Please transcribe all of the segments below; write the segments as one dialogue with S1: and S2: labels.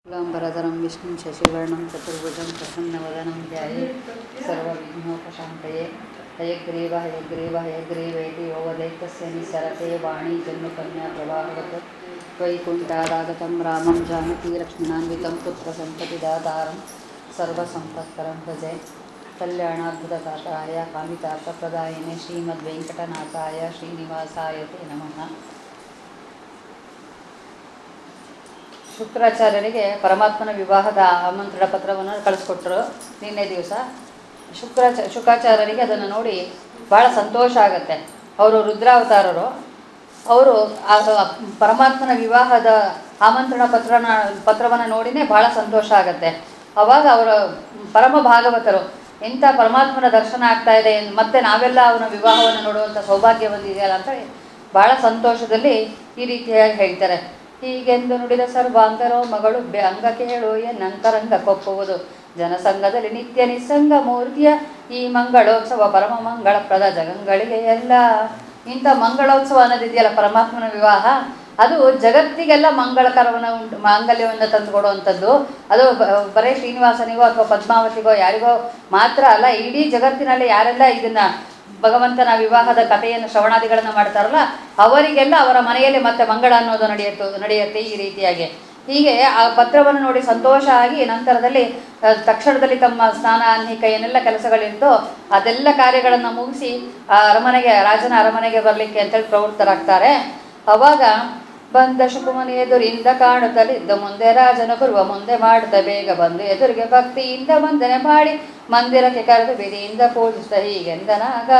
S1: शुक्लाम्बरधरं विष्णुं शशिवर्णं चतुर्भुजं प्रसन्नवदनं ध्याये सर्वविघ्नोपशान्तये हयग्रीव हयग्रीव हयग्रीवेति यो वदेतस्य निस्सरते वाणी जन्मकन्या प्रवाहवत् वैकुण्ठादागतं रामं जानकी लक्ष्मणान्वितं पुत्रसन्ततिदातारं सर्वसम्पत्करं भजे कल्याणाद्भुतगात्राय कामितार्थप्रदायिने श्रीमद्वेङ्कटनाथाय श्रीनिवासाय ते नमः ಶುಕ್ರಾಚಾರ್ಯರಿಗೆ ಪರಮಾತ್ಮನ ವಿವಾಹದ ಆಮಂತ್ರಣ ಪತ್ರವನ್ನು ಕಳಿಸ್ಕೊಟ್ರು ನಿನ್ನೆ ದಿವಸ ಶುಕ್ರಾಚ ಶುಕಾಚಾರ್ಯರಿಗೆ ಅದನ್ನು ನೋಡಿ ಭಾಳ ಸಂತೋಷ ಆಗುತ್ತೆ ಅವರು ರುದ್ರಾವತಾರರು ಅವರು ಆ ಪರಮಾತ್ಮನ ವಿವಾಹದ ಆಮಂತ್ರಣ ಪತ್ರನ ಪತ್ರವನ್ನು ನೋಡಿನೇ ಭಾಳ ಸಂತೋಷ ಆಗುತ್ತೆ ಅವಾಗ ಅವರು ಪರಮ ಭಾಗವತರು ಎಂಥ ಪರಮಾತ್ಮನ ದರ್ಶನ ಆಗ್ತಾ ಇದೆ ಮತ್ತೆ ನಾವೆಲ್ಲ ಅವನ ವಿವಾಹವನ್ನು ನೋಡುವಂಥ ಸೌಭಾಗ್ಯ ಬಂದಿದೆಯಲ್ಲ ಅಂತ ಭಾಳ ಸಂತೋಷದಲ್ಲಿ ಈ ರೀತಿಯಾಗಿ ಹೇಳ್ತಾರೆ ಹೀಗೆಂದು ನುಡಿದ ಸರ್ವಾಂಗರೋ ಮಗಳು ಅಂಗ ಕೇಳು ಎನ್ನಂತರಂಗ ಕೊಪ್ಪುವುದು ಜನಸಂಘದಲ್ಲಿ ನಿತ್ಯ ನಿಸ್ಸಂಗ ಮೂರ್ತಿಯ ಈ ಮಂಗಳೋತ್ಸವ ಪರಮ ಮಂಗಳಪ್ರದ ಜಗಂಗಳಿಗೆ ಎಲ್ಲ ಇಂಥ ಮಂಗಳೋತ್ಸವ ಅನ್ನೋದಿದೆಯಲ್ಲ ಪರಮಾತ್ಮನ ವಿವಾಹ ಅದು ಜಗತ್ತಿಗೆಲ್ಲ ಮಂಗಳಕರವನ್ನು ಉಂಟು ಮಾಂಗಲ್ಯವನ್ನು ತಂದುಕೊಡುವಂಥದ್ದು ಅದು ಬ- ಬರೀ ಶ್ರೀನಿವಾಸನಿಗೋ ಅಥವಾ ಪದ್ಮಾವತಿಗೋ ಯಾರಿಗೋ ಮಾತ್ರ ಅಲ್ಲ ಇಡೀ ಜಗತ್ತಿನಲ್ಲಿ ಯಾರೆಲ್ಲ ಇದನ್ನು ಭಗವಂತನ ವಿವಾಹದ ಕಥೆಯನ್ನು ಶ್ರವಣಾದಿಗಳನ್ನು ಮಾಡ್ತಾರಲ್ಲ ಅವರಿಗೆಲ್ಲ ಅವರ ಮನೆಯಲ್ಲಿ ಮತ್ತೆ ಮಂಗಳ ಅನ್ನೋದು ನಡೆಯುತ್ತೆ ನಡೆಯುತ್ತೆ ಈ ರೀತಿಯಾಗಿ ಹೀಗೆ ಆ ಪತ್ರವನ್ನು ನೋಡಿ ಸಂತೋಷ ಆಗಿ ನಂತರದಲ್ಲಿ ಆ, ತಕ್ಷಣದಲ್ಲಿ ತಮ್ಮ ಸ್ನಾನ ಅನ್ನಿಕ ಏನೆಲ್ಲ ಕೆಲಸಗಳಿರ್ತೋ ಅದೆಲ್ಲ ಕಾರ್ಯಗಳನ್ನು ಮುಗಿಸಿ ಆ ಅರಮನೆಗೆ ರಾಜನ ಅರಮನೆಗೆ ಬರಲಿಕ್ಕೆ ಅಂತೇಳಿ ಪ್ರವೃತ್ತರಾಗ್ತಾರೆ ಅವಾಗ ಬಂದ ಶುಕುಮನಿ ಎದುರಿಂದ ಕಾಣುತ್ತಲಿದ್ದ ಮುಂದೆ ರಾಜನು ಬರುವ ಮುಂದೆ ಮಾಡುತ್ತ ಬೇಗ ಬಂದು ಎದುರಿಗೆ ಭಕ್ತಿಯಿಂದ ವಂದನೆ ಮಾಡಿ ಮಂದಿರಕ್ಕೆ ಕರೆದು ಬಿದಿಯಿಂದ ಪೂಜಿಸಿದ ಹೀಗೆಂದನಾಗ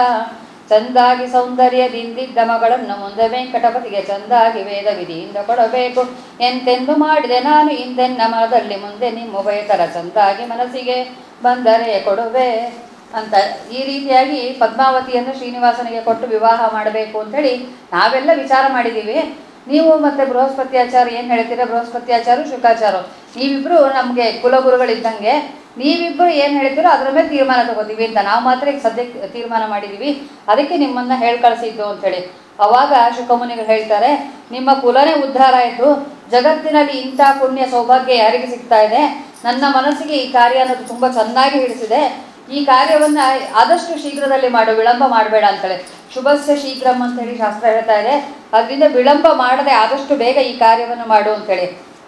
S1: ಚಂದಾಗಿ ಸೌಂದರ್ಯದಿಂದಿದ್ದ ಮಗಳನ್ನು ಮುಂದೆ ವೆಂಕಟಪತಿಗೆ ಚಂದಾಗಿ ವೇದ ವಿಧಿಯಿಂದ ಕೊಡಬೇಕು ಎಂತೆಂದು ಮಾಡಿದೆ ನಾನು ಹಿಂದೆನ್ನ ಮರದಲ್ಲಿ ಮುಂದೆ ನಿಮ್ಮ ಉಭಯತರ ಚಂದಾಗಿ ಮನಸ್ಸಿಗೆ ಬಂದರೆ ಕೊಡುವೆ ಅಂತ ಈ ರೀತಿಯಾಗಿ ಪದ್ಮಾವತಿಯನ್ನು ಶ್ರೀನಿವಾಸನಿಗೆ ಕೊಟ್ಟು ವಿವಾಹ ಮಾಡಬೇಕು ಅಂತೇಳಿ ನಾವೆಲ್ಲ ವಿಚಾರ ಮಾಡಿದ್ದೀವಿ ನೀವು ಮತ್ತೆ ಬೃಹಸ್ಪತಿ ಆಚಾರ್ಯ ಏನು ಹೇಳ್ತೀರಾ ಬೃಹಸ್ಪತಿ ಆಚಾರ್ಯ ಶುಕಾಚಾರ್ಯ ನೀವಿಬ್ರು ನಮಗೆ ಕುಲಗುರುಗಳಿದ್ದಂಗೆ ನೀವಿಬ್ಬರು ಏನು ಹೇಳ್ತೀರೋ ಅದರ ಮೇಲೆ ತೀರ್ಮಾನ ತಗೋತೀವಿ ಅಂತ ನಾವು ಮಾತ್ರ ಈಗ ಸದ್ಯಕ್ಕೆ ತೀರ್ಮಾನ ಮಾಡಿದ್ದೀವಿ ಅದಕ್ಕೆ ನಿಮ್ಮನ್ನು ಹೇಳಿ ಕಳಿಸಿದ್ದು ಅಂತೇಳಿ ಅವಾಗ ಶುಕಮುನಿಗಳು ಹೇಳ್ತಾರೆ ನಿಮ್ಮ ಕುಲನೇ ಉದ್ಧಾರ ಆಯಿತು ಜಗತ್ತಿನಲ್ಲಿ ಇಂಥ ಪುಣ್ಯ ಸೌಭಾಗ್ಯ ಯಾರಿಗೆ ಸಿಗ್ತಾ ಇದೆ ನನ್ನ ಮನಸ್ಸಿಗೆ ಈ ಕಾರ್ಯ ಅನ್ನೋದು ತುಂಬ ಚೆನ್ನಾಗಿ ಹಿಡಿಸಿದೆ ಈ ಕಾರ್ಯವನ್ನು ಆದಷ್ಟು ಶೀಘ್ರದಲ್ಲಿ ಮಾಡು ವಿಳಂಬ ಮಾಡಬೇಡ ಅಂತೇಳಿ ಶುಭಸ್ಯ ಶೀಘ್ರಂ ಅಂತೇಳಿ ಶಾಸ್ತ್ರ ಹೇಳ್ತಾ ಇದೆ ಅದರಿಂದ ವಿಳಂಬ ಮಾಡದೆ ಆದಷ್ಟು ಬೇಗ ಈ ಕಾರ್ಯವನ್ನು ಮಾಡು ಅಂತೇಳಿ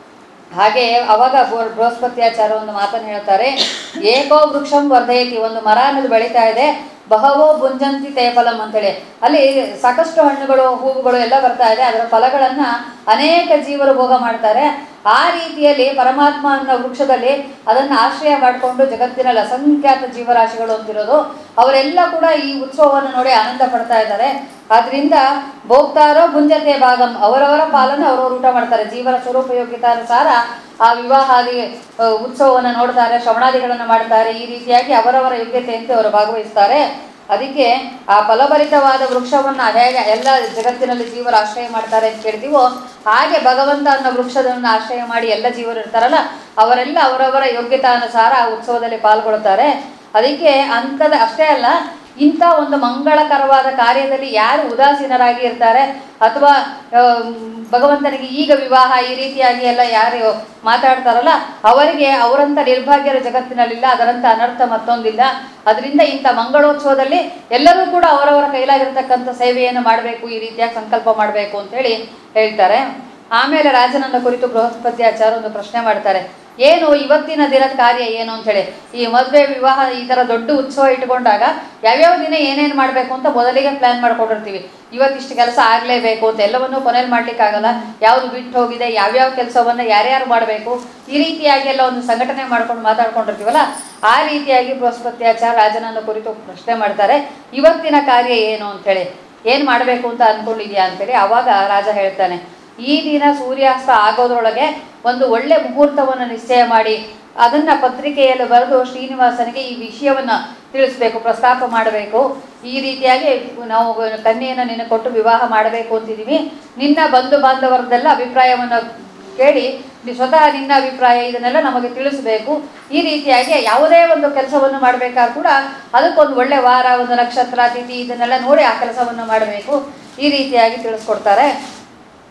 S1: ಹಾಗೆ ಅವಾಗ ಬೃ- ಬೃಹಸ್ಪತ್ಯಾಚಾರ್ಯ ಒಂದು ಮಾತನ್ನು ಹೇಳ್ತಾರೆ ಏಕೋ ವೃಕ್ಷಂ ವರ್ಧಯತಿ ಒಂದು ಮರ ಅನ್ನೋದು ಬೆಳೀತಾ ಇದೆ ಬಹವೋ ಭುಂಜಂತಿ ತೇಫಲಂ ಅಂತೇಳಿ ಅಲ್ಲಿ ಸಾಕಷ್ಟು ಹಣ್ಣುಗಳು ಹೂವುಗಳು ಎಲ್ಲ ಬರ್ತಾ ಇದೆ ಅದರ ಫಲಗಳನ್ನು ಅನೇಕ ಜೀವರು ಭೋಗ ಮಾಡ್ತಾರೆ ಆ ರೀತಿಯಲ್ಲಿ ಪರಮಾತ್ಮ ಅನ್ನೋ ವೃಕ್ಷದಲ್ಲಿ ಅದನ್ನು ಆಶ್ರಯ ಮಾಡಿಕೊಂಡು ಜಗತ್ತಿನಲ್ಲಿ ಅಸಂಖ್ಯಾತ ಜೀವರಾಶಿಗಳು ಅಂತಿರೋದು ಅವರೆಲ್ಲ ಕೂಡ ಈ ಉತ್ಸವವನ್ನು ನೋಡಿ ಆನಂದ ಪಡ್ತಾ ಇದ್ದಾರೆ ಆದ್ರಿಂದ ಭೋಕ್ತಾರೋ ಭುಂಜತೆ ಭಾಗಂ ಅವರವರ ಪಾಲನ್ನು ಅವರವರು ಊಟ ಮಾಡ್ತಾರೆ ಜೀವನ ಸ್ವರೂಪಯೋಗ್ಯತಾನುಸಾರ ಆ ವಿವಾಹಾದಿ ಆ, ಉತ್ಸವವನ್ನು ನೋಡ್ತಾರೆ ಶ್ರವಣಾದಿಗಳನ್ನು ಮಾಡ್ತಾರೆ ಈ ರೀತಿಯಾಗಿ ಅವರವರ ಯೋಗ್ಯತೆಯಂತೆ ಅವರು ಭಾಗವಹಿಸ್ತಾರೆ ಅದಕ್ಕೆ ಆ ಫಲಭರಿತವಾದ ವೃಕ್ಷವನ್ನು ಹೇಗೆ ಎಲ್ಲ ಜಗತ್ತಿನಲ್ಲಿ ಜೀವರು ಆಶ್ರಯ ಮಾಡ್ತಾರೆ ಅಂತ ಕೇಳ್ತೀವೋ ಹಾಗೆ ಭಗವಂತ ಅನ್ನೋ ವೃಕ್ಷವನ್ನು ಆಶ್ರಯ ಮಾಡಿ ಎಲ್ಲ ಜೀವರು ಇರ್ತಾರಲ್ಲ ಅವರೆಲ್ಲ ಅವರವರ ಯೋಗ್ಯತಾನುಸಾರ ಆ ಉತ್ಸವದಲ್ಲಿ ಪಾಲ್ಗೊಳ್ತಾರೆ ಅದಕ್ಕೆ ಅಂಥದ್ದು ಅಷ್ಟೇ ಅಲ್ಲ ಇಂಥ ಒಂದು ಮಂಗಳಕರವಾದ ಕಾರ್ಯದಲ್ಲಿ ಯಾರು ಉದಾಸೀನರಾಗಿ ಇರ್ತಾರೆ ಅಥವಾ ಆ, ಭಗವಂತನಿಗೆ ಈಗ ವಿವಾಹ ಈ ರೀತಿಯಾಗಿ ಎಲ್ಲ ಯಾರು ಮಾತಾಡ್ತಾರಲ್ಲ ಅವರಿಗೆ ಅವರಂಥ ನಿರ್ಭಾಗ್ಯರ ಜಗತ್ತಿನಲ್ಲಿಲ್ಲ ಅದರಂಥ ಅನರ್ಥ ಮತ್ತೊಂದಿಲ್ಲ ಅದರಿಂದ ಇಂಥ ಮಂಗಳೋತ್ಸವದಲ್ಲಿ ಎಲ್ಲರೂ ಕೂಡ ಅವರವರ ಕೈಲಾಗಿರ್ತಕ್ಕಂಥ ಸೇವೆಯನ್ನು ಮಾಡಬೇಕು ಈ ರೀತಿಯಾಗಿ ಸಂಕಲ್ಪ ಮಾಡಬೇಕು ಅಂತೇಳಿ ಹೇಳ್ತಾರೆ ಆಮೇಲೆ ರಾಜನನ್ನ ಕುರಿತು ಬೃಹಸ್ಪತಿ ಆಚಾರ್ಯ ಒಂದು ಪ್ರಶ್ನೆ ಮಾಡ್ತಾರೆ ಏನು ಇವತ್ತಿನ ದಿನದ ಕಾರ್ಯ ಏನು ಅಂತೇಳಿ ಈ ಮದುವೆ ವಿವಾಹ ಈ ಥರ ದೊಡ್ಡ ಉತ್ಸವ ಇಟ್ಕೊಂಡಾಗ ಯಾವ್ಯಾವ ದಿನ ಏನೇನು ಮಾಡಬೇಕು ಅಂತ ಮೊದಲಿಗೆ ಪ್ಲ್ಯಾನ್ ಮಾಡ್ಕೊಂಡಿರ್ತೀವಿ ಇವತ್ತಿಷ್ಟು ಕೆಲಸ ಆಗಲೇಬೇಕು ಅಂತ ಎಲ್ಲವನ್ನೂ ಕೊನೆಯಲ್ಲಿ ಮಾಡ್ಲಿಕ್ಕಾಗಲ್ಲ ಯಾವುದು ಬಿಟ್ಟು ಹೋಗಿದೆ ಯಾವ್ಯಾವ ಕೆಲಸವನ್ನು ಯಾರ್ಯಾರು ಮಾಡಬೇಕು ಈ ರೀತಿಯಾಗಿ ಎಲ್ಲ ಒಂದು ಸಂಘಟನೆ ಮಾಡ್ಕೊಂಡು ಮಾತಾಡ್ಕೊಂಡಿರ್ತೀವಲ್ಲ ಆ ರೀತಿಯಾಗಿ ಬೃಹಸ್ಪತಿ ಆಚಾರ್ಯ ರಾಜನನ್ನ ಕುರಿತು ಪ್ರಶ್ನೆ ಮಾಡ್ತಾರೆ ಇವತ್ತಿನ ಕಾರ್ಯ ಏನು ಅಂತೇಳಿ ಏನು ಮಾಡಬೇಕು ಅಂತ ಅಂದ್ಕೊಂಡಿದ್ಯಾ ಅಂತೇಳಿ ಆವಾಗ ರಾಜ ಹೇಳ್ತಾನೆ ಈ ದಿನ ಸೂರ್ಯಾಸ್ತ ಆಗೋದ್ರೊಳಗೆ ಒಂದು ಒಳ್ಳೆ ಮುಹೂರ್ತವನ್ನು ನಿಶ್ಚಯ ಮಾಡಿ ಅದನ್ನು ಪತ್ರಿಕೆಯಲ್ಲಿ ಬರೆದು ಶ್ರೀನಿವಾಸನಿಗೆ ಈ ವಿಷಯವನ್ನು ತಿಳಿಸ್ಬೇಕು ಪ್ರಸ್ತಾಪ ಮಾಡಬೇಕು ಈ ರೀತಿಯಾಗಿ ನಾವು ಕನ್ಯೆಯನ್ನು ನಿನ್ನ ಕೊಟ್ಟು ವಿವಾಹ ಮಾಡಬೇಕು ಅಂತಿದ್ದೀವಿ ನಿನ್ನ ಬಂಧು ಬಾಂಧವರದೆಲ್ಲ ಅಭಿಪ್ರಾಯವನ್ನು ಕೇಳಿ ನಿ- ಸ್ವತಃ ನಿನ್ನ ಅಭಿಪ್ರಾಯ ಇದನ್ನೆಲ್ಲ ನಮಗೆ ತಿಳಿಸಬೇಕು ಈ ರೀತಿಯಾಗಿ ಯಾವುದೇ ಒಂದು ಕೆಲಸವನ್ನು ಮಾಡಬೇಕಾದ್ರೂ ಕೂಡ ಅದಕ್ಕೊಂದು ಒಳ್ಳೆ ವಾರ ಒಂದು ನಕ್ಷತ್ರ ತಿಥಿ ಇದನ್ನೆಲ್ಲ ನೋಡಿ ಆ ಕೆಲಸವನ್ನು ಮಾಡಬೇಕು ಈ ರೀತಿಯಾಗಿ ತಿಳಿಸ್ಕೊಡ್ತಾರೆ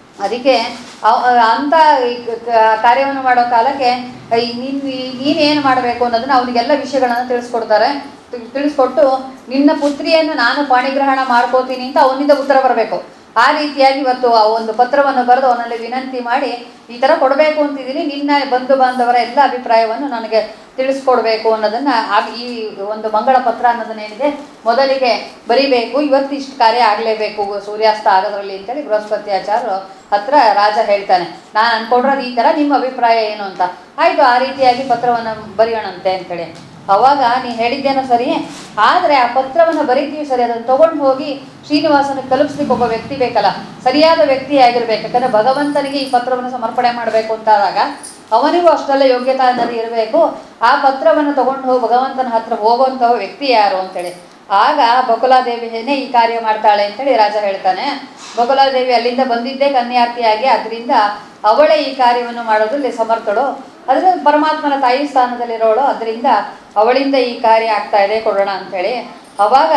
S1: ಅದಕ್ಕೆ ಅವ್- ಅಂಥ ಈ ಕ- ಕ- ಕಾರ್ಯವನ್ನು ಮಾಡೋ ಕಾಲಕ್ಕೆ ಈ ನೀನ್ ನೀನೇನು ಮಾಡಬೇಕು ಅನ್ನೋದನ್ನ ಅವನಿಗೆಲ್ಲ ವಿಷಯಗಳನ್ನು ತಿಳಿಸ್ಕೊಡ್ತಾರೆ ತಿ- ತಿಳಿಸ್ಕೊಟ್ಟು ನಿನ್ನ ಪುತ್ರಿಯನ್ನು ನಾನು ಪಾಣಿಗ್ರಹಣ ಮಾಡ್ಕೋತೀನಿ ಅಂತ ಅವನಿಂದ ಉತ್ತರ ಬರಬೇಕು ಆ ರೀತಿಯಾಗಿ ಇವತ್ತು ಆ ಒಂದು ಪತ್ರವನ್ನು ಬರೆದು ಅವನಲ್ಲಿ ವಿನಂತಿ ಮಾಡಿ ಈ ಥರ ಕೊಡಬೇಕು ಅಂತಿದ್ದೀನಿ ನಿನ್ನ ಬಂಧು ಬಾಂಧವರ ಎಲ್ಲ ಅಭಿಪ್ರಾಯವನ್ನು ನನಗೆ ತಿಳಿಸ್ಕೊಡ್ಬೇಕು ಅನ್ನೋದನ್ನ ಆ- ಈ ಒಂದು ಮಂಗಳ ಪತ್ರ ಅನ್ನೋದನ್ನೇನಿದೆ ಮೊದಲಿಗೆ ಬರಿಬೇಕು ಇವತ್ತು ಇಷ್ಟು ಕಾರ್ಯ ಆಗಲೇಬೇಕು ಸೂರ್ಯಾಸ್ತ ಆಗೋದ್ರಲ್ಲಿ ಅಂತೇಳಿ ಬೃಹಸ್ಪತಿ ಆಚಾರ್ಯರು ಹತ್ರ ರಾಜ ಹೇಳ್ತಾನೆ ನಾನು ಅನ್ಕೊಂಡ್ರದ್ದು ಈ ಥರ ನಿಮ್ಮ ಅಭಿಪ್ರಾಯ ಏನು ಅಂತ ಆಯಿತು ಆ ರೀತಿಯಾಗಿ ಪತ್ರವನ್ನು ಬರೆಯೋಣಂತೆ ಅಂತೇಳಿ ಅವಾಗ ನೀ ಹೇಳಿದ್ದೇನೋ ಸರಿ ಆದರೆ ಆ ಪತ್ರವನ್ನು ಬರೀತೀವಿ ಸರಿ ಅದನ್ನು ತಗೊಂಡು ಹೋಗಿ ಶ್ರೀನಿವಾಸನ ತಲುಪಿಸ್ಲಿಕ್ಕೆ ಒಬ್ಬ ವ್ಯಕ್ತಿ ಬೇಕಲ್ಲ ಸರಿಯಾದ ವ್ಯಕ್ತಿ ಆಗಿರ್ಬೇಕು ಯಾಕಂದ್ರೆ ಭಗವಂತನಿಗೆ ಈ ಪತ್ರವನ್ನು ಸಮರ್ಪಣೆ ಮಾಡಬೇಕು ಅಂತಾದಾಗ ಅವನಿಗೂ ಅಷ್ಟೆಲ್ಲ ಯೋಗ್ಯತಾ ಅನ್ನೋದು ಇರಬೇಕು ಆ ಪತ್ರವನ್ನು ತಗೊಂಡು ಹೋಗಿ ಭಗವಂತನ ಹತ್ರ ಹೋಗುವಂತಹ ವ್ಯಕ್ತಿ ಯಾರು ಅಂತೇಳಿ ಆಗ ಬಕುಲಾದೇವಿಯೇ ಈ ಕಾರ್ಯ ಮಾಡ್ತಾಳೆ ಅಂತೇಳಿ ರಾಜ ಹೇಳ್ತಾನೆ ಬಕುಲಾದೇವಿ ಅಲ್ಲಿಂದ ಬಂದಿದ್ದೇ ಕನ್ಯಾರ್ಥಿಯಾಗಿ ಅದರಿಂದ ಅವಳೇ ಈ ಕಾರ್ಯವನ್ನು ಮಾಡೋದ್ರಲ್ಲಿ ಸಮರ್ಥಳು ಅದರಿಂದ ಪರಮಾತ್ಮನ ತಾಯಿ ಸ್ಥಾನದಲ್ಲಿರೋಳು ಅದರಿಂದ ಅವಳಿಂದ ಈ ಕಾರ್ಯ ಆಗ್ತಾ ಇದೆ ಕೊಡೋಣ ಅಂಥೇಳಿ ಅವಾಗ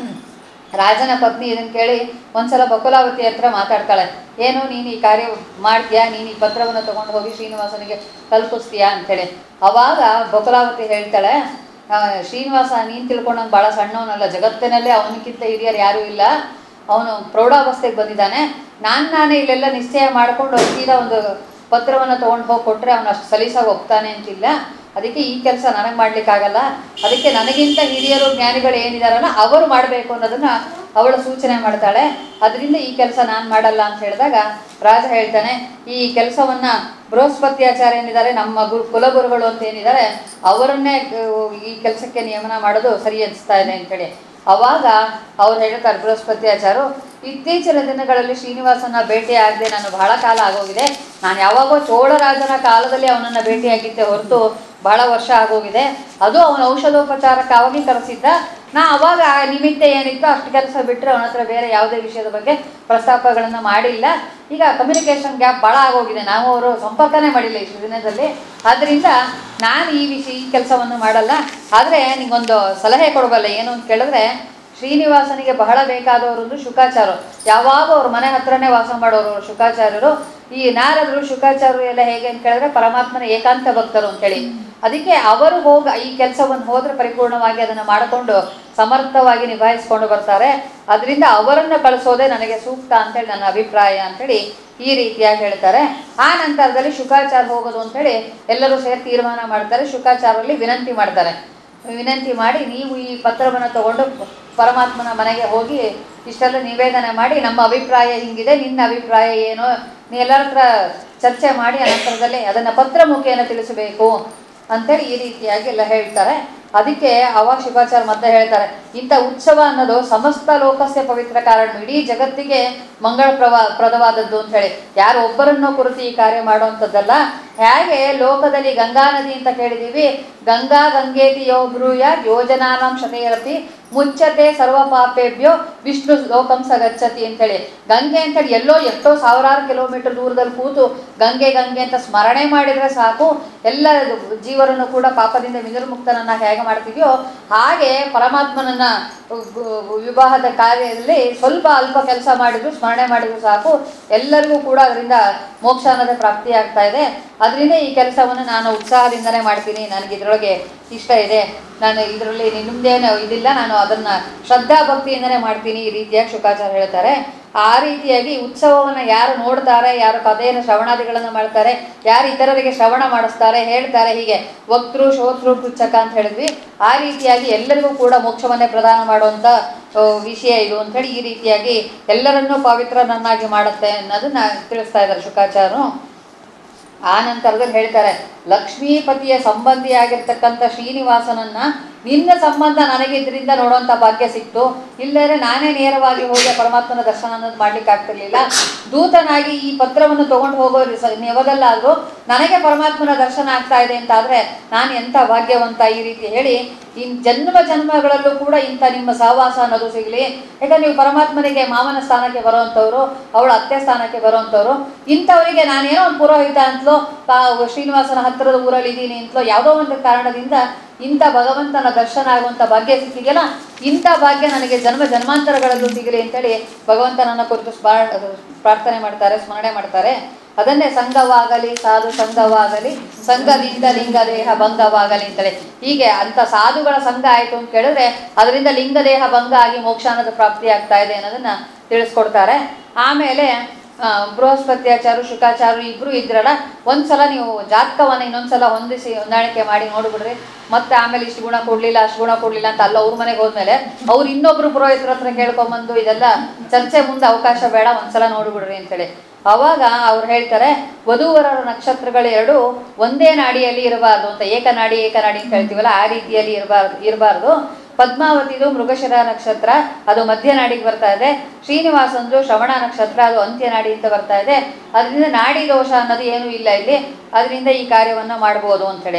S1: ರಾಜನ ಪತ್ನಿ ಇದನ್ನು ಕೇಳಿ ಒಂದ್ಸಲ ಬಕುಲಾವತಿ ಹತ್ರ ಮಾತಾಡ್ತಾಳೆ ಏನು ನೀನು ಈ ಕಾರ್ಯ ಮಾಡ್ತೀಯಾ ನೀನು ಈ ಪತ್ರವನ್ನು ತಗೊಂಡು ಹೋಗಿ ಶ್ರೀನಿವಾಸನಿಗೆ ತಲುಪಿಸ್ತೀಯಾ ಅಂತೇಳಿ ಅವಾಗ ಬಕುಲಾವತಿ ಹೇಳ್ತಾಳೆ ಆ, ಶ್ರೀನಿವಾಸ ನೀನು ತಿಳ್ಕೊಂಡಂಗೆ ಭಾಳ ಸಣ್ಣವನಲ್ಲ ಜಗತ್ತಿನಲ್ಲೇ ಅವನಿಗಿಂತ ಹಿರಿಯರು ಯಾರೂ ಇಲ್ಲ ಅವನು ಪ್ರೌಢಾವಸ್ಥೆಗೆ ಬಂದಿದ್ದಾನೆ ನಾನು ನಾನೇ ಇಲ್ಲೆಲ್ಲ ನಿಶ್ಚಯ ಮಾಡಿಕೊಂಡು ಸೀದಾ ಒಂದು ಪತ್ರವನ್ನು ತೊಗೊಂಡು ಹೋಗಿ ಕೊಟ್ಟರೆ ಅವನು ಅಷ್ಟು ಸಲೀಸಾಗಿ ಒಪ್ತಾನೆ ಅಂತಿಲ್ಲ ಅದಕ್ಕೆ ಈ ಕೆಲಸ ನನಗೆ ಮಾಡ್ಲಿಕ್ಕಾಗಲ್ಲ ಅದಕ್ಕೆ ನನಗಿಂತ ಹಿರಿಯರು ಜ್ಞಾನಿಗಳು ಏನಿದಾರಲ್ಲ ಅವರು ಮಾಡಬೇಕು ಅನ್ನೋದನ್ನ ಅವಳು ಸೂಚನೆ ಮಾಡ್ತಾಳೆ ಅದರಿಂದ ಈ ಕೆಲಸ ನಾನು ಮಾಡಲ್ಲ ಅಂತ ಹೇಳಿದಾಗ ರಾಜ ಹೇಳ್ತಾನೆ ಈ ಕೆಲಸವನ್ನ ಬೃಹಸ್ಪತಿ ಆಚಾರ್ಯ ಏನಿದ್ದಾರೆ ನಮ್ಮ ಗುರು ಕುಲಗುರುಗಳು ಅಂತ ಏನಿದ್ದಾರೆ ಅವರನ್ನೇ ಅಹ್, ಈ ಕೆಲಸಕ್ಕೆ ನಿಯಮನ ಮಾಡೋದು ಸರಿ ಅನಿಸ್ತಾ ಇದೆ ಅಂತೇಳಿ ಅವಾಗ ಅವ್ರು ಹೇಳ್ತಾರೆ ಬೃಹಸ್ಪತಿ ಆಚಾರ್ಯರು ಇತ್ತೀಚಿನ ದಿನಗಳಲ್ಲಿ ಶ್ರೀನಿವಾಸನ ಭೇಟಿ ಆಗದೆ ನಾನು ಬಹಳ ಕಾಲ ಆಗೋಗಿದೆ ನಾನು ಯಾವಾಗೋ ಚೋಳರಾಜನ ಕಾಲದಲ್ಲಿ ಅವನನ್ನು ಭೇಟಿಯಾಗಿದ್ದೆ ಹೊರತು ಬಹಳ ವರ್ಷ ಆಗೋಗಿದೆ ಅದು ಅವನ ಔಷಧೋಪಚಾರಕ್ಕಾಗಿ ಕರೆಸಿದ್ದ ನಾ ಅವಾಗ ಆ ನಿಮಿತ್ತ ಏನಿತ್ತು ಅಷ್ಟು ಕೆಲಸ ಬಿಟ್ಟರೆ ಅವನ ಹತ್ರ ಬೇರೆ ಯಾವುದೇ ವಿಷಯದ ಬಗ್ಗೆ ಪ್ರಸ್ತಾಪಗಳನ್ನು ಮಾಡಿಲ್ಲ ಈಗ ಕಮ್ಯುನಿಕೇಷನ್ ಗ್ಯಾಪ್ ಭಾಳ ಆಗೋಗಿದೆ ನಾವು ಅವರು ಸಂಪರ್ಕನೇ ಮಾಡಿಲ್ಲ ಇಷ್ಟು ದಿನದಲ್ಲಿ ಆದ್ದರಿಂದ ನಾನು ಈ ವಿಷಯ ಈ ಕೆಲಸವನ್ನು ಮಾಡಲ್ಲ ಆದರೆ ನಿಂಗೊಂದು ಸಲಹೆ ಕೊಡಬಲ್ಲ ಏನು ಅಂತ ಕೇಳಿದ್ರೆ ಶ್ರೀನಿವಾಸನಿಗೆ ಬಹಳ ಬೇಕಾದವರು ಶುಕಾಚಾರ್ಯರು ಯಾವಾಗ ಅವ್ರ ಮನೆ ಹತ್ರನೇ ವಾಸ ಮಾಡೋರು ಅವ್ರು ಶುಕಾಚಾರ್ಯರು ಈ ನಾರದರು ಶುಕಾಚಾರ್ಯರು ಎಲ್ಲ ಹೇಗೆ ಅಂತ ಕೇಳಿದ್ರೆ ಪರಮಾತ್ಮನ ಏಕಾಂತ ಭಕ್ತರು ಅಂತೇಳಿ ಅದಕ್ಕೆ ಅವರು ಹೋಗ ಈ ಕೆಲಸವನ್ನು ಹೋದ್ರೆ ಪರಿಪೂರ್ಣವಾಗಿ ಅದನ್ನು ಮಾಡಿಕೊಂಡು ಸಮರ್ಥವಾಗಿ ನಿಭಾಯಿಸ್ಕೊಂಡು ಬರ್ತಾರೆ ಅದರಿಂದ ಅವರನ್ನು ಕಳಿಸೋದೇ ನನಗೆ ಸೂಕ್ತ ಅಂತೇಳಿ ನನ್ನ ಅಭಿಪ್ರಾಯ ಅಂತೇಳಿ ಈ ರೀತಿಯಾಗಿ ಹೇಳ್ತಾರೆ ಆ ನಂತರದಲ್ಲಿ ಶುಕಾಚಾರ ಹೋಗೋದು ಅಂತೇಳಿ ಎಲ್ಲರೂ ಸೇರಿ ತೀರ್ಮಾನ ಮಾಡ್ತಾರೆ ಶುಕಾಚಾರಲ್ಲಿ ವಿನಂತಿ ಮಾಡ್ತಾರೆ ವಿನಂತಿ ಮಾಡಿ ನೀವು ಈ ಪತ್ರವನ್ನು ತಗೊಂಡು ಪರಮಾತ್ಮನ ಮನೆಗೆ ಹೋಗಿ ಇಷ್ಟೆಲ್ಲ ನಿವೇದನೆ ಮಾಡಿ ನಮ್ಮ ಅಭಿಪ್ರಾಯ ಹಿಂಗಿದೆ ನಿನ್ನ ಅಭಿಪ್ರಾಯ ಏನು ನೀ ಎಲ್ಲರ ಹತ್ರ ಚರ್ಚೆ ಮಾಡಿ ಅನಂತರದಲ್ಲಿ ಅದನ್ನು ಪತ್ರ ಮುಖೇನ ತಿಳಿಸಬೇಕು ಅಂತೇಳಿ ಈ ರೀತಿಯಾಗಿ ಎಲ್ಲ ಹೇಳ್ತಾರೆ ಅದಕ್ಕೆ ಅವಾಗ ಶಿವಾಚಾರ್ಯ ಮತ್ತೆ ಹೇಳ್ತಾರೆ ಇಂಥ ಉತ್ಸವ ಅನ್ನೋದು ಸಮಸ್ತ ಲೋಕಸ್ಯ ಪವಿತ್ರ ಕಾರಣ ಇಡೀ ಜಗತ್ತಿಗೆ ಮಂಗಳ ಪ್ರವಾ ಪ್ರದವಾದದ್ದು ಅಂತ ಹೇಳಿ ಯಾರು ಒಬ್ಬರನ್ನೋ ಕುರಿತು ಈ ಕಾರ್ಯ ಮಾಡುವಂಥದ್ದಲ್ಲ ಹೇಗೆ ಲೋಕದಲ್ಲಿ ಗಂಗಾ ನದಿ ಅಂತ ಕೇಳಿದೀವಿ ಗಂಗಾ ಗಂಗೇತಿ ಯೋ ಬ್ರೂಯ ಯೋಜನಾನಾಂ ಶತೇರಪಿ ಮುಚ್ಚತೆ ಸರ್ವ ಪಾಪೇಭ್ಯೋ ವಿಷ್ಣು ಲೋಕಂ ಸ ಗಚ್ಚತಿ ಅಂತೇಳಿ ಗಂಗೆ ಅಂತೇಳಿ ಎಲ್ಲೋ ಎಷ್ಟೋ ಸಾವಿರಾರು ಕಿಲೋಮೀಟರ್ ದೂರದಲ್ಲಿ ಕೂತು ಗಂಗೆ ಗಂಗೆ ಅಂತ ಸ್ಮರಣೆ ಮಾಡಿದರೆ ಸಾಕು ಎಲ್ಲ ಜೀವರನ್ನು ಕೂಡ ಪಾಪದಿಂದ ವಿನಿರ್ಮುಕ್ತನನ್ನ ಹೇಗೆ ಮಾಡ್ತೀವಿಯೋ ಹಾಗೆ ಪರಮಾತ್ಮನನ್ನ ಗು- ವಿವಾಹದ ಕಾರ್ಯದಲ್ಲಿ ಸ್ವಲ್ಪ ಅಲ್ಪ ಕೆಲಸ ಮಾಡಿದ್ರು ಸ್ಮರಣೆ ಮಾಡಿದ್ರು ಸಾಕು ಎಲ್ಲರಿಗೂ ಕೂಡ ಅದರಿಂದ ಮೋಕ್ಷ ಅನ್ನೋದೇ ಪ್ರಾಪ್ತಿ ಆಗ್ತಾ ಇದೆ ಅದರಿಂದ ಈ ಕೆಲಸವನ್ನು ನಾನು ಉತ್ಸಾಹದಿಂದನೇ ಮಾಡ್ತೀನಿ ನನಗೆ ಇದರೊಳಗೆ ಇಷ್ಟ ಇದೆ ನಾನು ಇದರಲ್ಲಿ ನಿಮ್ಮದೇನು ಇದಿಲ್ಲ ನಾನು ಅದನ್ನು ಶ್ರದ್ಧಾ ಭಕ್ತಿಯಿಂದನೇ ಮಾಡ್ತೀನಿ ಈ ರೀತಿಯಾಗಿ ಶುಕಾಚಾರ್ಯ ಹೇಳ್ತಾರೆ ಆ ರೀತಿಯಾಗಿ ಉತ್ಸವವನ್ನು ಯಾರು ನೋಡ್ತಾರೆ ಯಾರು ಕಥೆಯನ್ನು ಶ್ರವಣಾದಿಗಳನ್ನು ಮಾಡ್ತಾರೆ ಯಾರು ಇತರರಿಗೆ ಶ್ರವಣ ಮಾಡಿಸ್ತಾರೆ ಹೇಳ್ತಾರೆ ಹೀಗೆ ವಕ್ತೃ ಶೋತೃ ಪುಚ್ಚಕ ಅಂತ ಹೇಳಿದ್ವಿ ಆ ರೀತಿಯಾಗಿ ಎಲ್ಲರಿಗೂ ಕೂಡ ಮೋಕ್ಷವನ್ನೇ ಪ್ರದಾನ ಮಾಡುವಂಥ ಆ, ವಿಷಯ ಇದು ಅಂಥೇಳಿ ಈ ರೀತಿಯಾಗಿ ಎಲ್ಲರನ್ನೂ ಪವಿತ್ರನನ್ನಾಗಿ ಮಾಡುತ್ತೆ ಅನ್ನೋದನ್ನ ತಿಳಿಸ್ತಾ ಇದ್ದಾರೆ ಶುಕಾಚಾರ್ಯರು ಆ ನಂತರದಲ್ಲಿ ಹೇಳ್ತಾರೆ ಲಕ್ಷ್ಮೀಪತಿಯ ಸಂಬಂಧಿಯಾಗಿರ್ತಕ್ಕಂಥ ಶ್ರೀನಿವಾಸನನ್ನ ನಿನ್ನ ಸಂಬಂಧ ನನಗೆ ಇದರಿಂದ ನೋಡುವಂಥ ಭಾಗ್ಯ ಸಿಕ್ತು ಇಲ್ಲದ್ರೆ ನಾನೇ ನೇರವಾಗಿ ಹೋಗಿ ಆ ಪರಮಾತ್ಮನ ದರ್ಶನ ಅನ್ನೋದು ಮಾಡ್ಲಿಕ್ಕೆ ಆಗ್ತಿರ್ಲಿಲ್ಲ ದೂತನಾಗಿ ಈ ಪತ್ರವನ್ನು ತಗೊಂಡು ಹೋಗೋ ಸ- ನೆವದಲ್ಲಾದರೂ ನನಗೆ ಪರಮಾತ್ಮನ ದರ್ಶನ ಆಗ್ತಾ ಇದೆ ಅಂತಾದರೆ ನಾನು ಎಂಥ ಭಾಗ್ಯವಂತ ಈ ರೀತಿ ಹೇಳಿ ಇನ್ ಜನ್ಮ ಜನ್ಮಗಳಲ್ಲೂ ಕೂಡ ಇಂಥ ನಿಮ್ಮ ಸಹವಾಸ ಅನ್ನೋದು ಸಿಗಲಿ ಯಾಕಂದ್ರೆ ನೀವು ಪರಮಾತ್ಮನಿಗೆ ಮಾವನ ಸ್ಥಾನಕ್ಕೆ ಬರುವಂಥವ್ರು ಅವಳ ಅತ್ತೆ ಸ್ಥಾನಕ್ಕೆ ಬರುವಂಥವ್ರು ಇಂಥವರಿಗೆ ನಾನೇನೋ ಒಂದು ಪುರೋಹಿತ ಅಂತಲೋ ಪಾ- ಶ್ರೀನಿವಾಸನ ಹತ್ತಿರದ ಊರಲ್ಲಿ ಇದ್ದೀನಿ ಅಂತಲೋ ಯಾವುದೋ ಒಂದು ಕಾರಣದಿಂದ ಇಂಥ ಭಗವಂತನ ದರ್ಶನ ಆಗುವಂಥ ಭಾಗ್ಯ ಸಿಕ್ಕಿದೆಯಲ್ಲ ಇಂಥ ಭಾಗ್ಯ ನನಗೆ ಜನ್ಮ ಜನ್ಮಾಂತರಗಳಲ್ಲೂ ಸಿಗಲಿ ಅಂತೇಳಿ ಭಗವಂತನನ್ನ ಕುರಿತು ಸ್ಮರ ಪ್ರಾರ್ಥನೆ ಮಾಡ್ತಾರೆ ಸ್ಮರಣೆ ಮಾಡ್ತಾರೆ ಅದನ್ನೇ ಸಂಘವಾಗಲಿ ಸಾಧು ಸಂಘವಾಗಲಿ ಸಂಘದಿಂದ ಲಿಂಗ ದೇಹ ಭಂಗವಾಗಲಿ ಅಂತೇಳಿ ಹೀಗೆ ಅಂತ ಸಾಧುಗಳ ಸಂಘ ಆಯಿತು ಅಂತ ಕೇಳಿದ್ರೆ ಅದರಿಂದ ಲಿಂಗ ದೇಹ ಭಂಗ ಆಗಿ ಮೋಕ್ಷಾನದ ಪ್ರಾಪ್ತಿ ಆಗ್ತಾ ಇದೆ ಅನ್ನೋದನ್ನ ತಿಳಿಸ್ಕೊಡ್ತಾರೆ ಆಮೇಲೆ ಆ, ಬೃಹಸ್ಪತ್ಯಾಚಾರು ಶುಕಾಚಾರು ಇಬ್ರು ಇದ್ರಲ್ಲ ಒಂದ್ಸಲ ನೀವು ಜಾತಕವನ್ನ ಇನ್ನೊಂದ್ಸಲ ಹೊಂದಿಸಿ ಹೊಂದಾಣಿಕೆ ಮಾಡಿ ನೋಡ್ಬಿಡ್ರಿ ಮತ್ತೆ ಆಮೇಲೆ ಇಷ್ಟು ಗುಣ ಕೊಡ್ಲಿಲ್ಲ ಅಷ್ಟು ಗುಣ ಕೊಡ್ಲಿಲ್ಲ ಅಂತ ಅಲ್ಲ ಅವ್ರ ಮನೆಗೆ ಹೋದ್ಮೇಲೆ ಅವ್ರು ಇನ್ನೊಬ್ರು ಪುರೋಹಿತರ ಹತ್ರ ಕೇಳ್ಕೊಂಬಂದು ಇದೆಲ್ಲ ಚರ್ಚೆ ಮುಂದೆ ಅವಕಾಶ ಬೇಡ ಒಂದ್ಸಲ ನೋಡ್ಬಿಡ್ರಿ ಅಂತೇಳಿ ಅವಾಗ ಅವ್ರು ಹೇಳ್ತಾರೆ ವಧುವರರ ನಕ್ಷತ್ರಗಳು ಎರಡು ಒಂದೇ ನಾಡಿಯಲ್ಲಿ ಇರಬಾರ್ದು ಅಂತ ಏಕನಾಡಿ ಏಕನಾಡಿ ಅಂತ ಹೇಳ್ತೀವಲ್ಲ ಆ ರೀತಿಯಲ್ಲಿ ಇರಬಾರ್ದು ಇರಬಾರ್ದು ಪದ್ಮಾವತಿದು ಮೃಗಶಿರ ನಕ್ಷತ್ರ ಅದು ಮಧ್ಯನಾಡಿಗೆ ಬರ್ತಾ ಇದೆ ಶ್ರೀನಿವಾಸಂದು ಶ್ರವಣ ನಕ್ಷತ್ರ ಅದು ಅಂತ್ಯನಾಡಿ ಅಂತ ಬರ್ತಾ ಇದೆ ಅದರಿಂದ ನಾಡಿ ದೋಷ ಅನ್ನೋದು ಏನೂ ಇಲ್ಲ ಇಲ್ಲಿ ಅದರಿಂದ ಈ ಕಾರ್ಯವನ್ನು ಮಾಡ್ಬೋದು ಅಂತೇಳಿ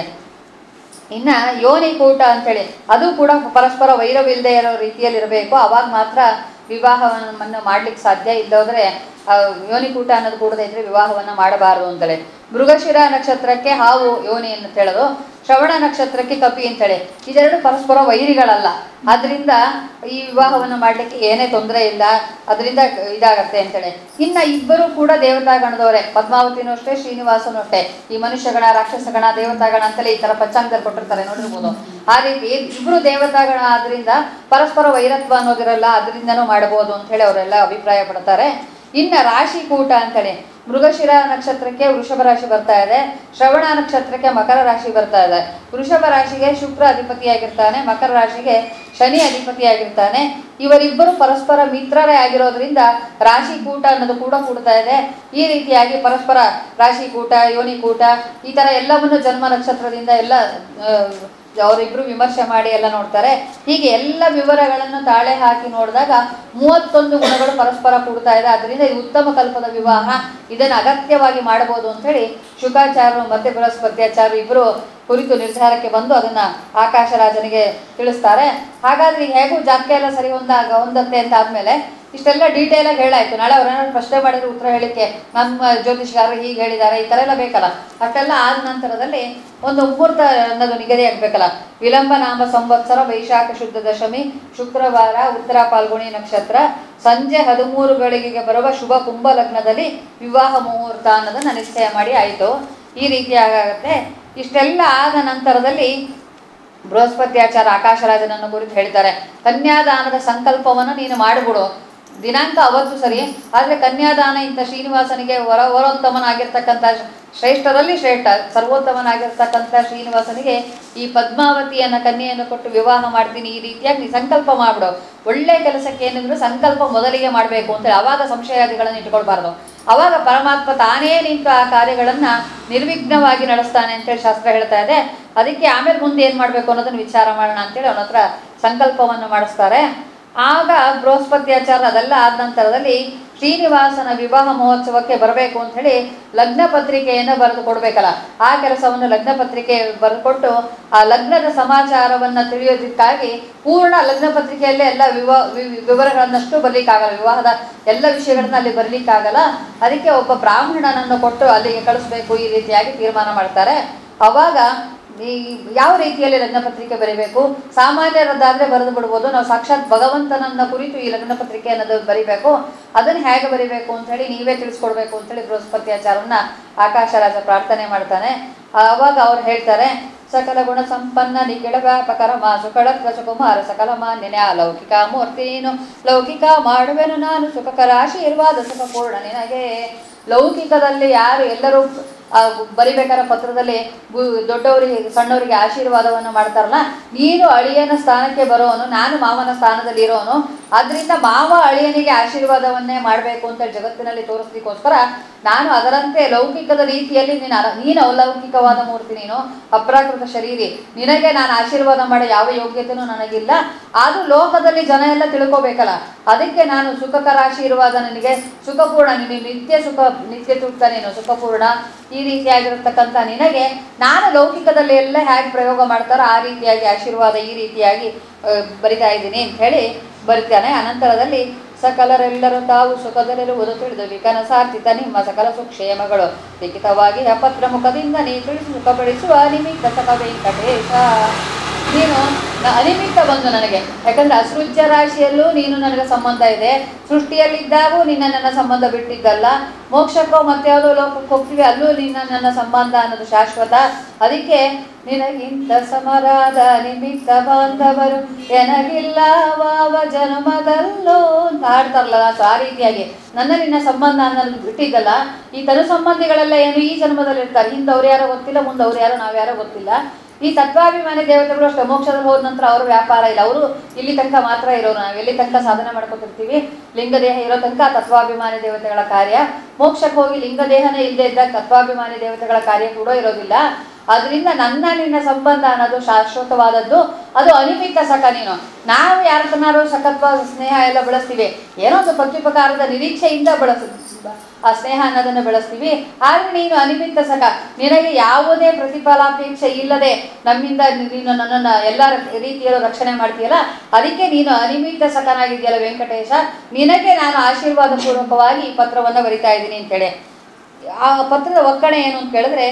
S1: ಇನ್ನ ಯೋನಿ ಕೂಟ ಅಂತೇಳಿ ಅದು ಕೂಡ ಪರಸ್ಪರ ವೈರವಿಲ್ಲದೆ ಇರೋ ರೀತಿಯಲ್ಲಿ ಇರಬೇಕು ಅವಾಗ ಮಾತ್ರ ವಿವಾಹವನ್ನು ಮಾಡ್ಲಿಕ್ಕೆ ಸಾಧ್ಯ ಇಲ್ಲದ್ರೆ ಆ ಯೋನಿಕೂಟ ಅನ್ನೋದು ಕೂಡದೇ ಇದ್ರೆ ವಿವಾಹವನ್ನ ಮಾಡಬಾರದು ಅಂತೇಳಿ ಮೃಗಶಿರ ನಕ್ಷತ್ರಕ್ಕೆ ಹಾವು ಯೋನಿ ಅಂತ ಹೇಳೋದು ಶ್ರವಣ ನಕ್ಷತ್ರಕ್ಕೆ ಕಪಿ ಅಂತೇಳಿ ಇದೆರಡು ಪರಸ್ಪರ ವೈರಿಗಳಲ್ಲ ಆದ್ರಿಂದ ಈ ವಿವಾಹವನ್ನು ಮಾಡ್ಲಿಕ್ಕೆ ಏನೇ ತೊಂದರೆ ಇಲ್ಲ ಅದರಿಂದ ಇದಾಗತ್ತೆ ಅಂತೇಳಿ ಇನ್ನ ಇಬ್ಬರು ಕೂಡ ದೇವತಾಗಣದವರೇ ಪದ್ಮಾವತಿನೂ ಅಷ್ಟೇ ಶ್ರೀನಿವಾಸನೂ ಅಷ್ಟೇ ಈ ಮನುಷ್ಯಗಣ ರಾಕ್ಷಸಗಣ ದೇವತಾಗಣ ಅಂತಲೇ ಈ ತರ ಪಂಚಾಂಗದಲ್ಲಿ ಕೊಟ್ಟಿರ್ತಾರೆ ನೋಡಿರ್ಬೋದು ಆ ರೀತಿ ಇಬ್ರು ದೇವತಾಗಣ ಆದ್ರಿಂದ ಪರಸ್ಪರ ವೈರತ್ವ ಅನ್ನೋದಿರಲ್ಲ ಅದರಿಂದನೂ ಮಾಡಬಹುದು ಅಂತ ಹೇಳಿ ಅವರೆಲ್ಲ ಅಭಿಪ್ರಾಯ ಪಡ್ತಾರೆ ಇನ್ನ ರಾಶಿ ಕೂಟ ಅಂತೇಳಿ ಮೃಗಶಿರ ನಕ್ಷತ್ರಕ್ಕೆ ವೃಷಭ ರಾಶಿ ಬರ್ತಾ ಇದೆ ಶ್ರವಣ ನಕ್ಷತ್ರಕ್ಕೆ ಮಕರ ರಾಶಿ ಬರ್ತಾ ಇದೆ ವೃಷಭ ರಾಶಿಗೆ ಶುಕ್ರ ಅಧಿಪತಿಯಾಗಿರ್ತಾನೆ ಮಕರ ರಾಶಿಗೆ ಶನಿ ಅಧಿಪತಿಯಾಗಿರ್ತಾನೆ ಇವರಿಬ್ಬರು ಪರಸ್ಪರ ಮಿತ್ರರೇ ಆಗಿರೋದ್ರಿಂದ ರಾಶಿ ಕೂಟ ಅನ್ನೋದು ಕೂಡ ಕೂಡ್ತಾ ಇದೆ ಈ ರೀತಿಯಾಗಿ ಪರಸ್ಪರ ರಾಶಿ ಕೂಟ ಯೋನಿ ಕೂಟ ಈ ತರ ಎಲ್ಲವನ್ನು ಜನ್ಮ ನಕ್ಷತ್ರದಿಂದ ಎಲ್ಲ ಆ, ಅವರಿಬ್ರು ವಿಮರ್ಶೆ ಮಾಡಿ ಎಲ್ಲ ನೋಡ್ತಾರೆ ಹೀಗೆ ಎಲ್ಲ ವಿವರಗಳನ್ನು ತಾಳೆ ಹಾಕಿ ನೋಡಿದಾಗ ಮೂವತ್ತೊಂದು ಗುಣಗಳು ಪರಸ್ಪರ ಕೂಡ್ತಾ ಇದೆ ಅದರಿಂದ ಇದು ಉತ್ತಮ ಕಲ್ಪದ ವಿವಾಹ ಇದನ್ನು ಅಗತ್ಯವಾಗಿ ಮಾಡಬಹುದು ಅಂತ ಹೇಳಿ ಶುಕಾಚಾರ್ಯರು ಮತ್ತೆ ಬೃಹಸ್ಪತ್ಯಾಚಾರ್ಯರು ಇಬ್ಬರು ಕುರಿತು ನಿರ್ಧಾರಕ್ಕೆ ಬಂದು ಅದನ್ನ ಆಕಾಶರಾಜನಿಗೆ ತಿಳಿಸ್ತಾರೆ ಹಾಗಾದ್ರೆ ಈಗ ಹೇಗೂ ಜಾತಕ ಎಲ್ಲ ಸರಿ ಹೊಂದಾಗ ಹೊಂದತ್ತೆ ಅಂತ ಆದ್ಮೇಲೆ ಇಷ್ಟೆಲ್ಲ ಡೀಟೇಲ್ ಆಗಿ ಹೇಳಾಯ್ತು ನಾಳೆ ಅವ್ರೇನಾದ್ರು ಪ್ರಶ್ನೆ ಮಾಡಿದ್ರೆ ಉತ್ತರ ಹೇಳಿಕ್ಕೆ ನಮ್ಮ ಜ್ಯೋತಿಷ್ಗಾರರು ಹೀಗೆ ಹೇಳಿದ್ದಾರೆ ಈ ಥರ ಎಲ್ಲ ಬೇಕಲ್ಲ ಅಷ್ಟೆಲ್ಲ ಆದ ನಂತರದಲ್ಲಿ ಒಂದು ಮುಹೂರ್ತ ಅನ್ನೋದು ನಿಗದಿ ಆಗ್ಬೇಕಲ್ಲ ವಿಳಂಬ ನಾಮ ಸಂವತ್ಸರ ವೈಶಾಖ ಶುದ್ಧ ದಶಮಿ ಶುಕ್ರವಾರ ಉತ್ತರ ಪಾಲ್ಗುಣಿ ನಕ್ಷತ್ರ ಸಂಜೆ ಹದಿಮೂರು ಗಳಿಗೆ ಬರುವ ಶುಭ ಕುಂಭ ಲಗ್ನದಲ್ಲಿ ವಿವಾಹ ಮುಹೂರ್ತ ಅನ್ನೋದನ್ನ ನಿಶ್ಚಯ ಮಾಡಿ ಆಯಿತು ಈ ರೀತಿ ಆಗುತ್ತೆ ಇಷ್ಟೆಲ್ಲ ಆದ ನಂತರದಲ್ಲಿ ಬೃಹಸ್ಪತ್ಯಾಚಾರ ಆಕಾಶರಾಜನನ್ನು ಕುರಿತು ಹೇಳ್ತಾರೆ ಕನ್ಯಾದಾನದ ಸಂಕಲ್ಪವನ್ನು ನೀನು ಮಾಡಿಬಿಡು ದಿನಾಂಕ ಅವತ್ತು ಸರಿ ಆದರೆ ಕನ್ಯಾದಾನ ಇಂಥ ಶ್ರೀನಿವಾಸನಿಗೆ ವರ ವರೋತ್ತಮನಾಗಿರ್ತಕ್ಕಂಥ ಶ್ರೇಷ್ಠರಲ್ಲಿ ಶ್ರೇಷ್ಠ ಸರ್ವೋತ್ತಮನಾಗಿರ್ತಕ್ಕಂಥ ಶ್ರೀನಿವಾಸನಿಗೆ ಈ ಪದ್ಮಾವತಿಯನ್ನ ಕನ್ಯೆಯನ್ನು ಕೊಟ್ಟು ವಿವಾಹ ಮಾಡ್ತೀನಿ ಈ ರೀತಿಯಾಗಿ ನೀ ಸಂಕಲ್ಪ ಮಾಡ್ಬಿಡು ಒಳ್ಳೆ ಕೆಲಸಕ್ಕೆ ಏನಿದ್ರು ಸಂಕಲ್ಪ ಮೊದಲಿಗೆ ಮಾಡಬೇಕು ಅಂತೇಳಿ ಅವಾಗ ಸಂಶಯಾದಿಗಳನ್ನು ಇಟ್ಕೊಳ್ಬಾರ್ದು ಅವಾಗ ಪರಮಾತ್ಮ ತಾನೇ ನಿಂತು ಆ ಕಾರ್ಯಗಳನ್ನ ನಿರ್ವಿಘ್ನವಾಗಿ ನಡೆಸ್ತಾನೆ ಅಂತೇಳಿ ಶಾಸ್ತ್ರ ಹೇಳ್ತಾ ಇದೆ ಅದಕ್ಕೆ ಆಮೇಲೆ ಮುಂದೆ ಏನು ಮಾಡಬೇಕು ಅನ್ನೋದನ್ನ ವಿಚಾರ ಮಾಡೋಣ ಅಂತೇಳಿ ಅವನ ಹತ್ರ ಸಂಕಲ್ಪವನ್ನು ಮಾಡಿಸ್ತಾರೆ ಆಗ ಬೃಹಸ್ಪತ್ಯಾಚಾರ ಅದೆಲ್ಲ ಆದ ನಂತರದಲ್ಲಿ ಶ್ರೀನಿವಾಸನ ವಿವಾಹ ಮಹೋತ್ಸವಕ್ಕೆ ಬರಬೇಕು ಅಂತ ಹೇಳಿ ಲಗ್ನ ಪತ್ರಿಕೆಯನ್ನು ಬರೆದು ಕೊಡ್ಬೇಕಲ್ಲ ಆ ಕೆಲಸವನ್ನು ಲಗ್ನ ಪತ್ರಿಕೆ ಬರೆದುಕೊಟ್ಟು ಆ ಲಗ್ನದ ಸಮಾಚಾರವನ್ನ ತಿಳಿಯೋದಕ್ಕಾಗಿ ಪೂರ್ಣ ಲಗ್ನ ಪತ್ರಿಕೆಯಲ್ಲೇ ಎಲ್ಲ ವಿವ ವಿ- ವಿವರಗಳನ್ನಷ್ಟು ಬರಲಿಕ್ಕಾಗಲ್ಲ ವಿವಾಹದ ಎಲ್ಲ ವಿಷಯಗಳನ್ನ ಅಲ್ಲಿ ಬರಲಿಕ್ಕಾಗಲ್ಲ ಅದಕ್ಕೆ ಒಬ್ಬ ಬ್ರಾಹ್ಮಣನನ್ನು ಕೊಟ್ಟು ಅಲ್ಲಿಗೆ ಕಳಿಸ್ಬೇಕು ಈ ರೀತಿಯಾಗಿ ತೀರ್ಮಾನ ಮಾಡ್ತಾರೆ ಅವಾಗ ಈ ಯಾವ ರೀತಿಯಲ್ಲಿ ಲಗ್ನ ಪತ್ರಿಕೆ ಬರೀಬೇಕು ಸಾಮಾನ್ಯರದ್ದಾದ್ರೆ ಬರೆದು ಬಿಡ್ಬೋದು ನಾವು ಸಾಕ್ಷಾತ್ ಭಗವಂತನನ್ನ ಕುರಿತು ಈ ಲಗ್ನ ಪತ್ರಿಕೆ ಅನ್ನೋದು ಬರಿಬೇಕು ಅದನ್ನ ಹೇಗೆ ಬರಿಬೇಕು ಅಂತ ಹೇಳಿ ನೀವೇ ತಿಳಿಸ್ಕೊಡ್ಬೇಕು ಅಂತೇಳಿ ಬೃಹಸ್ಪತ್ಯಾಚಾರವನ್ನ ಆಕಾಶರಾಜ ಪ್ರಾರ್ಥನೆ ಮಾಡ್ತಾನೆ ಆವಾಗ ಅವ್ರು ಹೇಳ್ತಾರೆ ಸಕಲ ಗುಣ ಸಂಪನ್ನ ನಿಖಿಳ ವ್ಯಾಪಕರ ಮಾಸು ಕಳತ್ವ ಸುಕುಮಾರ ಸಕಲ ಮಾನ್ಯನೆ ಅಲೌಕಿಕ ಮೂರ್ತಿ ನೀನು ಲೌಕಿಕ ಮಾಡುವೆನು ನಾನು ಸುಖಕರ ಆಶೀರ್ವಾದ ಸುಖ ಪೂರ್ಣ ನಿನಗೆ ಲೌಕಿಕದಲ್ಲಿ ಯಾರು ಎಲ್ಲರೂ ಆ ಬರಿಬೇಕಾದ್ರೆ ಪತ್ರದಲ್ಲಿ ಗು- ದೊಡ್ಡವರಿಗೆ ಸಣ್ಣವರಿಗೆ ಆಶೀರ್ವಾದವನ್ನು ಮಾಡ್ತಾರಲ್ಲ ನೀನು ಅಳಿಯನ ಸ್ಥಾನಕ್ಕೆ ಬರೋನು ನಾನು ಮಾವನ ಸ್ಥಾನದಲ್ಲಿ ಇರೋನು ಆದ್ರಿಂದ ಮಾವ ಅಳಿಯನಿಗೆ ಆಶೀರ್ವಾದವನ್ನೇ ಮಾಡಬೇಕು ಅಂತ ಜಗತ್ತಿನಲ್ಲಿ ತೋರಿಸ್ಲಿಕ್ಕೋಸ್ಕರ ನಾನು ಅದರಂತೆ ಲೌಕಿಕದ ರೀತಿಯಲ್ಲಿ ನೀನು ಅರ- ನೀನು ಅಲೌಕಿಕವಾದ ಮೂರ್ತಿ ನೀನು ಅಪ್ರಾಕೃತ ಶರೀರಿ ನಿನಗೆ ನಾನು ಆಶೀರ್ವಾದ ಮಾಡೋ ಯಾವ ಯೋಗ್ಯತೆನೂ ನನಗಿಲ್ಲ ಆದ್ರೂ ಲೋಕದಲ್ಲಿ ಜನ ಎಲ್ಲ ತಿಳ್ಕೋಬೇಕಲ್ಲ ಅದಕ್ಕೆ ನಾನು ಸುಖಕರ ಆಶೀರ್ವಾದ ನನಗೆ ಸುಖಪೂರ್ಣ ನೀನು ನಿತ್ಯ ಸುಖ ನಿತ್ಯ ತೃಪ್ತ ನೀನು ಸುಖಪೂರ್ಣ ಈ ರೀತಿಯಾಗಿರತಕ್ಕಂಥ ನಿನಗೆ ನಾನು ಲೌಕಿಕದಲ್ಲಿ ಎಲ್ಲ ಹೇಗೆ ಪ್ರಯೋಗ ಮಾಡ್ತಾರೋ ಆ ರೀತಿಯಾಗಿ ಆಶೀರ್ವಾದ ಈ ರೀತಿಯಾಗಿ ಆ, ಬರಿತಾ ಇದ್ದೀನಿ ಅಂತ ಹೇಳಿ ಬರಿತಾನೆ ಅನಂತರದಲ್ಲಿ ಸಕಲರೆಲ್ಲರೂ ತಾವು ಸುಖದಲ್ಲಿರುವುದು ತಿಳಿದು ವಿಕನಸಾರ್ಥಿತ ನಿಮ್ಮ ಸಕಲ ಸುಕ್ಷೇಮಗಳು ಲಿಖಿತವಾಗಿ ಅಪತ್ರ ಮುಖದಿಂದ ನೀ ತಿಳಿಸಿ ಸುಖಪಡಿಸುವ ನಿಮಿತ್ತ ಸಕ ವೆಂಕಟೇಶ ನೀನು ನ- ಅನಿಮಿತ್ತ ಬಂದು ನನಗೆ ಯಾಕಂದ್ರೆ ಅಸೃಜ್ಯ ರಾಶಿಯಲ್ಲೂ ನೀನು ನನಗೆ ಸಂಬಂಧ ಇದೆ ಸೃಷ್ಟಿಯಲ್ಲಿದ್ದಾಗೂ ನಿನ್ನ ನನ್ನ ಸಂಬಂಧ ಬಿಟ್ಟಿದ್ದಲ್ಲ ಮೋಕ್ಷಕ್ಕೋ ಮತ್ತೆ ಯಾವುದೋ ಲೋಕಕ್ಕೆ ಹೋಗ್ತೀವಿ ಅಲ್ಲೂ ನಿನ್ನ ನನ್ನ ಸಂಬಂಧ ಅನ್ನೋದು ಶಾಶ್ವತ ಅದಕ್ಕೆ ನಿನಗಿಂತ ಸಮರಾದ ನಿಮಿತ್ತ ಬಾಂಧವರು ಎನಗಿಲ್ಲ ವಾವ ಜನ್ಮದಲ್ಲೋ ಅಂತ ಹಾಡ್ತಾರಲ್ಲ ಸೊ ಆ ರೀತಿಯಾಗಿ ನನ್ನ ನಿನ್ನ ಸಂಬಂಧ ಅನ್ನೋದು ಬಿಟ್ಟಿದ್ದಲ್ಲ ಈ ತನು ಸಂಬಂಧಿಗಳೆಲ್ಲ ಏನು ಈ ಜನ್ಮದಲ್ಲಿ ಇರ್ತಾರೆ ಹಿಂದೆ ಅವ್ರು ಯಾರೋ ಗೊತ್ತಿಲ್ಲ ಮುಂದೆ ಅವ್ರು ಯಾರೋ ನಾವು ಯಾರೋ ಗೊತ್ತಿಲ್ಲ ಈ ತತ್ವಾಭಿಮಾನಿ ದೇವತೆಗಳು ಅಷ್ಟೇ ಮೋಕ್ಷದಲ್ಲಿ ಹೋದ ನಂತರ ಅವ್ರ ವ್ಯಾಪಾರ ಇಲ್ಲ ಅವರು ಇಲ್ಲಿ ತನಕ ಮಾತ್ರ ಇರೋರು ನಾವು ಎಲ್ಲಿ ತನಕ ಸಾಧನೆ ಮಾಡ್ಕೊತಿರ್ತೀವಿ ಲಿಂಗದೇಹ ಇರೋ ತನಕ ತತ್ವಾಭಿಮಾನಿ ದೇವತೆಗಳ ಕಾರ್ಯ ಮೋಕ್ಷಕ್ಕೆ ಹೋಗಿ ಲಿಂಗದೇಹನೇ ಇಲ್ಲದೆ ಇದ್ದಾಗ ತತ್ವಾಭಿಮಾನಿ ದೇವತೆಗಳ ಕಾರ್ಯ ಕೂಡ ಇರೋದಿಲ್ಲ ಅದರಿಂದ ನನ್ನ ನಿನ್ನ ಸಂಬಂಧ ಅನ್ನೋದು ಶಾಶ್ವತವಾದದ್ದು ಅದು ಅನಿಮಿತ್ತ ಸಖ ನೀನು ನಾವು ಯಾರ ತನಾರು ಸಖತ್ವ ಸ್ನೇಹ ಎಲ್ಲ ಬೆಳೆಸ್ತೀವಿ ಏನೋ ಒಂದು ಪ್ರತ್ಯುಪಕಾರದ ನಿರೀಕ್ಷೆಯಿಂದ ಬಳಸ್ ಆ ಸ್ನೇಹ ಅನ್ನೋದನ್ನು ಬೆಳೆಸ್ತೀವಿ ಆದರೆ ನೀನು ಅನಿಮಿತ್ತ ಸಖ ನಿನಗೆ ಯಾವುದೇ ಪ್ರತಿಫಲಾಪೇಕ್ಷೆ ಇಲ್ಲದೆ ನಮ್ಮಿಂದ ನೀನು ನನ್ನನ್ನು ಎಲ್ಲ ರೀತಿಯಲ್ಲೂ ರಕ್ಷಣೆ ಮಾಡ್ತೀಯಲ್ಲ ಅದಕ್ಕೆ ನೀನು ಅನಿಮಿತ್ತ ಸಖನಾಗಿದೆಯಲ್ಲ ವೆಂಕಟೇಶ ನಿನಗೆ ನಾನು ಆಶೀರ್ವಾದ ಪೂರ್ವಕವಾಗಿ ಈ ಪತ್ರವನ್ನು ಬರಿತಾ ಇದ್ದೀನಿ ಅಂತೇಳಿ ಆ ಪತ್ರದ ಒಕ್ಕಣೆ ಏನು ಅಂತ ಕೇಳಿದ್ರೆ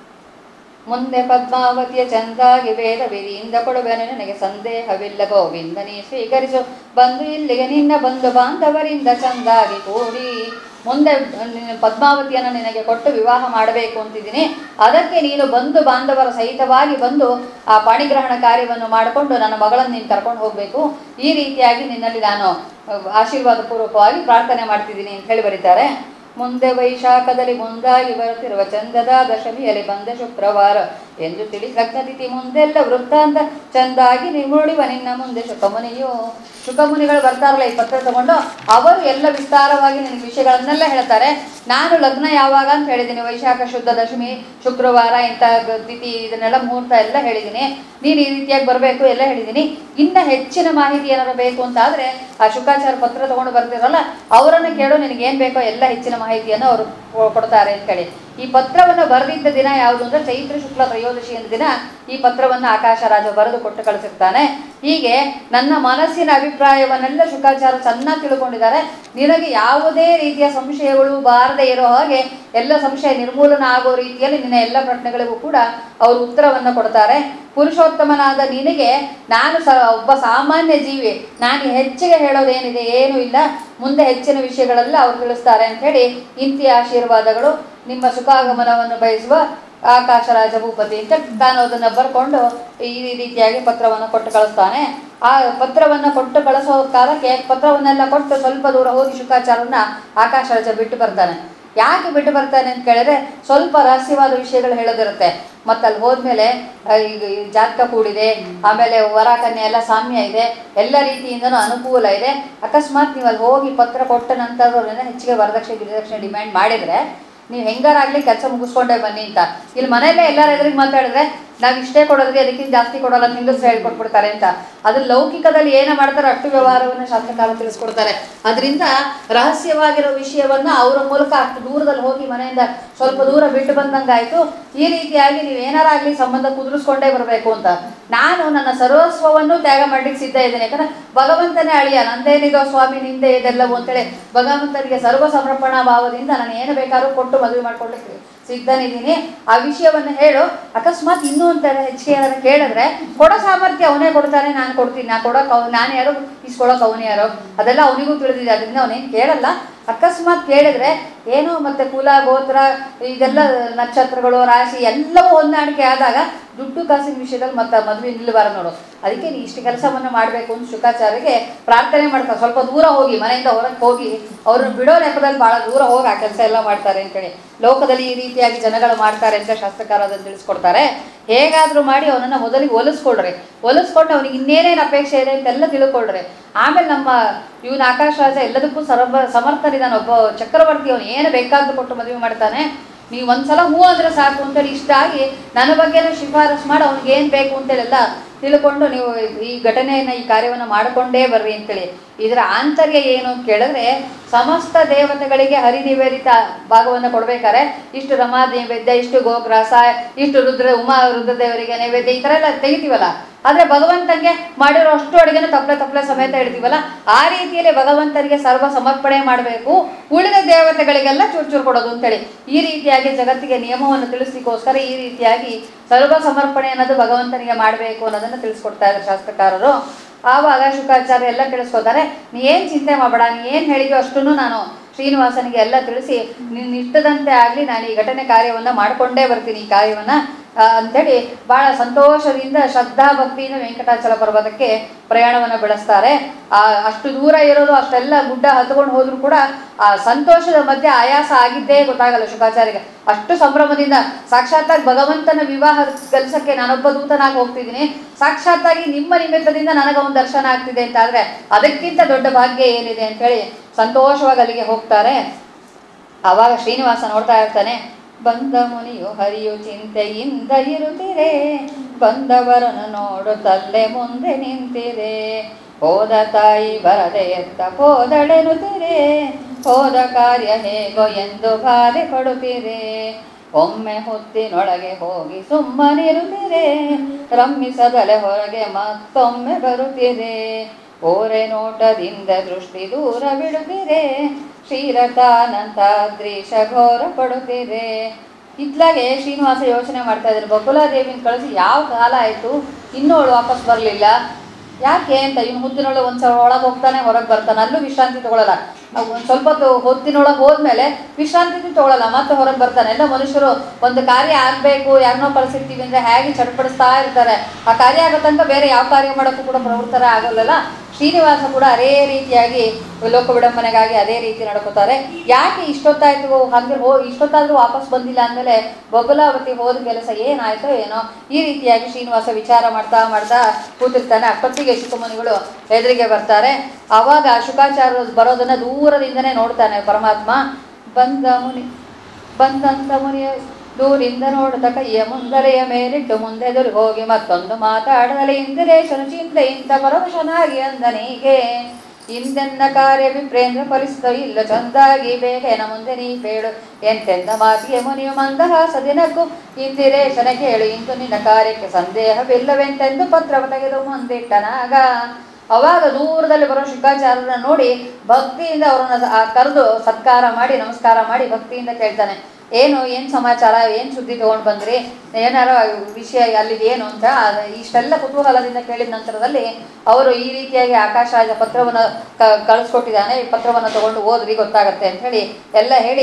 S1: ಮುಂದೆ ಪದ್ಮಾವತಿಯ ಚಂದಾಗಿ ವೇದ ವಿಧಿಯಿಂದ ಕೊಡುವೆನು ನನಗೆ ಸಂದೇಹವಿಲ್ಲ ಗೋವಿಂದ ನೀ ಸ್ವೀಕರಿಸು ಬಂದು ಇಲ್ಲಿಗೆ ನಿನ್ನ ಬಂಧು ಬಾಂಧವರಿಂದ ಚಂದಾಗಿ ಕೂಡಿ ಮುಂದೆ ನಿನ್ನ ಪದ್ಮಾವತಿಯನ್ನು ನಿನಗೆ ಕೊಟ್ಟು ವಿವಾಹ ಮಾಡಬೇಕು ಅಂತಿದ್ದೀನಿ ಅದಕ್ಕೆ ನೀನು ಬಂಧು ಬಾಂಧವರ ಸಹಿತವಾಗಿ ಬಂದು ಆ ಪಾಣಿಗ್ರಹಣ ಕಾರ್ಯವನ್ನು ಮಾಡಿಕೊಂಡು ನನ್ನ ಮಗಳನ್ನು ನೀನು ಕರ್ಕೊಂಡು ಹೋಗಬೇಕು ಈ ರೀತಿಯಾಗಿ ನಿನ್ನಲ್ಲಿ ನಾನು ಅಹ್, ಆಶೀರ್ವಾದ ಪೂರ್ವಕವಾಗಿ ಪ್ರಾರ್ಥನೆ ಮಾಡ್ತಿದ್ದೀನಿ ಅಂತ ಹೇಳಿ ಬರೀತಾರೆ ಮುಂದೆ ವೈಶಾಖದಲ್ಲಿ ಮುಂದಾಗಿ ಬರುತ್ತಿರುವ ಚಂದದ ದಶಮಿಯಲ್ಲಿ ಬಂದ ಶುಕ್ರವಾರ ಎಂದು ತಿಳಿ ಲಗ್ನತಿಥಿ ಮುಂದೆಲ್ಲ ವೃತ್ತಾಂತ ಚಂದಾಗಿ ನಿಮುಡಿವ ನಿನ್ನ ಮುಂದೆ ಶುಕಮುನಿಯು ಶುಕಮುನಿಗಳು ಬರ್ತಾರಲ್ಲ ಈ ಪತ್ರ ತಗೊಂಡು ಅವರು ಎಲ್ಲ ವಿಸ್ತಾರವಾಗಿ ನಿನಗೆ ವಿಷಯಗಳನ್ನೆಲ್ಲ ಹೇಳ್ತಾರೆ ನಾನು ಲಗ್ನ ಯಾವಾಗ ಅಂತ ಹೇಳಿದ್ದೀನಿ ವೈಶಾಖ ಶುದ್ಧ ದಶಮಿ ಶುಕ್ರವಾರ ಇಂಥ ಗ- ತಿಥಿ ಇದನ್ನೆಲ್ಲ ಮುಹೂರ್ತ ಎಲ್ಲ ಹೇಳಿದ್ದೀನಿ ನೀನು ಈ ರೀತಿಯಾಗಿ ಬರಬೇಕು ಎಲ್ಲ ಹೇಳಿದ್ದೀನಿ ಇನ್ನು ಹೆಚ್ಚಿನ ಮಾಹಿತಿ ಏನಾದ್ರು ಬೇಕು ಅಂತ ಆದರೆ ಆ ಶುಕಾಚಾರ ಪತ್ರ ತಗೊಂಡು ಬರ್ತಿರಲ್ಲ ಅವರನ್ನು ಕೇಳು ನಿನಗೆ ಏನು ಬೇಕೋ ಎಲ್ಲ ಹೆಚ್ಚಿನ ಮಾಹಿತಿಯನ್ನು ಅವರು ಕೊ- ಕೊಡ್ತಾರೆ ಅಂತ ಹೇಳಿ ಈ ಪತ್ರವನ್ನು ಬರೆದಿದ್ದ ದಿನ ಯಾವುದು ಅಂದರೆ ಚೈತ್ರ ಶುಕ್ಲ ತ್ರಯೋದಶಿ ಎಂದ ದಿನ ಈ ಪತ್ರವನ್ನು ಆಕಾಶ ರಾಜ ಬರೆದು ಕೊಟ್ಟು ಕಳಿಸಿರ್ತಾನೆ ಹೀಗೆ ನನ್ನ ಮನಸ್ಸಿನ ಅಭಿಪ್ರಾಯವನ್ನೆಲ್ಲ ಶುಕಾಚಾರ ಚೆನ್ನಾಗಿ ತಿಳ್ಕೊಂಡಿದ್ದಾರೆ ನಿನಗೆ ಯಾವುದೇ ರೀತಿಯ ಸಂಶಯಗಳು ಬಾರದೆ ಇರೋ ಹಾಗೆ ಎಲ್ಲ ಸಂಶಯ ನಿರ್ಮೂಲನ ಆಗೋ ರೀತಿಯಲ್ಲಿ ನಿನ್ನ ಎಲ್ಲ ಪ್ರಶ್ನೆಗಳಿಗೂ ಕೂಡ ಅವರು ಉತ್ತರವನ್ನು ಕೊಡ್ತಾರೆ ಪುರುಷೋತ್ತಮನಾದ ನಿನಗೆ ನಾನು ಸ ಒಬ್ಬ ಸಾಮಾನ್ಯ ಜೀವಿ ನಾನು ಹೆಚ್ಚಿಗೆ ಹೇಳೋದೇನಿದೆ ಏನೂ ಇಲ್ಲ ಮುಂದೆ ಹೆಚ್ಚಿನ ವಿಷಯಗಳೆಲ್ಲ ಅವ್ರು ತಿಳಿಸ್ತಾರೆ ಅಂತ ಹೇಳಿ ಇಂತಿ ಆಶೀರ್ವಾದಗಳು ನಿಮ್ಮ ಸುಖಾಗಮನವನ್ನು ಬಯಸುವ ಆಕಾಶರಾಜ ಭೂಪತಿ ಅಂತ ತಾನು ಅದನ್ನು ಬರ್ಕೊಂಡು ಈ ರೀತಿಯಾಗಿ ಪತ್ರವನ್ನು ಕೊಟ್ಟು ಕಳಿಸ್ತಾನೆ ಆ ಪತ್ರವನ್ನು ಕೊಟ್ಟು ಕಳಿಸೋ ಕಾಲಕ್ಕೆ ಪತ್ರವನ್ನೆಲ್ಲ ಕೊಟ್ಟು ಸ್ವಲ್ಪ ದೂರ ಹೋಗಿ ಶುಕಾಚಾರನ್ನ ಆಕಾಶರಾಜ ಬಿಟ್ಟು ಬರ್ತಾನೆ ಯಾಕೆ ಬಿಟ್ಟು ಬರ್ತಾನೆ ಅಂತ ಕೇಳಿದ್ರೆ ಸ್ವಲ್ಪ ರಹಸ್ಯವಾದ ವಿಷಯಗಳು ಹೇಳೋದಿರುತ್ತೆ ಮತ್ತು ಅಲ್ಲಿ ಹೋದ್ಮೇಲೆ ಆ, ಈಗ ಈ ಜಾತಕ ಕೂಡಿದೆ ಆಮೇಲೆ ವರ ಕನ್ಯೆ ಎಲ್ಲ ಸಾಮ್ಯ ಇದೆ ಎಲ್ಲ ರೀತಿಯಿಂದನೂ ಅನುಕೂಲ ಇದೆ ಅಕಸ್ಮಾತ್ ನೀವು ಅಲ್ಲಿ ಹೋಗಿ ಪತ್ರ ಕೊಟ್ಟ ನಂತರ ಹೆಚ್ಚಿಗೆ ವರದಕ್ಷಿಣೆ ಗಿರಿದಕ್ಷಿಣೆ ಡಿಮ್ಯಾಂಡ್ ಮಾಡಿದರೆ ನೀವು ಹೆಂಗಾರಾಗ್ಲಿ ಕೆಲಸ ಮುಗಿಸ್ಕೊಂಡೇ ಬನ್ನಿ ಅಂತ ಇಲ್ಲಿ ಮನೆಯಲ್ಲೇ ಎಲ್ಲರ ಎದುರಿಗೆ ಮಾತಾಡಿದ್ರೆ ನಾವು ಇಷ್ಟೇ ಕೊಡೋದ್ರಿ ಅದಕ್ಕಿಂತ ಜಾಸ್ತಿ ಕೊಡೋಲ್ಲ ಅಂತ ನಿಲ್ಲಿಸಿ ಹೇಳ್ಕೊಟ್ಬಿಡ್ತಾರೆ ಅಂತ ಅದು ಲೌಕಿಕದಲ್ಲಿ ಏನೇ ಮಾಡ್ತಾರೆ ಅಷ್ಟು ವ್ಯವಹಾರವನ್ನು ಶಾಸ್ತ್ರಕಾರ ತಿಳಿಸ್ಕೊಡ್ತಾರೆ ಅದರಿಂದ ರಹಸ್ಯವಾಗಿರೋ ವಿಷಯವನ್ನ ಅವರ ಮೂಲಕ ಅಷ್ಟು ದೂರದಲ್ಲಿ ಹೋಗಿ ಮನೆಯಿಂದ ಸ್ವಲ್ಪ ದೂರ ಬಿಟ್ಟು ಬಂದಂಗಾಯ್ತು ಈ ರೀತಿಯಾಗಿ ನೀವು ಏನಾರಾಗ್ಲಿ ಸಂಬಂಧ ಕುದುರಿಸ್ಕೊಂಡೇ ಬರಬೇಕು ಅಂತ ನಾನು ನನ್ನ ಸರ್ವಸ್ವವನ್ನು ತ್ಯಾಗ ಮಾಡ್ಲಿಕ್ಕೆ ಸಿದ್ಧ ಇದ್ದೇನೆ ಯಾಕಂದ್ರೆ ಭಗವಂತನೇ ಅಳಿಯ ನಂದೇನಿದೋ ಸ್ವಾಮಿ ನಿಂದೆ ಇದೆಲ್ಲವೂ ಅಂತೇಳಿ ಭಗವಂತನಿಗೆ ಸರ್ವ ಸಮರ್ಪಣಾ ಭಾವದಿಂದ ನಾನು ಏನು ಬೇಕಾದ್ರೂ ಕೊಟ್ಟು ಮದುವೆ ಮಾಡ್ಕೊಳ್ಲಿಕ್ಕೆ ಸಿದ್ಧನಿದ್ದೀನಿ ಆ ವಿಷಯವನ್ನು ಹೇಳು ಅಕಸ್ಮಾತ್ ಇನ್ನೂ ಅಂತ ಹೆಚ್ಚಿಗೆ ಏನಾದ್ರು ಕೇಳಿದ್ರೆ ಕೊಡೋ ಸಾಮರ್ಥ್ಯ ಅವನೇ ಕೊಡ್ತಾನೆ ನಾನು ಕೊಡ್ತೀನಿ ನಾ ಕೊಡೋಕೆ ಅವ್ ನಾನು ಯಾರು ಇಸ್ಕೊಳೋಕೆ ಅವನು ಯಾರು ಅದೆಲ್ಲ ಅವನಿಗೂ ತಿಳಿದಿದೆ ಅದರಿಂದ ಅವನೇನು ಕೇಳಲ್ಲ ಅಕಸ್ಮಾತ್ ಕೇಳಿದ್ರೆ ಏನು ಮತ್ತೆ ಕುಲ ಗೋತ್ರ ಇದೆಲ್ಲ ನಕ್ಷತ್ರಗಳು ರಾಶಿ ಎಲ್ಲವೂ ಹೊಂದಾಣಿಕೆ ಆದಾಗ ದುಡ್ಡು ಕಾಸಿನ ವಿಷಯದಲ್ಲಿ ಮತ್ತೆ ಮದುವೆ ನಿಲ್ಲಬಾರ ನೋಡು ಅದಕ್ಕೆ ನೀ ಇಷ್ಟು ಕೆಲಸವನ್ನು ಮಾಡಬೇಕು ಅಂತ ಶುಕಾಚಾರ್ಯಗೆ ಪ್ರಾರ್ಥನೆ ಮಾಡ್ತಾರೆ ಸ್ವಲ್ಪ ದೂರ ಹೋಗಿ ಮನೆಯಿಂದ ಹೊರಗೆ ಹೋಗಿ ಅವ್ರನ್ನ ಬಿಡೋ ನೆಪದಲ್ಲಿ ಭಾಳ ದೂರ ಹೋಗಿ ಆ ಕೆಲಸ ಎಲ್ಲ ಮಾಡ್ತಾರೆ ಅಂತೇಳಿ ಲೋಕದಲ್ಲಿ ಈ ರೀತಿಯಾಗಿ ಜನಗಳು ಮಾಡ್ತಾರೆ ಅಂತ ಶಾಸ್ತ್ರಕಾರ ಅದನ್ನು ತಿಳಿಸ್ಕೊಡ್ತಾರೆ ಹೇಗಾದರೂ ಮಾಡಿ ಅವನನ್ನು ಮೊದಲಿಗೆ ಒಲಿಸ್ಕೊಳ್ರಿ ಒಲಿಸ್ಕೊಂಡು ಅವನಿಗೆ ಇನ್ನೇನೇನು ಅಪೇಕ್ಷೆ ಇದೆ ಅಂತೆಲ್ಲ ತಿಳ್ಕೊಳ್ರಿ ಆಮೇಲೆ ನಮ್ಮ ಇವನು ಆಕಾಶ ರಾಜ ಎಲ್ಲದಕ್ಕೂ ಸರ್ವ ಸಮರ್ಥನಿದ್ದಾನೆ ಒಬ್ಬ ಚಕ್ರವರ್ತಿ ಅವನು ಏನು ಬೇಕಾದ್ರೂ ಕೊಟ್ಟು ಮದುವೆ ಮಾಡ್ತಾನೆ ನೀವು ಒಂದ್ಸಲ ಹೂ ಅಂದ್ರೆ ಸಾಕು ಅಂತೇಳಿ ಇಷ್ಟ ಆಗಿ ನನ್ನ ಬಗ್ಗೆನೂ ಶಿಫಾರಸ್ ಮಾಡಿ ಅವ್ನಿಗೆ ಏನು ಬೇಕು ಅಂತೇಳೆಲ್ಲ ತಿಳ್ಕೊಂಡು ನೀವು ಈ ಘಟನೆಯನ್ನು ಈ ಕಾರ್ಯವನ್ನು ಮಾಡಿಕೊಂಡೇ ಬರ್ರಿ ಅಂತೇಳಿ ಇದರ ಆಂತರ್ಯ ಏನು ಅಂತ ಕೇಳಿದ್ರೆ ಸಮಸ್ತ ದೇವತೆಗಳಿಗೆ ಹರಿ ನಿವೇದಿತ ಭಾಗವನ್ನು ಕೊಡ್ಬೇಕಾದ್ರೆ ಇಷ್ಟು ರಮಾ ನೈವೇದ್ಯ ಇಷ್ಟು ಗೋಗ್ರಾಸ ಇಷ್ಟು ರುದ್ರ ಉಮಾ ರುದ್ರದೇವರಿಗೆ ನೈವೇದ್ಯ ಈ ಥರ ಎಲ್ಲ ತೆಗಿತೀವಲ್ಲ ಆದರೆ ಭಗವಂತನಿಗೆ ಮಾಡಿರೋ ಅಷ್ಟು ಅಡುಗೆನ ತಪ್ಪಲೆ ತಪ್ಪಲೆ ಸಮೇತ ಇಡ್ತೀವಲ್ಲ ಆ ರೀತಿಯಲ್ಲಿ ಭಗವಂತನಿಗೆ ಸರ್ವ ಸಮರ್ಪಣೆ ಮಾಡಬೇಕು ಉಳಿದ ದೇವತೆಗಳಿಗೆಲ್ಲ ಚೂರು ಚೂರು ಕೊಡೋದು ಅಂತೇಳಿ ಈ ರೀತಿಯಾಗಿ ಜಗತ್ತಿಗೆ ನಿಯಮವನ್ನು ತಿಳಿಸ್ಲಿಕ್ಕೋಸ್ಕರ ಈ ರೀತಿಯಾಗಿ ಸರ್ವ ಸಮರ್ಪಣೆ ಅನ್ನೋದು ಭಗವಂತನಿಗೆ ಮಾಡಬೇಕು ಅನ್ನೋದನ್ನು ತಿಳಿಸ್ಕೊಡ್ತಾ ಇದ್ದಾರೆ ಶಾಸ್ತ್ರಕಾರರು ಆವಾಗ ಶುಕಾಚಾರ್ಯ ಎಲ್ಲ ತಿಳಿಸ್ಕೊತಾರೆ ನೀ ಏನು ಚಿಂತೆ ಮಾಡಬೇಡ ನೀ ಏನು ಹೇಳಿದ್ಯೋ ಅಷ್ಟನ್ನು ನಾನು ಶ್ರೀನಿವಾಸನಿಗೆ ಎಲ್ಲ ತಿಳಿಸಿ ನಿನ್ನ ಇಷ್ಟದಂತೆ ಆಗಲಿ ನಾನು ಈ ಘಟನೆ ಕಾರ್ಯವನ್ನು ಮಾಡಿಕೊಂಡೇ ಬರ್ತೀನಿ ಈ ಕಾರ್ಯವನ್ನು ಆ, ಅಂತೇಳಿ ಭಾಳ ಸಂತೋಷದಿಂದ ಶ್ರದ್ಧಾ ಭಕ್ತಿಯಿಂದ ವೆಂಕಟಾಚಲ ಪರ್ವತಕ್ಕೆ ಪ್ರಯಾಣವನ್ನು ಬೆಳೆಸ್ತಾರೆ ಆ ಅಷ್ಟು ದೂರ ಇರೋದು ಅಷ್ಟೆಲ್ಲ ಗುಡ್ಡ ಹತ್ಕೊಂಡು ಹೋದ್ರು ಕೂಡ ಆ ಸಂತೋಷದ ಮಧ್ಯೆ ಆಯಾಸ ಆಗಿದ್ದೇ ಗೊತ್ತಾಗಲ್ಲ ಶುಕಾಚಾರ್ಯಗೆ ಅಷ್ಟು ಸಂಭ್ರಮದಿಂದ ಸಾಕ್ಷಾತ್ತಾಗಿ ಭಗವಂತನ ವಿವಾಹ ಕೆಲಸಕ್ಕೆ ನಾನೊಬ್ಬ ದೂತನಾಗಿ ಹೋಗ್ತಿದ್ದೀನಿ ಸಾಕ್ಷಾತ್ತಾಗಿ ನಿಮ್ಮ ನಿಮಿತ್ತದಿಂದ ನನಗೆ ಒಂದು ದರ್ಶನ ಆಗ್ತಿದೆ ಅಂತ ಆದರೆ ಅದಕ್ಕಿಂತ ದೊಡ್ಡ ಭಾಗ್ಯ ಏನಿದೆ ಅಂತೇಳಿ ಸಂತೋಷವಾಗಿ ಅಲ್ಲಿಗೆ ಹೋಗ್ತಾರೆ ಆವಾಗ ಶ್ರೀನಿವಾಸ ನೋಡ್ತಾ ಇರ್ತಾನೆ ಬಂದ ಮುನಿಯು ಹರಿಯು ಚಿಂತೆಯಿಂದ ಇರುತ್ತಿರೆ ಬಂದವರನ್ನು ನೋಡುತ್ತಲ್ಲೇ ಮುಂದೆ ನಿಂತಿರೆ ಹೋದ ತಾಯಿ ಬರದೆ ಎತ್ತ ಹೋದಳೆನುತ್ತಿರೆ ಹೋದ ಕಾರ್ಯ ಹೇಗೋ ಎಂದು ಬಾಧೆ ಪಡುತ್ತಿರೆ ಒಮ್ಮೆ ಹೊತ್ತಿನೊಳಗೆ ಹೋಗಿ ಸುಮ್ಮನಿರುತ್ತಿರೆ ರಮ್ಮಿಸದಲೆ ಹೊರಗೆ ಮತ್ತೊಮ್ಮೆ ಬರುತ್ತಿರೆ ಓರೆ ನೋಟದಿಂದ ದೃಷ್ಟಿ ದೂರ ಬಿಡುತ್ತಿರೆ ಕ್ಷೀರತಾನಂತಾದ್ರೀಶ ಘೋರ ಪಡುತ್ತಿರೆ ಇತ್ಲಾಗೆ ಶ್ರೀನಿವಾಸ ಯೋಚನೆ ಮಾಡ್ತಾ ಇದ್ದಾರೆ ಬಕುಲಾದೇವಿನ ಕಳಿಸಿ ಯಾವ ಕಾಲ ಆಯಿತು ಇನ್ನೂ ಅವಳು ವಾಪಸ್ ಬರಲಿಲ್ಲ ಯಾಕೆ ಅಂತ ಇನ್ನು ಮುದ್ದಿನೊಳಗೆ ಒಂದು ಸಲ ಒಳಗೆ ಹೋಗ್ತಾನೆ ಹೊರಗೆ ಬರ್ತಾನೆ ಅಲ್ಲೂ ವಿಶ್ರಾಂತಿ ತಗೊಳ್ಳಲ್ಲ ಒಂದು ಸ್ವಲ್ಪ ಹೊತ್ತು ಹೊತ್ತಿನೊಳಗೆ ಹೋದ್ಮೇಲೆ ವಿಶ್ರಾಂತಿ ತಗೊಳ್ಳಲ್ಲ ಮತ್ತೆ ಹೊರಗೆ ಬರ್ತಾನೆ ಎಲ್ಲ ಮನುಷ್ಯರು ಒಂದು ಕಾರ್ಯ ಆಗಬೇಕು ಯಾರನ್ನೋ ಕಳಿಸಿರ್ತೀವಿ ಅಂದರೆ ಹೇಗೆ ಚಡ್ಪಡಿಸ್ತಾ ಇರ್ತಾರೆ ಆ ಕಾರ್ಯ ಆಗೋ ತನಕ ಬೇರೆ ಯಾವ ಕಾರ್ಯ ಮಾಡೋಕ್ಕೂ ಕೂಡ ಪ್ರವೃತ್ತರ ಆಗೋಲ್ಲಲ್ಲ ಶ್ರೀನಿವಾಸ ಕೂಡ ಅದೇ ರೀತಿಯಾಗಿ ಲೋಕ ವಿಡಂಬನೆಗಾಗಿ ಅದೇ ರೀತಿ ನಡ್ಕೋತಾರೆ ಯಾಕೆ ಇಷ್ಟೊತ್ತಾಯ್ತು ಹಾಗೆ ಹೋ ಇಷ್ಟೊತ್ತಾದರೂ ವಾಪಸ್ ಬಂದಿಲ್ಲ ಅಂದಮೇಲೆ ಬೊಗಲಾವತಿ ಹೋದ ಕೆಲಸ ಏನಾಯ್ತೋ ಏನೋ ಈ ರೀತಿಯಾಗಿ ಶ್ರೀನಿವಾಸ ವಿಚಾರ ಮಾಡ್ತಾ ಮಾಡ್ತಾ ಕೂತಿರ್ತಾನೆ ಅಷ್ಟೊತ್ತಿಗೆ ಶುಕಮುನಿಗಳು ಎದುರಿಗೆ ಬರ್ತಾರೆ ಆವಾಗ ಶುಕಾಚಾರ್ಯ ಬರೋದನ್ನ ದೂರದಿಂದನೇ ನೋಡ್ತಾನೆ ಪರಮಾತ್ಮ ಬಂದ ಮುನಿ ಬಂದಂತ ಮುನಿಯ ದೂರಿಂದ ನೋಡುತ್ತ ಕೈಯ ಮುಂದಲೆಯ ಮೇಲಿಟ್ಟು ಮುಂದೆದುರು ಹೋಗಿ ಮತ್ತೊಂದು ಮಾತಾಡಲಿ ಇಂದಿರೇಶನು ಚಿಂತೆಯಿಂದ ಪರವಶನಾಗಿ ಅಂದನಿಗೆ ಇಂದೆನ್ನ ಕಾರ್ಯ ವಿಪ್ರೇಂದ್ರ ಫಲಿಸ್ತ ಇಲ್ಲ ಚಂದಾಗಿ ಬೇಗೇನ ಮುಂದೆ ನೀ ಬೇಡು ಎಂತೆಂದ ಮಾತಿಗೆ ಮುನಿಯು ಮಂದಹಾಸದಿನಕ್ಕೂ ಇಂದಿರೇಶನ ಕೇಳು ಇಂದು ನಿನ್ನ ಕಾರ್ಯಕ್ಕೆ ಸಂದೇಹವಿಲ್ಲವೆಂತೆಂದು ಪತ್ರವ ತೆಗೆದು ಮುಂದಿಟ್ಟನಾಗ ಅವಾಗ ದೂರದಲ್ಲಿ ಬರೋ ಶುಕಾಚಾರ್ಯರನ್ನ ನೋಡಿ ಭಕ್ತಿಯಿಂದ ಅವರನ್ನ ಕರೆದು ಸತ್ಕಾರ ಮಾಡಿ ನಮಸ್ಕಾರ ಮಾಡಿ ಭಕ್ತಿಯಿಂದ ಕೇಳ್ತಾನೆ ಏನು ಏನು ಸಮಾಚಾರ ಏನು ಸುದ್ದಿ ತೊಗೊಂಡು ಬಂದ್ರಿ ಏನಾರ ವಿಷಯ ಅಲ್ಲಿದು ಏನು ಅಂತ ಅದ್- ಇಷ್ಟೆಲ್ಲ ಕುತೂಹಲದಿಂದ ಕೇಳಿದ ನಂತರದಲ್ಲಿ ಅವರು ಈ ರೀತಿಯಾಗಿ ಆಕಾಶ ರಾಜ ಪತ್ರವನ್ನು ಕ ಕಳಿಸ್ಕೊಟ್ಟಿದ್ದಾನೆ ಈ ಪತ್ರವನ್ನು ತಗೊಂಡು ಓದ್ರಿ ಗೊತ್ತಾಗತ್ತೆ ಅಂತ ಹೇಳಿ ಎಲ್ಲ ಹೇಳಿ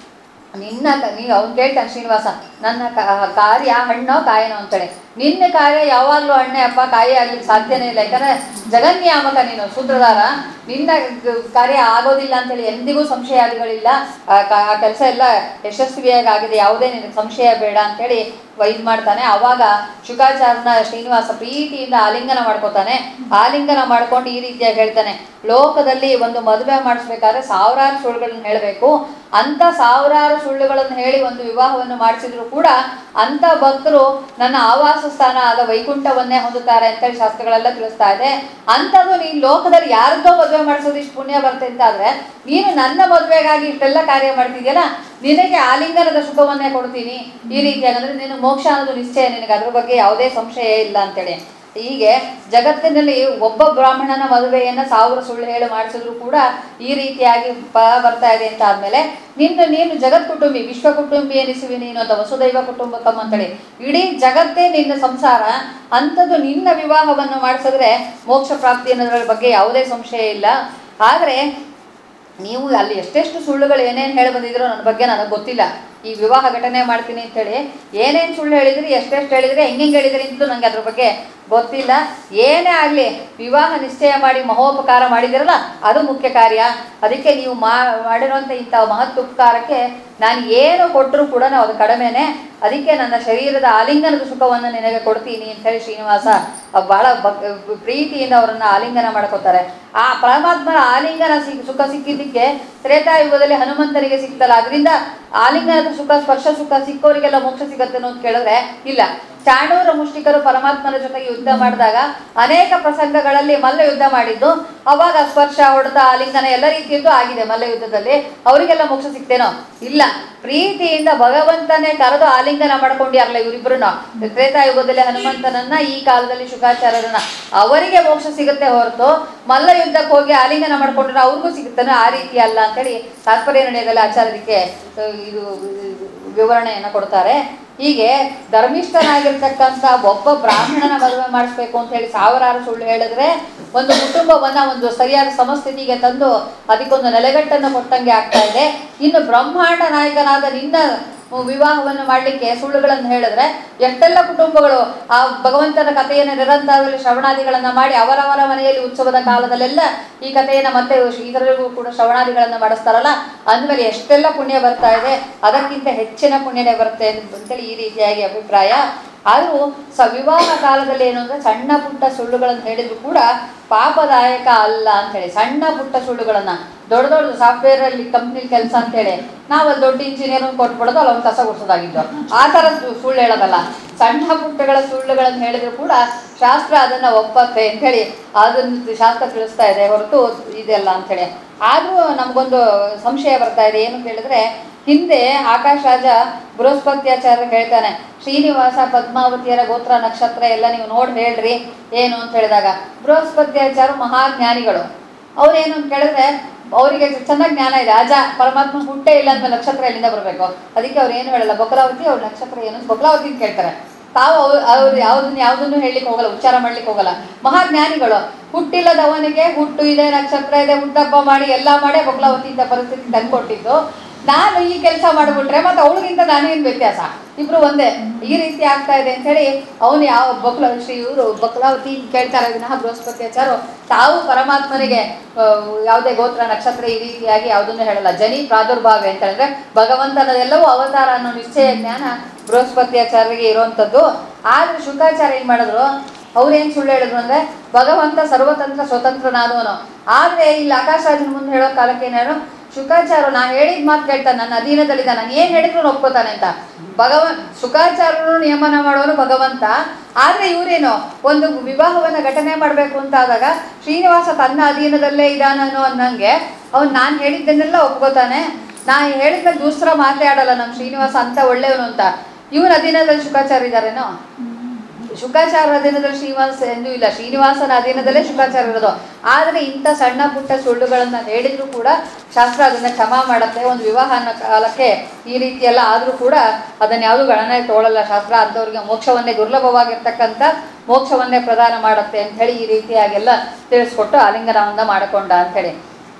S1: ನಿನ್ನ ಕ- ನೀ ಅವ್ನು ಕೇಳ್ತಾನೆ ಶ್ರೀನಿವಾಸ ನನ್ನ ಕ- ಕಾರ್ಯ ಹಣ್ಣೋ ಕಾಯನೋ ಅಂತೇಳಿ ನಿನ್ನ ಕಾರ್ಯ ಯಾವಾಗಲೂ ಹಣ್ಣೆ ಅಪ್ಪ ಕಾಯಿ ಆಗ್ಲಿಕ್ಕೆ ಸಾಧ್ಯನೇ ಇಲ್ಲ ಯಾಕಂದ್ರೆ ಜಗನ್ಯಾಮಕ ನೀನು ಸೂತ್ರಧಾರ ನಿನ್ನ ಗ- ಕಾರ್ಯ ಆಗೋದಿಲ್ಲ ಅಂತೇಳಿ ಎಂದಿಗೂ ಸಂಶಯಾದಿಗಳಿಲ್ಲ ಆ ಕ- ಆ ಕೆಲಸ ಎಲ್ಲ ಯಶಸ್ವಿಯಾಗಿ ಆಗಿದೆ ಯಾವುದೇ ನಿನಗೆ ಸಂಶಯ ಬೇಡ ಅಂತೇಳಿ ಇದು ಮಾಡ್ತಾನೆ ಆವಾಗ ಶುಕಾಚಾರ್ಯನ ಶ್ರೀನಿವಾಸ ಪ್ರೀತಿಯಿಂದ ಆಲಿಂಗನ ಮಾಡ್ಕೋತಾನೆ ಆಲಿಂಗನ ಮಾಡ್ಕೊಂಡು ಈ ರೀತಿಯಾಗಿ ಹೇಳ್ತಾನೆ ಲೋಕದಲ್ಲಿ ಒಂದು ಮದುವೆ ಮಾಡಿಸ್ಬೇಕಾದ್ರೆ ಸಾವಿರಾರು ಸುಳ್ಳುಗಳನ್ನ ಹೇಳಬೇಕು ಅಂತ ಸಾವಿರಾರು ಸುಳ್ಳುಗಳನ್ನು ಹೇಳಿ ಒಂದು ವಿವಾಹವನ್ನು ಮಾಡಿಸಿದ್ರು ಕೂಡ ಅಂತ ಭಕ್ತರು ನನ್ನ ಆವಾಸ ಸ್ಥಾನ ಆದ ವೈಕುಂಠವನ್ನೇ ಹೊಂದುತ್ತಾರೆ ಅಂತೇಳಿ ಶಾಸ್ತ್ರಗಳೆಲ್ಲ ತಿಳಿಸ್ತಾ ಇದೆ ಅಂಥದ್ದು ನೀನು ಲೋಕದಲ್ಲಿ ಯಾರದ್ದೋ ಮದುವೆ ಮಾಡಿಸೋದು ಇಷ್ಟು ಪುಣ್ಯ ಬರುತ್ತೆ ಅಂತ ಆದ್ರೆ ನೀನು ನನ್ನ ಮದುವೆಗಾಗಿ ಇಷ್ಟೆಲ್ಲ ಕಾರ್ಯ ಮಾಡ್ತಿದ್ಯಲ್ಲ ನಿನಗೆ ಆಲಿಂಗನದ ಸುಖವನ್ನೇ ಕೊಡ್ತೀನಿ ಈ ರೀತಿಯಾಗಿ ಅಂದ್ರೆ ನಿನಗೆ ಮೋಕ್ಷ ಅನ್ನೋದು ನಿಶ್ಚಯ ನಿನಗೆ ಅದ್ರ ಬಗ್ಗೆ ಯಾವುದೇ ಸಂಶಯ ಇಲ್ಲ ಅಂತೇಳಿ ಹೀಗೆ ಜಗತ್ತಿನಲ್ಲಿ ಒಬ್ಬ ಬ್ರಾಹ್ಮಣನ ಮದುವೆಯನ್ನು ಸಾವಿರ ಸುಳ್ಳು ಹೇಳಿ ಮಾಡಿಸಿದ್ರು ಕೂಡ ಈ ರೀತಿಯಾಗಿ ಪ ಬರ್ತಾ ಇದೆ ಅಂತ ಆದ್ಮೇಲೆ ನಿನ್ನ ನೀನು ಜಗತ್ ಕುಟುಂಬಿ ವಿಶ್ವ ಕುಟುಂಬಿ ಎನಿಸುವಿ ನೀನು ಅಂತ ವಸುದೈವ ಕುಟುಂಬಕಂ ಅಂತೇಳಿ ಇಡೀ ಜಗತ್ತೇ ನಿನ್ನ ಸಂಸಾರ ಅಂಥದ್ದು ನಿನ್ನ ವಿವಾಹವನ್ನು ಮಾಡಿಸಿದ್ರೆ ಮೋಕ್ಷ ಪ್ರಾಪ್ತಿ ಅನ್ನೋದ್ರ ಬಗ್ಗೆ ಯಾವುದೇ ಸಂಶಯ ಇಲ್ಲ ಆದರೆ ನೀವು ಅಲ್ಲಿ ಎಷ್ಟೆಷ್ಟು ಸುಳ್ಳುಗಳು ಏನೇನು ಹೇಳಿ ಬಂದಿದ್ರೋ ನನ್ನ ಬಗ್ಗೆ ನನಗೆ ಗೊತ್ತಿಲ್ಲ ಈ ವಿವಾಹ ಘಟನೆ ಮಾಡ್ತೀನಿ ಅಂತೇಳಿ ಏನೇನು ಸುಳ್ಳು ಹೇಳಿದ್ರಿ ಎಷ್ಟೆಷ್ಟು ಹೇಳಿದ್ರಿ ಹೆಂಗೆ ಹೇಳಿದ್ರಿ ಅಂತಲೂ ನನಗೆ ಅದ್ರ ಬಗ್ಗೆ ಗೊತ್ತಿಲ್ಲ ಏನೇ ಆಗಲಿ ವಿವಾಹ ನಿಶ್ಚಯ ಮಾಡಿ ಮಹೋಪಕಾರ ಮಾಡಿದಿರಲ್ಲ ಅದು ಮುಖ್ಯ ಕಾರ್ಯ ಅದಕ್ಕೆ ನೀವು ಮಾ ಮಾಡಿರುವಂಥ ಇಂಥ ಮಹತ್ ಉಪಕಾರಕ್ಕೆ ನಾನು ಏನು ಕೊಟ್ಟರೂ ಕೂಡ ನಾವು ಅದು ಕಡಿಮೆನೆ ಅದಕ್ಕೆ ನನ್ನ ಶರೀರದ ಆಲಿಂಗನದ ಸುಖವನ್ನು ನಿನಗೆ ಕೊಡ್ತೀನಿ ಅಂತ ಹೇಳಿ ಶ್ರೀನಿವಾಸ ಭಾಳ ಭಕ್ ಪ್ರೀತಿಯಿಂದ ಅವರನ್ನು ಆಲಿಂಗನ ಮಾಡ್ಕೋತಾರೆ ಆ ಪರಮಾತ್ಮನ ಆಲಿಂಗನ ಸಿಕ್ ಸುಖ ಸಿಕ್ಕಿದ್ದಕ್ಕೆ ತ್ರೇತಾಯುಗದಲ್ಲಿ ಹನುಮಂತನಿಗೆ ಸಿಕ್ತಲ್ಲ ಅದರಿಂದ ಆಲಿಂಗನದ ಸುಖ ಸ್ಪರ್ಶ ಸುಖ ಸಿಕ್ಕೋರಿಗೆಲ್ಲ ಮೋಕ್ಷ ಸಿಗತ್ತೆ ಅಂತ ಕೇಳಿದ್ರೆ ಇಲ್ಲ ಚಾಣೂರ ಮುಷ್ಟಿಕರು ಪರಮಾತ್ಮನ ಜೊತೆಗೆ ಯುದ್ಧ ಮಾಡಿದಾಗ ಅನೇಕ ಪ್ರಸಂಗಗಳಲ್ಲಿ ಮಲ್ಲ ಯುದ್ಧ ಮಾಡಿದ್ದು ಅವಾಗ ಸ್ಪರ್ಶ ಹೊಡೆತ ಆಲಿಂಗನ ಎಲ್ಲ ರೀತಿಯದ್ದು ಆಗಿದೆ ಮಲ್ಲ ಯುದ್ಧದಲ್ಲಿ ಅವರಿಗೆಲ್ಲ ಮೋಕ್ಷ ಸಿಗ್ತೇನೋ ಇಲ್ಲ ಪ್ರೀತಿಯಿಂದ ಭಗವಂತನೇ ಕರೆದು ಆಲಿಂಗನ ಮಾಡ್ಕೊಂಡಿರಲ್ಲ ಇವರಿಬ್ರು ತ್ರೇತಾಯುಗದಲ್ಲಿ ಹನುಮಂತನನ್ನ ಈ ಕಾಲದಲ್ಲಿ ಶುಕಾಚಾರ್ಯರನ್ನ ಅವರಿಗೆ ಮೋಕ್ಷ ಸಿಗುತ್ತೆ ಹೊರತು ಮಲ್ಲ ಯುದ್ಧಕ್ಕೆ ಹೋಗಿ ಆಲಿಂಗನ ಮಾಡ್ಕೊಂಡ್ರೆ ಅವ್ರಿಗೂ ಸಿಗುತ್ತಾನೋ ಆ ರೀತಿ ಅಲ್ಲ ಅಂತೇಳಿ ತಾತ್ಪರ್ಯ ನಡೆಯದಲ್ಲಿ ಆಚಾರ್ಯರಿಗೆ ಆ, ಇದು ವಿವರಣೆಯನ್ನು ಕೊಡ್ತಾರೆ ಹೀಗೆ ಧರ್ಮಿಷ್ಠನಾಗಿರ್ತಕ್ಕಂಥ ಒಬ್ಬ ಬ್ರಾಹ್ಮಣನ ಮದುವೆ ಮಾಡಿಸ್ಬೇಕು ಅಂತ ಹೇಳಿ ಸಾವಿರಾರು ಸುಳ್ಳು ಹೇಳಿದ್ರೆ ಒಂದು ಕುಟುಂಬವನ್ನ ಒಂದು ಸರಿಯಾದ ಸಮಸ್ಥಿತಿಗೆ ತಂದು ಅದಕ್ಕೊಂದು ನೆಲೆಗಟ್ಟನ್ನು ಕೊಟ್ಟಂಗೆ ಆಗ್ತಾ ಇದೆ ಇನ್ನು ಬ್ರಹ್ಮಾಂಡ ನಾಯಕನಾದ ನಿನ್ನ ವಿವಾಹವನ್ನು ಮಾಡಲಿಕ್ಕೆ ಸುಳ್ಳುಗಳನ್ನು ಹೇಳಿದ್ರೆ ಎಷ್ಟೆಲ್ಲ ಕುಟುಂಬಗಳು ಆ ಭಗವಂತನ ಕಥೆಯನ್ನು ನಿರಂತರದಲ್ಲಿ ಶ್ರವಣಾದಿಗಳನ್ನ ಮಾಡಿ ಅವರವರ ಮನೆಯಲ್ಲಿ ಉತ್ಸವದ ಕಾಲದಲ್ಲೆಲ್ಲ ಈ ಕಥೆಯನ್ನು ಮತ್ತೆ ಇತರರಿಗೂ ಕೂಡ ಶ್ರವಣಾದಿಗಳನ್ನ ಮಾಡಿಸ್ತಾರಲ್ಲ ಅಂದಮೇಲೆ ಎಷ್ಟೆಲ್ಲ ಪುಣ್ಯ ಬರ್ತಾ ಇದೆ ಅದಕ್ಕಿಂತ ಹೆಚ್ಚಿನ ಪುಣ್ಯನೇ ಬರುತ್ತೆ ಅಂತೇಳಿ ಈ ರೀತಿಯಾಗಿ ಅಭಿಪ್ರಾಯ ಆದರೂ ಸ ವಿವಾಹ ಕಾಲದಲ್ಲಿ ಏನು ಅಂದರೆ ಸಣ್ಣ ಪುಟ್ಟ ಸುಳ್ಳುಗಳನ್ನು ಹೇಳಿದ್ರು ಕೂಡ ಪಾಪದಾಯಕ ಅಲ್ಲ ಅಂತೇಳಿ ಸಣ್ಣ ಪುಟ್ಟ ಸುಳ್ಳುಗಳನ್ನು ದೊಡ್ಡ ದೊಡ್ಡ ಸಾಫ್ಟ್ವೇರ್ ಅಲ್ಲಿ ಕಂಪ್ನಿ ಕೆಲಸ ಅಂತೇಳಿ ನಾವು ಅಲ್ಲಿ ದೊಡ್ಡ ಇಂಜಿನಿಯರ್ ಕೊಟ್ಬಿಡೋದು ಅಲ್ಲಿ ಒಂದು ಕಸ ಗುಡಿಸೋದಾಗಿದ್ದು ಆ ಥರ ಸು- ಸುಳ್ಳು ಹೇಳೋದಲ್ಲ ಸಣ್ಣ ಪುಟ್ಟಗಳ ಸುಳ್ಳುಗಳನ್ನು ಹೇಳಿದ್ರು ಕೂಡ ಶಾಸ್ತ್ರ ಅದನ್ನ ಒಪ್ಪತ್ತೆ ಅಂತೇಳಿ ಅದನ್ನು ಶಾಸ್ತ್ರ ತಿಳಿಸ್ತಾ ಇದೆ ಹೊರತು ಇದೆಲ್ಲ ಅಂತೇಳಿ ಆದರೂ ನಮಗೊಂದು ಸಂಶಯ ಬರ್ತಾ ಇದೆ ಏನು ಅಂತ ಹೇಳಿದ್ರೆ ಹಿಂದೆ ಆಕಾಶ್ ರಾಜ ಬೃಹಸ್ಪತ್ಯಾಚಾರ್ಯ ಹೇಳ್ತಾನೆ ಶ್ರೀನಿವಾಸ ಪದ್ಮಾವತಿಯರ ಗೋತ್ರ ನಕ್ಷತ್ರ ಎಲ್ಲ ನೀವು ನೋಡಿ ಹೇಳ್ರಿ ಏನು ಅಂತ ಹೇಳಿದಾಗ ಬೃಹಸ್ಪತ್ಯಾಚಾರ್ಯ ಮಹಾಜ್ಞಾನಿಗಳು ಅವ್ರೇನು ಅಂತ ಕೇಳಿದ್ರೆ ಅವರಿಗೆ ಚೆನ್ನಾಗಿ ಜ್ಞಾನ ಇದೆ ಅಜ ಪರಮಾತ್ಮ ಹುಟ್ಟೇ ಇಲ್ಲ ಅಂತ ನಕ್ಷತ್ರ ಎಲ್ಲಿಂದ ಬರಬೇಕು ಅದಕ್ಕೆ ಅವ್ರು ಏನು ಹೇಳಲ್ಲ ಬಕಲಾವತಿ ಅವ್ರ ನಕ್ಷತ್ರ ಏನು ಅಂತ ಬಕಲಾವತಿ ಅಂತ ಕೇಳ್ತಾರೆ ತಾವು ಅವ್ರು ಅವ್ರು ಯಾವ್ದನ್ನ ಯಾವ್ದನ್ನು ಹೇಳಲಿಕ್ಕೆ ಹೋಗಲ್ಲ ಉಚ್ಚಾರ ಮಾಡ್ಲಿಕ್ಕೆ ಹೋಗಲ್ಲ ಮಹಾಜ್ಞಾನಿಗಳು ಹುಟ್ಟಿಲ್ಲದವನಿಗೆ ಹುಟ್ಟು ಇದೆ ನಕ್ಷತ್ರ ಇದೆ ಹುಟ್ಟಪ್ಪ ಮಾಡಿ ಎಲ್ಲ ಮಾಡಿ ಬಕಲಾವತಿ ಇಂಥ ಪರಿಸ್ಥಿತಿ ತಂದ್ಕೊಟ್ಟಿದ್ದು ನಾನು ಈ ಕೆಲಸ ಮಾಡಿಬಿಟ್ರೆ ಮತ್ತೆ ಅವಳಿಗಿಂತ ನಾನೇನು ವ್ಯತ್ಯಾಸ ಇಬ್ರು ಒಂದೇ ಈ ರೀತಿ ಆಗ್ತಾ ಇದೆ ಅಂತ ಹೇಳಿ ಅವನು ಯಾವ ಬಕ್ಲ ಶ್ರೀ ಇವರು ಬಕ್ಲಾವತಿ ಕೇಳ್ತಾರೆ ವಿನಃ ಬೃಹಸ್ಪತ್ಯಾಚಾರು ತಾವು ಪರಮಾತ್ಮನಿಗೆ ಆ, ಯಾವುದೇ ಗೋತ್ರ ನಕ್ಷತ್ರ ಈ ರೀತಿಯಾಗಿ ಯಾವುದನ್ನು ಹೇಳಲ್ಲ ಜನಿ ಪ್ರಾದುರ್ಭಾವ ಅಂತ ಹೇಳಿದ್ರೆ ಭಗವಂತನದೆಲ್ಲವೂ ಅವತಾರ ಅನ್ನೋ ನಿಶ್ಚಯ ಜ್ಞಾನ ಬೃಹಸ್ಪತ್ಯಾಚಾರ್ಯರಿಗೆ ಇರುವಂಥದ್ದು ಆದ್ರೆ ಶುಕಾಚಾರ್ಯ ಏನ್ ಮಾಡಿದ್ರು ಅವ್ರೇನ್ ಸುಳ್ಳು ಹೇಳಿದ್ರು ಅಂದ್ರೆ ಭಗವಂತ ಸರ್ವತಂತ್ರ ಸ್ವತಂತ್ರನಾದವನು ಆದ್ರೆ ಇಲ್ಲಿ ಆಕಾಶರಾಜನ ಮುಂದೆ ಹೇಳೋ ಕಾಲಕ್ಕೆ ಏನೇನು ಶುಕಾಚಾರ್ಯ ನಾ ಹೇಳಿದ ಮಾತು ಕೇಳ್ತಾನೆ ನನ್ನ ಅಧೀನದಲ್ಲಿದ್ದ ನಾನು ಏನ್ ಹೇಳಿದ್ರು ಒಪ್ಕೋತಾನೆ ಅಂತ ಭಗವನ್ ಶುಕಾಚಾರ್ಯನು ನಿಯಮನ ಮಾಡೋನು ಭಗವಂತ ಆದ್ರೆ ಇವರೇನು ಒಂದು ವಿವಾಹವನ್ನ ಘಟನೆ ಮಾಡಬೇಕು ಅಂತ ಆದಾಗ ಶ್ರೀನಿವಾಸ ತನ್ನ ಅಧೀನದಲ್ಲೇ ಇದಾನೋ ಅನ್ನಂಗೆ ಅವ್ನು ನಾನು ಹೇಳಿದ್ದನ್ನೆಲ್ಲ ಒಪ್ಕೋತಾನೆ ನಾ ಹೇಳಿದ್ಮೇಲೆ ದೂಸರ ಮಾತಾಡಲ್ಲ ನಮ್ಮ ಶ್ರೀನಿವಾಸ ಅಂತ ಒಳ್ಳೆಯವನು ಅಂತ ಇವನ ಅಧೀನದಲ್ಲಿ ಶುಕಾಚಾರ್ಯ ಇದ್ದಾರೇನೋ ಶುಕಾಚಾರ್ಯ ಅಧೀನದಲ್ಲಿ ಶ್ರೀನಿವಾಸ ಎಂದೂ ಇಲ್ಲ ಶ್ರೀನಿವಾಸನ ಅಧೀನದಲ್ಲೇ ಶುಕಾಚಾರ್ಯ ಇರೋದು ಆದರೆ ಇಂಥ ಸಣ್ಣ ಪುಟ್ಟ ಸುಳ್ಳುಗಳನ್ನ ಹೇಳಿದ್ರು ಕೂಡ ಶಾಸ್ತ್ರ ಅದನ್ನ ಕ್ಷಮ ಮಾಡುತ್ತೆ ಒಂದು ವಿವಾಹ ಅನ್ನೋ ಕಾಲಕ್ಕೆ ಈ ರೀತಿ ಎಲ್ಲ ಆದರೂ ಕೂಡ ಅದನ್ನ ಯಾವುದು ಗಣನೆ ತಗೊಳ್ಳಲ್ಲ ಶಾಸ್ತ್ರ ಅಂಥವ್ರಿಗೆ ಮೋಕ್ಷವನ್ನೇ ದುರ್ಲಭವಾಗಿರ್ತಕ್ಕಂಥ ಮೋಕ್ಷವನ್ನೇ ಪ್ರದಾನ ಮಾಡುತ್ತೆ ಅಂತ ಹೇಳಿ ಈ ರೀತಿಯಾಗೆಲ್ಲ ತಿಳಿಸ್ಕೊಟ್ಟು ಆಲಿಂಗನವನ್ನ ಮಾಡಿಕೊಂಡ ಅಂಥೇಳಿ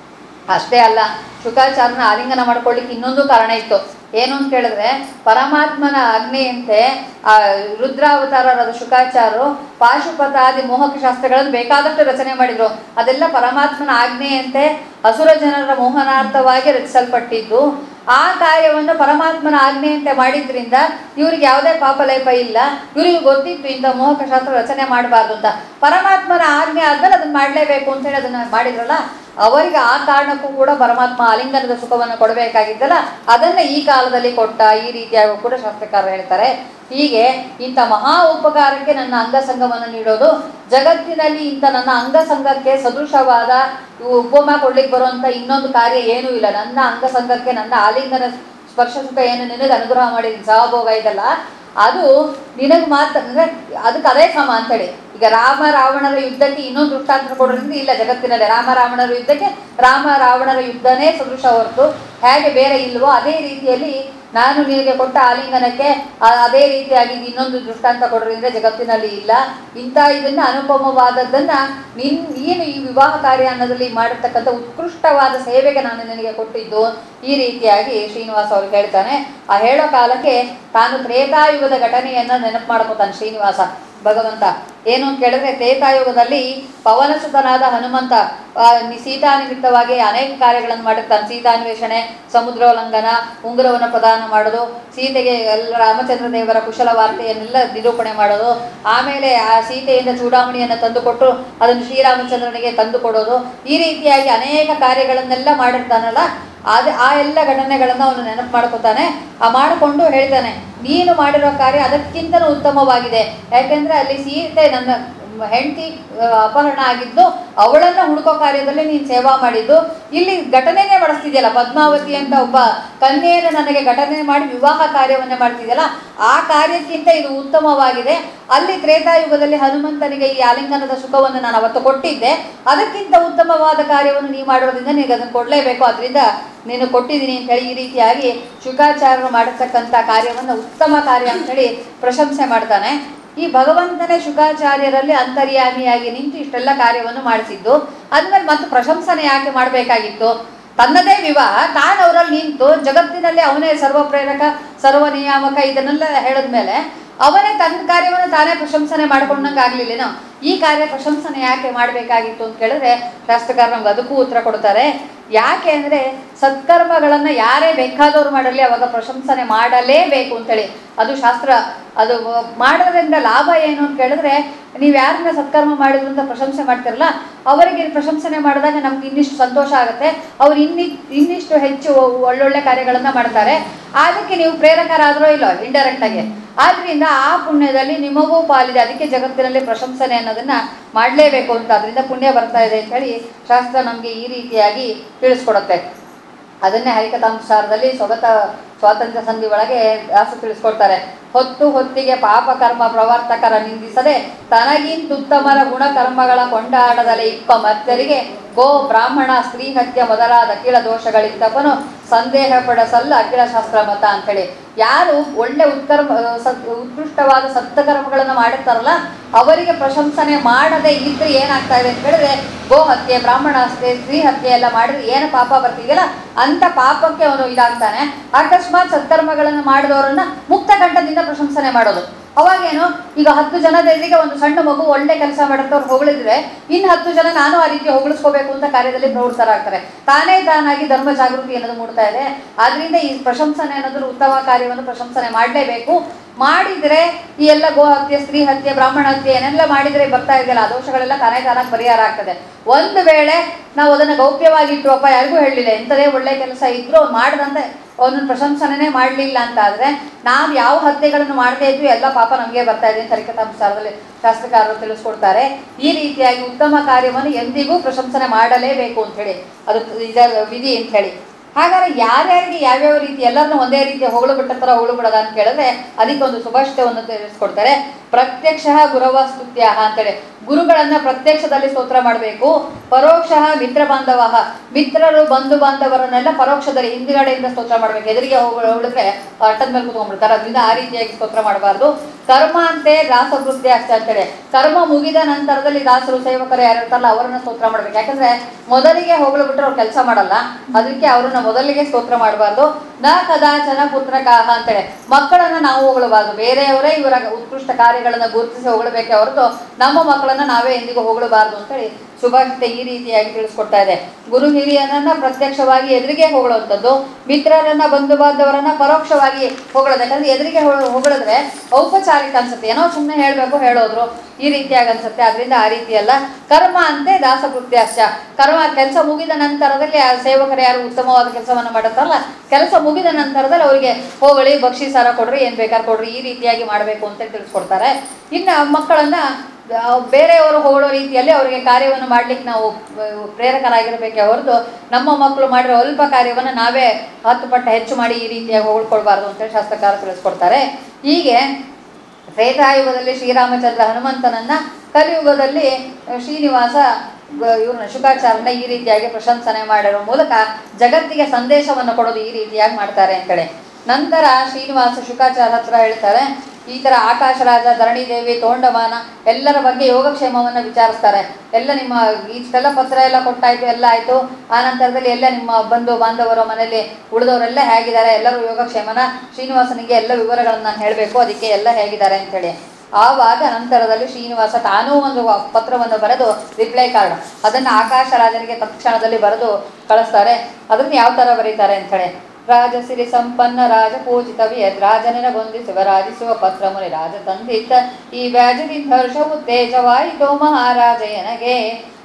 S1: ಅಷ್ಟೇ ಅಲ್ಲ ಶುಕಾಚಾರ್ಯನ ಆಲಿಂಗನ ಮಾಡ್ಕೊಳ್ಳಿಕ್ಕೆ ಇನ್ನೊಂದು ಕಾರಣ ಇತ್ತು ಏನು ಅಂತ ಕೇಳಿದ್ರೆ ಪರಮಾತ್ಮನ ಆಜ್ಞೆಯಂತೆ ಆ ರುದ್ರಾವತಾರರಾದ ಶುಕಾಚಾರ್ಯರು ಪಾಶುಪತಾದಿ ಮೋಹಕ ಶಾಸ್ತ್ರಗಳನ್ನು ಬೇಕಾದಷ್ಟು ರಚನೆ ಮಾಡಿದ್ರು ಅದೆಲ್ಲ ಪರಮಾತ್ಮನ ಆಜ್ಞೆಯಂತೆ ಅಸುರ ಜನರ ಮೋಹನಾರ್ಥವಾಗಿ ರಚಿಸಲ್ಪಟ್ಟಿದ್ದು ಆ ಕಾರ್ಯವನ್ನು ಪರಮಾತ್ಮನ ಆಜ್ಞೆಯಂತೆ ಮಾಡಿದ್ರಿಂದ ಇವ್ರಿಗೆ ಯಾವುದೇ ಪಾಪಲೇಪ ಇಲ್ಲ ಇವರಿಗೆ ಗೊತ್ತಿತ್ತು ಇಂಥ ಮೋಹಕ ಶಾಸ್ತ್ರ ರಚನೆ ಮಾಡಬಾರ್ದು ಅಂತ ಪರಮಾತ್ಮನ ಆಜ್ಞೆ ಆದ್ಮೇಲೆ ಅದನ್ನ ಮಾಡಲೇಬೇಕು ಅಂತ ಹೇಳಿ ಅದನ್ನ ಮಾಡಿದ್ರಲ್ಲ ಅವರಿಗೆ ಆ ಕಾರಣಕ್ಕೂ ಕೂಡ ಪರಮಾತ್ಮ ಆಲಿಂಗನದ ಸುಖವನ್ನು ಕೊಡಬೇಕಾಗಿದ್ದಲ್ಲ ಅದನ್ನ ಈ ಕಾಲದಲ್ಲಿ ಕೊಟ್ಟ ಈ ರೀತಿಯಾಗಿ ಕೂಡ ಶಾಸ್ತ್ರಕಾರರು ಹೇಳ್ತಾರೆ ಹೀಗೆ ಇಂಥ ಮಹಾ ಉಪಕಾರಕ್ಕೆ ನನ್ನ ಅಂಗಸಂಗವನ್ನು ನೀಡೋದು ಜಗತ್ತಿನಲ್ಲಿ ಇಂಥ ನನ್ನ ಅಂಗಸಂಗಕ್ಕೆ ಸದೃಶವಾದ ಉಪಮ ಕೊಡ್ಲಿಕ್ಕೆ ಬರುವಂತ ಇನ್ನೊಂದು ಕಾರ್ಯ ಏನೂ ಇಲ್ಲ ನನ್ನ ಅಂಗಸಂಗಕ್ಕೆ ನನ್ನ ಆಲಿಂಗನ ಸ್ಪರ್ಶ ಸುಖ ಏನು ನಿನಗೆ ಅನುಗ್ರಹ ಮಾಡಿದ ಸಹಭೋಗ ಇದಲ್ಲ ಅದು ನಿನಗೆ ಮಾತ್ರ ಅಂದ್ರೆ ಅದಕ್ಕೆ ಅದೇ ಸಮ ಅಂತೇಳಿ ಈಗ ರಾಮ ರಾವಣರ ಯುದ್ಧಕ್ಕೆ ಇನ್ನೊಂದು ದೃಷ್ಟಾಂತ ಕೊಡೋದ್ರಿಂದ ಇಲ್ಲ ಜಗತ್ತಿನಲ್ಲಿ ರಾಮ ರಾವಣರ ಯುದ್ಧಕ್ಕೆ ರಾಮ ರಾವಣರ ಯುದ್ಧನೇ ಸದೃಶ ಹೊರತು ಹೇಗೆ ಬೇರೆ ಇಲ್ವೋ ಅದೇ ರೀತಿಯಲ್ಲಿ ನಾನು ನಿನಗೆ ಕೊಟ್ಟ ಆಲಿಂಗನಕ್ಕೆ ಆ- ಅದೇ ರೀತಿಯಾಗಿ ಇನ್ನೊಂದು ದೃಷ್ಟಾಂತ ಕೊಡೋದ್ರಿಂದ ಜಗತ್ತಿನಲ್ಲಿ ಇಲ್ಲ ಇಂಥ ಇದನ್ನ ಅನುಪಮವಾದದ್ದನ್ನ ನಿನ್ ನೀನು ಈ ವಿವಾಹ ಕಾರ್ಯ ಅನ್ನೋದ್ರಲ್ಲಿ ಮಾಡಿರ್ತಕ್ಕಂಥ ಉತ್ಕೃಷ್ಟವಾದ ಸೇವೆಗೆ ನಾನು ನಿನಗೆ ಕೊಟ್ಟಿದ್ದು ಈ ರೀತಿಯಾಗಿ ಶ್ರೀನಿವಾಸ ಅವರು ಹೇಳ್ತಾನೆ ಆ ಹೇಳೋ ಕಾಲಕ್ಕೆ ತಾನು ತ್ರೇತಾಯುಗದ ಘಟನೆಯನ್ನ ನೆನಪು ಮಾಡ್ಕೋತಾನೆ ಶ್ರೀನಿವಾಸ ಭಗವಂತ ಏನು ಅಂತ ಕೇಳಿದ್ರೆ ತ್ರೇತಾಯುಗದಲ್ಲಿ ಪವನಸುತನಾದ ಹನುಮಂತ ಆ, ನಿ- ಸೀತಾ ನಿಮಿತ್ತವಾಗಿ ಅನೇಕ ಕಾರ್ಯಗಳನ್ನು ಮಾಡಿರ್ತಾನೆ ಸೀತಾನ್ವೇಷಣೆ ಸಮುದ್ರೋಲ್ಲಂಘನ ಉಂಗುರವನ್ನು ಪ್ರದಾನ ಮಾಡೋದು ಸೀತೆಗೆ ಎಲ್ಲ ರಾಮಚಂದ್ರ ದೇವರ ಕುಶಲ ವಾರ್ತೆಯನ್ನೆಲ್ಲ ನಿರೂಪಣೆ ಮಾಡೋದು ಆಮೇಲೆ ಆ ಸೀತೆಯಿಂದ ಚೂಡಾಮಣಿಯನ್ನು ತಂದುಕೊಟ್ಟು ಅದನ್ನು ಶ್ರೀರಾಮಚಂದ್ರನಿಗೆ ತಂದು ಕೊಡೋದು ಈ ರೀತಿಯಾಗಿ ಅನೇಕ ಕಾರ್ಯಗಳನ್ನೆಲ್ಲ ಮಾಡಿರ್ತಾನಲ್ಲ ಅದು ಆ ಎಲ್ಲ ಘಟನೆಗಳನ್ನು ಅವನು ನೆನಪು ಮಾಡ್ಕೊತಾನೆ ಆ ಮಾಡಿಕೊಂಡು ಹೇಳ್ತಾನೆ ನೀನು ಮಾಡಿರೋ ಕಾರ್ಯ ಅದಕ್ಕಿಂತಲೂ ಉತ್ತಮವಾಗಿದೆ ಯಾಕೆಂದರೆ ಅಲ್ಲಿ ಸೀತೆ ನನ್ನ ಹೆಂಡತಿ ಅಪಹರಣ ಆಗಿದ್ದು ಅವಳನ್ನು ಹುಡುಕೋ ಕಾರ್ಯದಲ್ಲಿ ನೀನು ಸೇವಾ ಮಾಡಿದ್ದು ಇಲ್ಲಿ ಘಟನೆನೇ ಮಾಡಿಸ್ತಿದ್ಯಲ್ಲ ಪದ್ಮಾವತಿ ಅಂತ ಒಬ್ಬ ಕನ್ಯೆಯನ್ನು ನನಗೆ ಘಟನೆ ಮಾಡಿ ವಿವಾಹ ಕಾರ್ಯವನ್ನೇ ಮಾಡ್ತಿದ್ಯಲ್ಲ ಆ ಕಾರ್ಯಕ್ಕಿಂತ ಇದು ಉತ್ತಮವಾಗಿದೆ ಅಲ್ಲಿ ತ್ರೇತಾಯುಗದಲ್ಲಿ ಹನುಮಂತನಿಗೆ ಈ ಆಲಿಂಗನದ ಸುಖವನ್ನು ನಾನು ಅವತ್ತು ಕೊಟ್ಟಿದ್ದೆ ಅದಕ್ಕಿಂತ ಉತ್ತಮವಾದ ಕಾರ್ಯವನ್ನು ನೀ ಮಾಡಿರೋದ್ರಿಂದ ನಿನಗೆ ಅದನ್ನು ಕೊಡಲೇಬೇಕು ಅದರಿಂದ ನೀನು ಕೊಟ್ಟಿದ್ದೀನಿ ಅಂತ ಹೇಳಿ ಈ ರೀತಿಯಾಗಿ ಶುಕಾಚಾರ್ಯರು ಮಾಡತಕ್ಕಂಥ ಕಾರ್ಯವನ್ನು ಉತ್ತಮ ಕಾರ್ಯ ಅಂತೇಳಿ ಪ್ರಶಂಸೆ ಮಾಡ್ತಾನೆ ಈ ಭಗವಂತನೇ ಶುಕಾಚಾರ್ಯರಲ್ಲಿ ಅಂತರ್ಯಾಮಿಯಾಗಿ ನಿಂತು ಇಷ್ಟೆಲ್ಲ ಕಾರ್ಯವನ್ನು ಮಾಡಿಸಿದ್ದು ಆದ್ಮೇಲೆ ಮತ್ತೆ ಪ್ರಶಂಸನೆ ಯಾಕೆ ಮಾಡಬೇಕಾಗಿತ್ತು ತನ್ನದೇ ವಿವಾಹ ತಾನು ಅವರಲ್ಲಿ ನಿಂತು ಜಗತ್ತಿನಲ್ಲಿ ಅವನೇ ಸರ್ವ ಪ್ರೇರಕ ಸರ್ವ ನಿಯಾಮಕ ಇದನ್ನೆಲ್ಲ ಹೇಳಿದ್ಮೇಲೆ ಅವನೇ ತನ್ನ ಕಾರ್ಯವನ್ನು ತಾನೇ ಪ್ರಶಂಸನೆ ಮಾಡ್ಕೊಂಡಂಗೆ ಆಗ್ಲಿಲ್ಲೇನೋ ಈ ಕಾರ್ಯ ಪ್ರಶಂಸನೆ ಯಾಕೆ ಮಾಡಬೇಕಾಗಿತ್ತು ಅಂತ ಕೇಳಿದ್ರೆ ಶಾಸ್ತ್ರಕಾರ ನಮ್ಗೆ ಅದಕ್ಕೂ ಉತ್ತರ ಕೊಡ್ತಾರೆ ಯಾಕೆ ಅಂದರೆ ಸತ್ಕರ್ಮಗಳನ್ನು ಯಾರೇ ಬೇಕಾದವ್ರು ಮಾಡಲಿ ಅವಾಗ ಪ್ರಶಂಸನೆ ಮಾಡಲೇಬೇಕು ಅಂತೇಳಿ ಅದು ಶಾಸ್ತ್ರ ಅದು ಮಾಡೋದ್ರಿಂದ ಲಾಭ ಏನು ಅಂತ ಕೇಳಿದ್ರೆ ನೀವು ಯಾರನ್ನ ಸತ್ಕರ್ಮ ಮಾಡಿದ್ರು ಅಂತ ಪ್ರಶಂಸೆ ಮಾಡ್ತಿರಲ್ಲ ಅವರಿಗೆ ಪ್ರಶಂಸನೆ ಮಾಡಿದಾಗ ನಮ್ಗೆ ಇನ್ನಿಷ್ಟು ಸಂತೋಷ ಆಗುತ್ತೆ ಅವ್ರು ಇನ್ನಿ ಇನ್ನಿಷ್ಟು ಹೆಚ್ಚು ಒಳ್ಳೊಳ್ಳೆ ಕಾರ್ಯಗಳನ್ನು ಮಾಡ್ತಾರೆ ಅದಕ್ಕೆ ನೀವು ಪ್ರೇರಕರಾದ್ರೋ ಇಲ್ಲೋ ಇಂಡೈರೆಕ್ಟಾಗಿ ಆದ್ರಿಂದ ಆ ಪುಣ್ಯದಲ್ಲಿ ನಿಮಗೂ ಪಾಲಿದೆ ಅದಕ್ಕೆ ಜಗತ್ತಿನಲ್ಲಿ ಪ್ರಶಂಸನೆ ಅನ್ನೋದನ್ನ ಮಾಡಲೇಬೇಕು ಅಂತ ಅದರಿಂದ ಪುಣ್ಯ ಬರ್ತಾ ಇದೆ ಅಂತ ಹೇಳಿ ಶಾಸ್ತ್ರ ನಮಗೆ ಈ ರೀತಿಯಾಗಿ ತಿಳಿಸ್ಕೊಡುತ್ತೆ ಅದನ್ನೇ ಹರಿಕಥಾಂಸಾರದಲ್ಲಿ ಸ್ವಗತ ಸ್ವಾತಂತ್ರ್ಯ ಸಂಧಿ ಒಳಗೆ ದಾಸ ತಿಳಿಸ್ಕೊಡ್ತಾರೆ ಹೊತ್ತು ಹೊತ್ತಿಗೆ ಪಾಪ ಕರ್ಮ ಪ್ರವರ್ತಕರ ನಿಂದಿಸದೆ ತನಗಿಂತುತ್ತಮರ ಗುಣಕರ್ಮಗಳ ಕೊಂಡಾಡದಲೆ ಇಪ್ಪ ಮತ್ತರಿಗೆ ಗೋ ಬ್ರಾಹ್ಮಣ ಸ್ತ್ರೀ ಹತ್ಯೆ ಮೊದಲಾದ ಅಖಿಲ ದೋಷಗಳಿದ್ದವನು ಸಂದೇಹ ಪಡಸಲ್ಲ ಅಖಿಲ ಶಾಸ್ತ್ರ ಮತ ಅಂತೇಳಿ ಯಾರು ಒಳ್ಳೆ ಉತ್ಕರ್ಮ ಸತ್ ಉತ್ಕೃಷ್ಟವಾದ ಸತ್ಕರ್ಮಗಳನ್ನು ಮಾಡಿರ್ತಾರಲ್ಲ ಅವರಿಗೆ ಪ್ರಶಂಸನೆ ಮಾಡದೆ ಇದ್ರೆ ಏನಾಗ್ತಾ ಇದೆ ಅಂತ ಹೇಳಿದ್ರೆ ಗೋ ಹತ್ಯೆ ಬ್ರಾಹ್ಮಣ ಹತ್ಯೆ ಸ್ತ್ರೀ ಹತ್ಯೆ ಎಲ್ಲ ಮಾಡಿದ್ರೆ ಏನು ಪಾಪ ಬರ್ತಿದೆಯಲ್ಲ ಅಂತ ಪಾಪಕ್ಕೆ ಅವನು ಇದಾಗ್ತಾನೆ ಅಕಸ್ಮಾತ್ ಸತ್ಕರ್ಮಗಳನ್ನು ಮಾಡಿದವರನ್ನ ಮುಕ್ತ ಕಂಠದಿಂದ ಪ್ರಶಂಸನೆ ಮಾಡೋದು ಅವಾಗೇನು ಈಗ ಹತ್ತು ಜನದ ಎದುರಿಗೆ ಒಂದು ಸಣ್ಣ ಮಗು ಒಳ್ಳೆ ಕೆಲಸ ಮಾಡಿರ್ತವ್ರು ಹೊಗಳಿದ್ರೆ ಇನ್ನು ಹತ್ತು ಜನ ನಾನು ಆ ರೀತಿ ಹೊಗಳಿಸ್ಕೋಬೇಕು ಅಂತ ಕಾರ್ಯದಲ್ಲಿ ಪ್ರವೃತ್ತರಾಗ್ತಾರೆ ತಾನೇ ತಾನಾಗಿ ಧರ್ಮ ಜಾಗೃತಿ ಅನ್ನೋದು ಮೂಡ್ತಾ ಇದೆ ಆದ್ರಿಂದ ಈ ಪ್ರಶಂಸನೆ ಅನ್ನೋದ್ರ ಉತ್ತಮ ಕಾರ್ಯವನ್ನು ಪ್ರಶಂಸನೆ ಮಾಡಲೇಬೇಕು ಮಾಡಿದರೆ ಈ ಎಲ್ಲ ಗೋ ಹತ್ಯೆ ಸ್ತ್ರೀ ಹತ್ಯೆ ಬ್ರಾಹ್ಮಣ ಹತ್ಯೆ ಏನೆಲ್ಲ ಮಾಡಿದರೆ ಬರ್ತಾ ಇದೆಯಲ್ಲ ಆ ದೋಷಗಳೆಲ್ಲ ತಾನೇ ತಾನಾಗಿ ಪರಿಹಾರ ಆಗ್ತದೆ ಒಂದು ವೇಳೆ ನಾವು ಅದನ್ನು ಗೌಪ್ಯವಾಗಿಟ್ಟುವಪ್ಪ ಯಾರಿಗೂ ಹೇಳಲಿಲ್ಲ ಎಂಥದೇ ಒಳ್ಳೆ ಕೆಲಸ ಇದ್ರೂ ಅವ್ನು ಮಾಡಿದಂತೆ ಅವನನ್ನು ಪ್ರಶಂಸನೆ ಮಾಡಲಿಲ್ಲ ಅಂತ ಆದರೆ ನಾವು ಯಾವ ಹತ್ಯೆಗಳನ್ನು ಮಾಡದೇ ಇದ್ವಿ ಎಲ್ಲ ಪಾಪ ನಮಗೆ ಬರ್ತಾ ಇದೆ ಅಂತ ಹರಿಕಥಾಂಸಾರದಲ್ಲಿ ಶಾಸ್ತ್ರಕಾರರು ತಿಳಿಸ್ಕೊಡ್ತಾರೆ ಈ ರೀತಿಯಾಗಿ ಉತ್ತಮ ಕಾರ್ಯವನ್ನು ಎಂದಿಗೂ ಪ್ರಶಂಸನೆ ಮಾಡಲೇಬೇಕು ಅಂಥೇಳಿ ಅದು ಇದರ ವಿಧಿ ಅಂತ ಹೇಳಿ ಹಾಗಾದ್ರೆ ಯಾರ್ಯಾರಿಗೆ ಯಾವ್ಯಾವ ರೀತಿ ಎಲ್ಲರನ್ನೂ ಒಂದೇ ರೀತಿಯ ಹೊಗಳು ಬಿಟ್ಟ ಥರ ಹೊಗಳು ಬಿಡೋದ ಅಂತ ಕೇಳಿದ್ರೆ ಅದಕ್ಕೆ ಒಂದು ಸುಭಾಷಿತವನ್ನು ತಿಳಿಸ್ಕೊಡ್ತಾರೆ ಪ್ರತ್ಯಕ್ಷ ಗುರವ ಸ್ತುತ್ಯ ಅಂತೇಳಿ ಗುರುಗಳನ್ನ ಪ್ರತ್ಯಕ್ಷದಲ್ಲಿ ಸ್ತೋತ್ರ ಮಾಡಬೇಕು ಪರೋಕ್ಷ ಮಿತ್ರ ಬಾಂಧವ ಮಿತ್ರರು ಬಂಧು ಬಾಂಧವರನ್ನೆಲ್ಲ ಪರೋಕ್ಷದಲ್ಲಿ ಹಿಂದ್ಗಡೆಯಿಂದ ಸ್ತೋತ್ರ ಮಾಡಬೇಕು ಎದುರಿಗೆ ಹೊಗಳಿದ್ರೆ ಅಟ್ಟದ ಮೇಲೆ ಕೂತ್ಕೊಂಡ್ಬಿಡ್ತಾರೆ ಅದರಿಂದ ಆ ರೀತಿಯಾಗಿ ಸ್ತೋತ್ರ ಮಾಡಬಾರ್ದು ಕರ್ಮ ಅಂತೆ ದಾಸಕೃತ್ಯ ಅಷ್ಟೇ ಅಂತೇಳಿ ಕರ್ಮ ಮುಗಿದ ನಂತರದಲ್ಲಿ ದಾಸರು ಸೇವಕರು ಯಾರು ಇರ್ತಾರಲ್ಲ ಅವರನ್ನ ಸ್ತೋತ್ರ ಮಾಡ್ಬೇಕು ಯಾಕಂದ್ರೆ ಮೊದಲಿಗೆ ಹೊಗಳು ಬಿಟ್ರೆ ಅವ್ರು ಕೆಲಸ ಮಾಡಲ್ಲ ಅದಕ್ಕೆ ಅವರನ್ನ ಮೊದಲಿಗೆ ಸ್ತೋತ್ರ ಮಾಡಬಾರ್ದು ನ ಕದಾಚನ ಪುತ್ರ ಕಾಹ ಅಂತೇಳಿ ಮಕ್ಕಳನ್ನ ನಾವು ಹೊಗಳಬಾರ್ದು ಬೇರೆಯವರೇ ಇವರ ಉತ್ಕೃಷ್ಟ ಕಾರ್ಯಗಳನ್ನ ಗುರುತಿಸಿ ಹೊಗಳಬೇಕೆ ಹೊರತು ನಮ್ಮ ಮಕ್ಕಳನ್ನ ನಾವೇ ಎಂದಿಗೂ ಹೊಗಳಬಾರ್ದು ಅಂತೇಳಿ ಸುಭಾಷಿತ ಈ ರೀತಿಯಾಗಿ ತಿಳಿಸ್ಕೊಡ್ತಾ ಇದೆ ಗುರು ಹಿರಿಯರನ್ನ ಪ್ರತ್ಯಕ್ಷವಾಗಿ ಎದುರಿಗೆ ಹೊಗಳುವಂಥದ್ದು ಮಿತ್ರರನ್ನ ಬಂಧು ಬಾಂಧವರನ್ನ ಪರೋಕ್ಷವಾಗಿ ಹೊಗಳೋದು ಯಾಕಂದ್ರೆ ಎದುರಿಗೆ ಹೊಗ- ಹೊಗಳಿದ್ರೆ ಔಪಚಾರಿಕ ಅನ್ಸುತ್ತೆ ಏನೋ ಸುಮ್ಮನೆ ಹೇಳಬೇಕು ಹೇಳೋದ್ರು ಈ ರೀತಿಯಾಗಿ ಅನ್ಸುತ್ತೆ ಅದರಿಂದ ಆ ರೀತಿ ಅಲ್ಲ ಕರ್ಮ ಅಂತೆ ದಾಸಕೃತ್ಯ ಅಷ್ಟ ಕರ್ಮ ಕೆಲಸ ಮುಗಿದ ನಂತರದಲ್ಲಿ ಆ ಸೇವಕರು ಯಾರು ಉತ್ತಮವಾದ ಕೆಲಸವನ್ನು ಮಾಡುತ್ತಾರಲ್ಲ ಕೆಲಸ ಮುಗಿದ ನಂತರದಲ್ಲಿ ಅವರಿಗೆ ಹೋಗಳಿ ಬಕ್ಷಿಸಾರ ಕೊಡ್ರಿ ಏನು ಬೇಕಾದ್ರೆ ಕೊಡ್ರಿ ಈ ರೀತಿಯಾಗಿ ಮಾಡಬೇಕು ಅಂತ ತಿಳಿಸ್ಕೊಡ್ತಾರೆ ಇನ್ನು ಮಕ್ಕಳನ್ನ ಆ, ಬೇರೆಯವರು ಹೊಗಳೋ ರೀತಿಯಲ್ಲಿ ಅವರಿಗೆ ಕಾರ್ಯವನ್ನು ಮಾಡ್ಲಿಕ್ಕೆ ನಾವು ಆ, ಪ್ರೇರಕರಾಗಿರಬೇಕೇ ಹೊರತು ನಮ್ಮ ಮಕ್ಕಳು ಮಾಡಿರೋ ಅಲ್ಪ ಕಾರ್ಯವನ್ನು ನಾವೇ ಹತ್ತು ಪಟ್ಟು ಹೆಚ್ಚು ಮಾಡಿ ಈ ರೀತಿಯಾಗಿ ಹೊಗಳ್ಕೊಳ್ಬಾರ್ದು ಅಂತೇಳಿ ಶಾಸ್ತ್ರಕಾರ ತಿಳಿಸ್ಕೊಡ್ತಾರೆ ಹೀಗೆ ತ್ರೇತಾಯುಗದಲ್ಲಿ ಶ್ರೀರಾಮಚಂದ್ರ ಹನುಮಂತನನ್ನ ಕಲಿಯುಗದಲ್ಲಿ ಆ, ಶ್ರೀನಿವಾಸ ಗ- ಇವ್ರನ್ನ ಶುಕಾಚಾರ್ಯನ ಈ ರೀತಿಯಾಗಿ ಪ್ರಶಂಸನೆ ಮಾಡಿರೋ ಮೂಲಕ ಜಗತ್ತಿಗೆ ಸಂದೇಶವನ್ನು ಕೊಡೋದು ಈ ರೀತಿಯಾಗಿ ಮಾಡ್ತಾರೆ ಅಂತೇಳಿ ನಂತರ ಶ್ರೀನಿವಾಸ ಶುಕಾಚಾರ್ಯ ಹತ್ರ ಹೇಳ್ತಾರೆ ಈ ಥರ ಆಕಾಶರಾಜ ಧರಣಿದೇವಿ ತೋಂಡಮಾನ ಎಲ್ಲರ ಬಗ್ಗೆ ಯೋಗಕ್ಷೇಮವನ್ನು ವಿಚಾರಿಸ್ತಾರೆ ಎಲ್ಲ ನಿಮ್ಮ ಇಷ್ಟೆಲ್ಲ ಪತ್ರ ಎಲ್ಲ ಕೊಟ್ಟಾಯ್ತು ಎಲ್ಲ ಆಯಿತು ಆ ನಂತರದಲ್ಲಿ ಎಲ್ಲ ನಿಮ್ಮ ಬಂಧು ಬಾಂಧವರು ಮನೆಯಲ್ಲಿ ಉಳಿದವರೆಲ್ಲ ಹೇಗಿದ್ದಾರೆ ಎಲ್ಲರೂ ಯೋಗಕ್ಷೇಮನ ಶ್ರೀನಿವಾಸನಿಗೆ ಎಲ್ಲ ವಿವರಗಳನ್ನು ನಾನು ಹೇಳಬೇಕು ಅದಕ್ಕೆ ಎಲ್ಲ ಹೇಗಿದ್ದಾರೆ ಅಂತೇಳಿ ಆವಾಗ ನಂತರದಲ್ಲಿ ಶ್ರೀನಿವಾಸ ತಾನೂ ಒಂದು ಪತ್ರವನ್ನು ಬರೆದು ರಿಪ್ಲೈ ಕಾರ್ಡ್ ಅದನ್ನು ಆಕಾಶ ರಾಜನಿಗೆ ತಕ್ಷಣದಲ್ಲಿ ಬರೆದು ಕಳಿಸ್ತಾರೆ ಅದನ್ನು ಯಾವ ಥರ ಬರೀತಾರೆ ಅಂಥೇಳಿ ರಾಜಸಿರಿ ಸಂಪನ್ನ ರಾಜ ಪೂಜಿತ ರಾಜನಿನ ಗೊಂದಿಸುವ ರಾಜಿಸುವ ಪತ್ರ ಮುನಿ ರಾಜ ತಂದಿದ್ದ ಈ ವ್ಯಾಜದಿಂದ ಹರ್ಷವು ತೇಜವಾಯಿತು ಮಹಾರಾಜಯನಗೆ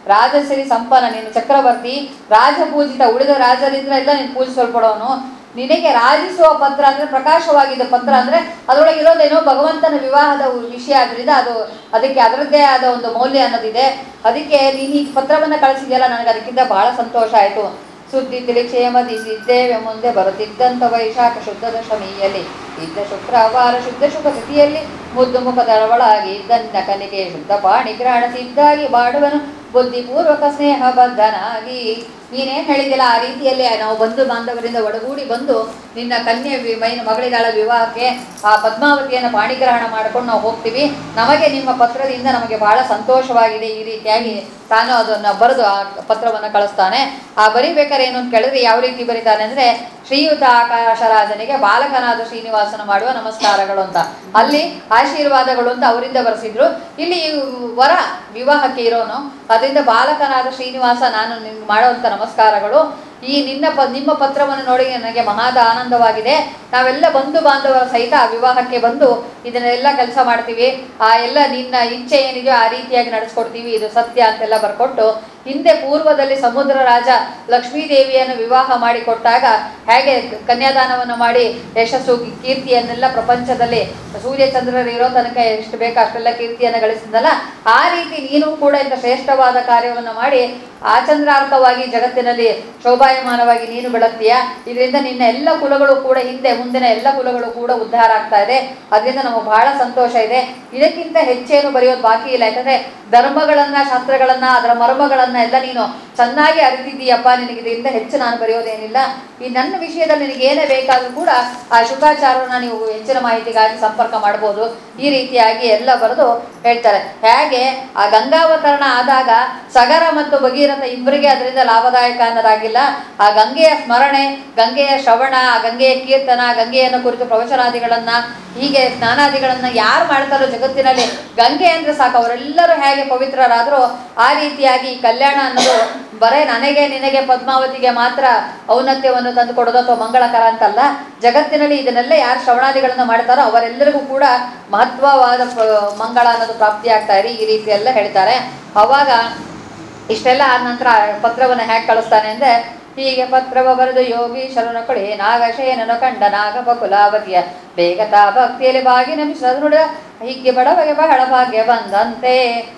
S1: ರಾಜಸಿರಿ ಸಂಪನ್ನ ನೀನು ಚಕ್ರವರ್ತಿ ರಾಜಪೂಜಿತ ಉಳಿದ ರಾಜರಿಂದ ಎಲ್ಲ ನೀನು ಪೂಜಿಸಲ್ಪಡೋನು ನಿನಗೆ ರಾಜಿಸುವ ಪತ್ರ ಅಂದ್ರೆ ಪ್ರಕಾಶವಾಗಿದೆ ಪತ್ರ ಅಂದ್ರೆ ಅದರೊಳಗೆ ಇರೋದೇನೋ ಭಗವಂತನ ವಿವಾಹದ ವಿಷಯ ಆದ್ರಿಂದ ಅದು ಅದಕ್ಕೆ ಅದರದ್ದೇ ಆದ ಒಂದು ಮೌಲ್ಯ ಅನ್ನೋದಿದೆ ಅದಕ್ಕೆ ನೀನು ಈ ಪತ್ರವನ್ನ ಕಳಿಸಿದ್ಯಲ್ಲ ನನಗೆ ಅದಕ್ಕಿಂತ ಬಹಳ ಸಂತೋಷ ಆಯಿತು ಸುದ್ದಿ ತಿಳಿ ಕ್ಷೇಮದಿಸಿದ್ದೇವೆ ಮುಂದೆ ಬರುತ್ತಿದ್ದಂಥ ವೈಶಾಖ ಶುದ್ಧ ದಶಮಿಯಲ್ಲಿ ಇದ್ದ ಶುಕ್ರವಾರ ಶುದ್ಧ ಶುಭ ತಿಥಿಯಲ್ಲಿ ಮುದ್ದು ಮುಖದಳವಳಾಗಿ ಇದ್ದನ್ನ ಕನಿಕೆ ಶುದ್ಧ ಪಾಣಿ ಗ್ರಹಣ ಸಿದ್ಧಾಗಿ ಬಾಡುವನು ಬುದ್ಧಿಪೂರ್ವಕ ಸ್ನೇಹ ಬದ್ಧನಾಗಿ ನೀನೇನು ಹೇಳಿದಿಲ್ಲ ಆ ರೀತಿಯಲ್ಲಿ ನಾವು ಬಂಧು ಬಾಂಧವರಿಂದ ಒಡಗೂಡಿ ಬಂದು ನಿನ್ನ ಕನ್ಯೆ ವಿ- ಮೈನ ಮಗಳಿದಾಳ ವಿವಾಹಕ್ಕೆ ಆ ಪದ್ಮಾವತಿಯನ್ನು ಪಾಣಿಗ್ರಹಣ ಮಾಡ್ಕೊಂಡು ನಾವು ಹೋಗ್ತೀವಿ ನಮಗೆ ನಿಮ್ಮ ಪತ್ರದಿಂದ ನಮಗೆ ಬಹಳ ಸಂತೋಷವಾಗಿದೆ ಈ ರೀತಿಯಾಗಿ ತಾನು ಅದನ್ನು ಬರೆದು ಆ ಪತ್ರವನ್ನು ಕಳಿಸ್ತಾನೆ ಆ ಬರಿಬೇಕಾದ್ರೆ ಏನು ಅಂತ ಕೇಳಿದ್ರೆ ಯಾವ ರೀತಿ ಬರಿತಾನೆ ಅಂದರೆ ಶ್ರೀಯುತ ಆಕಾಶರಾಜನಿಗೆ ಬಾಲಕನಾದ ಶ್ರೀನಿವಾಸನ ಮಾಡುವ ನಮಸ್ಕಾರಗಳು ಅಂತ ಅಲ್ಲಿ ಆಶೀರ್ವಾದಗಳು ಅಂತ ಅವರಿಂದ ಬರೆಸಿದ್ರು ಇಲ್ಲಿ ವರ ವಿವಾಹಕ್ಕೆ ಇರೋನು ಅದರಿಂದ ಬಾಲಕನಾದ ಶ್ರೀನಿವಾಸ ನಾನು ನಿನ್ಗೆ ಮಾಡುವಂಥ ನಮಸ್ಕಾರಗಳು ಈ ನಿನ್ನ ಪ ನಿಮ್ಮ ಪತ್ರವನ್ನು ನೋಡಿ ನನಗೆ ಮಹಾದ ಆನಂದವಾಗಿದೆ ನಾವೆಲ್ಲ ಬಂಧು ಬಾಂಧವರ ಸಹಿತ ಆ ವಿವಾಹಕ್ಕೆ ಬಂದು ಇದನ್ನೆಲ್ಲ ಕೆಲಸ ಮಾಡ್ತೀವಿ ಆ ಎಲ್ಲ ನಿನ್ನ ಇಚ್ಛೆ ಏನಿದೆಯೋ ಆ ರೀತಿಯಾಗಿ ನಡೆಸ್ಕೊಡ್ತೀವಿ ಇದು ಸತ್ಯ ಅಂತೆಲ್ಲ ಬರ್ಕೊಟ್ಟು ಹಿಂದೆ ಪೂರ್ವದಲ್ಲಿ ಸಮುದ್ರ ರಾಜ ಲಕ್ಷ್ಮೀದೇವಿಯನ್ನು ವಿವಾಹ ಮಾಡಿಕೊಟ್ಟಾಗ ಹೇಗೆ ಕನ್ಯಾದಾನವನ್ನು ಮಾಡಿ ಯಶಸ್ಸು ಕೀರ್ತಿಯನ್ನೆಲ್ಲ ಪ್ರಪಂಚದಲ್ಲಿ ಸೂರ್ಯ ಚಂದ್ರರು ಇರೋ ತನಕ ಎಷ್ಟು ಬೇಕೋ ಅಷ್ಟೆಲ್ಲ ಕೀರ್ತಿಯನ್ನು ಗಳಿಸಿದಲ್ಲ ಆ ರೀತಿ ನೀನು ಕೂಡ ಇಂಥ ಶ್ರೇಷ್ಠವಾದ ಕಾರ್ಯವನ್ನು ಮಾಡಿ ಆಚಂದ್ರಾರ್ಥವಾಗಿ ಜಗತ್ತಿನಲ್ಲಿ ಶೋಭಾಯಮಾನವಾಗಿ ನೀನು ಬೆಳಗ್ತೀಯ ಇದರಿಂದ ನಿನ್ನ ಎಲ್ಲ ಕುಲಗಳು ಕೂಡ ಹಿಂದೆ ಮುಂದಿನ ಎಲ್ಲ ಕುಲಗಳು ಕೂಡ ಉದ್ಧಾರ ಆಗ್ತಾ ಇದೆ ಅದರಿಂದ ನಮಗೆ ಬಹಳ ಸಂತೋಷ ಇದೆ ಇದಕ್ಕಿಂತ ಹೆಚ್ಚೇನು ಬರೆಯೋದು ಬಾಕಿ ಇಲ್ಲ ಯಾಕಂದ್ರೆ ಧರ್ಮಗಳನ್ನ ಶಾಸ್ತ್ರಗಳನ್ನ ಅದರ ಮರ್ಮಗಳನ್ನ ಎಲ್ಲ ನೀನು ಚೆನ್ನಾಗಿ ಅರಿತಿದ್ದೀಯಪ್ಪ ನಿನಗೆ ಇದರಿಂದ ಹೆಚ್ಚು ನಾನು ಬರೆಯೋದೇನಿಲ್ಲ ಈ ನನ್ನ ವಿಷಯದಲ್ಲಿ ನಿನಗೆ ಏನೇ ಬೇಕಾದರೂ ಕೂಡ ಆ ಶುಕಾಚಾರನ ನೀವು ಹೆಚ್ಚಿನ ಮಾಹಿತಿಗಾಗಿ ಸಂಪರ್ಕ ಮಾಡ್ಬೋದು ಈ ರೀತಿಯಾಗಿ ಎಲ್ಲ ಬರೆದು ಹೇಳ್ತಾರೆ ಹೇಗೆ ಆ ಗಂಗಾವತರಣ ಆದಾಗ ಸಗರ ಮತ್ತು ಭಗೀರಥ ಇಬ್ಬರಿಗೆ ಅದರಿಂದ ಲಾಭದಾಯಕ ಅನ್ನೋದಾಗಿಲ್ಲ ಆ ಗಂಗೆಯ ಸ್ಮರಣೆ ಗಂಗೆಯ ಶ್ರವಣ ಆ ಗಂಗೆಯ ಕೀರ್ತನ ಗಂಗೆಯನ್ನು ಕುರಿತು ಪ್ರವಚನಾದಿಗಳನ್ನ ಹೀಗೆ ಸ್ನಾನಾದಿಗಳನ್ನ ಯಾರು ಮಾಡ್ತಾರೋ ಜಗತ್ತಿನಲ್ಲಿ ಗಂಗೆ ಅಂದ್ರೆ ಸಾಕು ಅವರೆಲ್ಲರೂ ಹೇಗೆ ಪವಿತ್ರರಾದರೂ ಆ ರೀತಿಯಾಗಿ ಈ ಕಲ್ಯಾಣ ಅನ್ನೋದು ಬರೇ ನನಗೆ ನಿನಗೆ ಪದ್ಮಾವತಿಗೆ ಮಾತ್ರ ಔನ್ನತ್ಯವನ್ನು ತಂದು ಕೊಡೋದು ಅಥವಾ ಮಂಗಳಕರ ಅಂತಲ್ಲ ಜಗತ್ತಿನಲ್ಲಿ ಇದನ್ನೆಲ್ಲ ಯಾರು ಶ್ರವಣಾದಿಗಳನ್ನು ಮಾಡ್ತಾರೋ ಅವರೆಲ್ಲರಿಗೂ ಕೂಡ ಮಹತ್ವವಾದ ಪ- ಮಂಗಳ ಅನ್ನೋದು ಪ್ರಾಪ್ತಿಯಾಗ್ತಾ ಇದೆ ಈ ರೀತಿ ಎಲ್ಲ ಹೇಳ್ತಾರೆ ಅವಾಗ ಇಷ್ಟೆಲ್ಲ ಆದ ನಂತರ ಪತ್ರವನ್ನು ಹೇಗೆ ಕಳಿಸ್ತಾನೆ ಅಂದ್ರೆ ಹೀಗೆ ಪತ್ರವ ಬರೆದು ಯೋಗೀಶ್ವರನ ಕೊಡಿ ನಾಗಶೇನನು ಕಂಡ ನಾಗ ಬಕುಲಾವತಿಯ ಬೇಗತಾ ಭಕ್ತಿಯಲ್ಲಿ ಬಾಗಿ ನಮಿಸದು ನುಡಿದ ಹೀಗೆ ಬಡವಗೆ ಬಹಳ ಭಾಗ್ಯ ಬಂದಂತೆ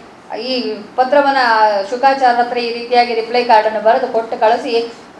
S1: ಈ ಪತ್ರವನ್ನ ಶುಕಾಚಾರ ಹತ್ರ ಈ ರೀತಿಯಾಗಿ ರಿಪ್ಲೈ ಕಾರ್ಡನ್ನು ಬರೆದು ಕೊಟ್ಟು ಕಳಿಸಿ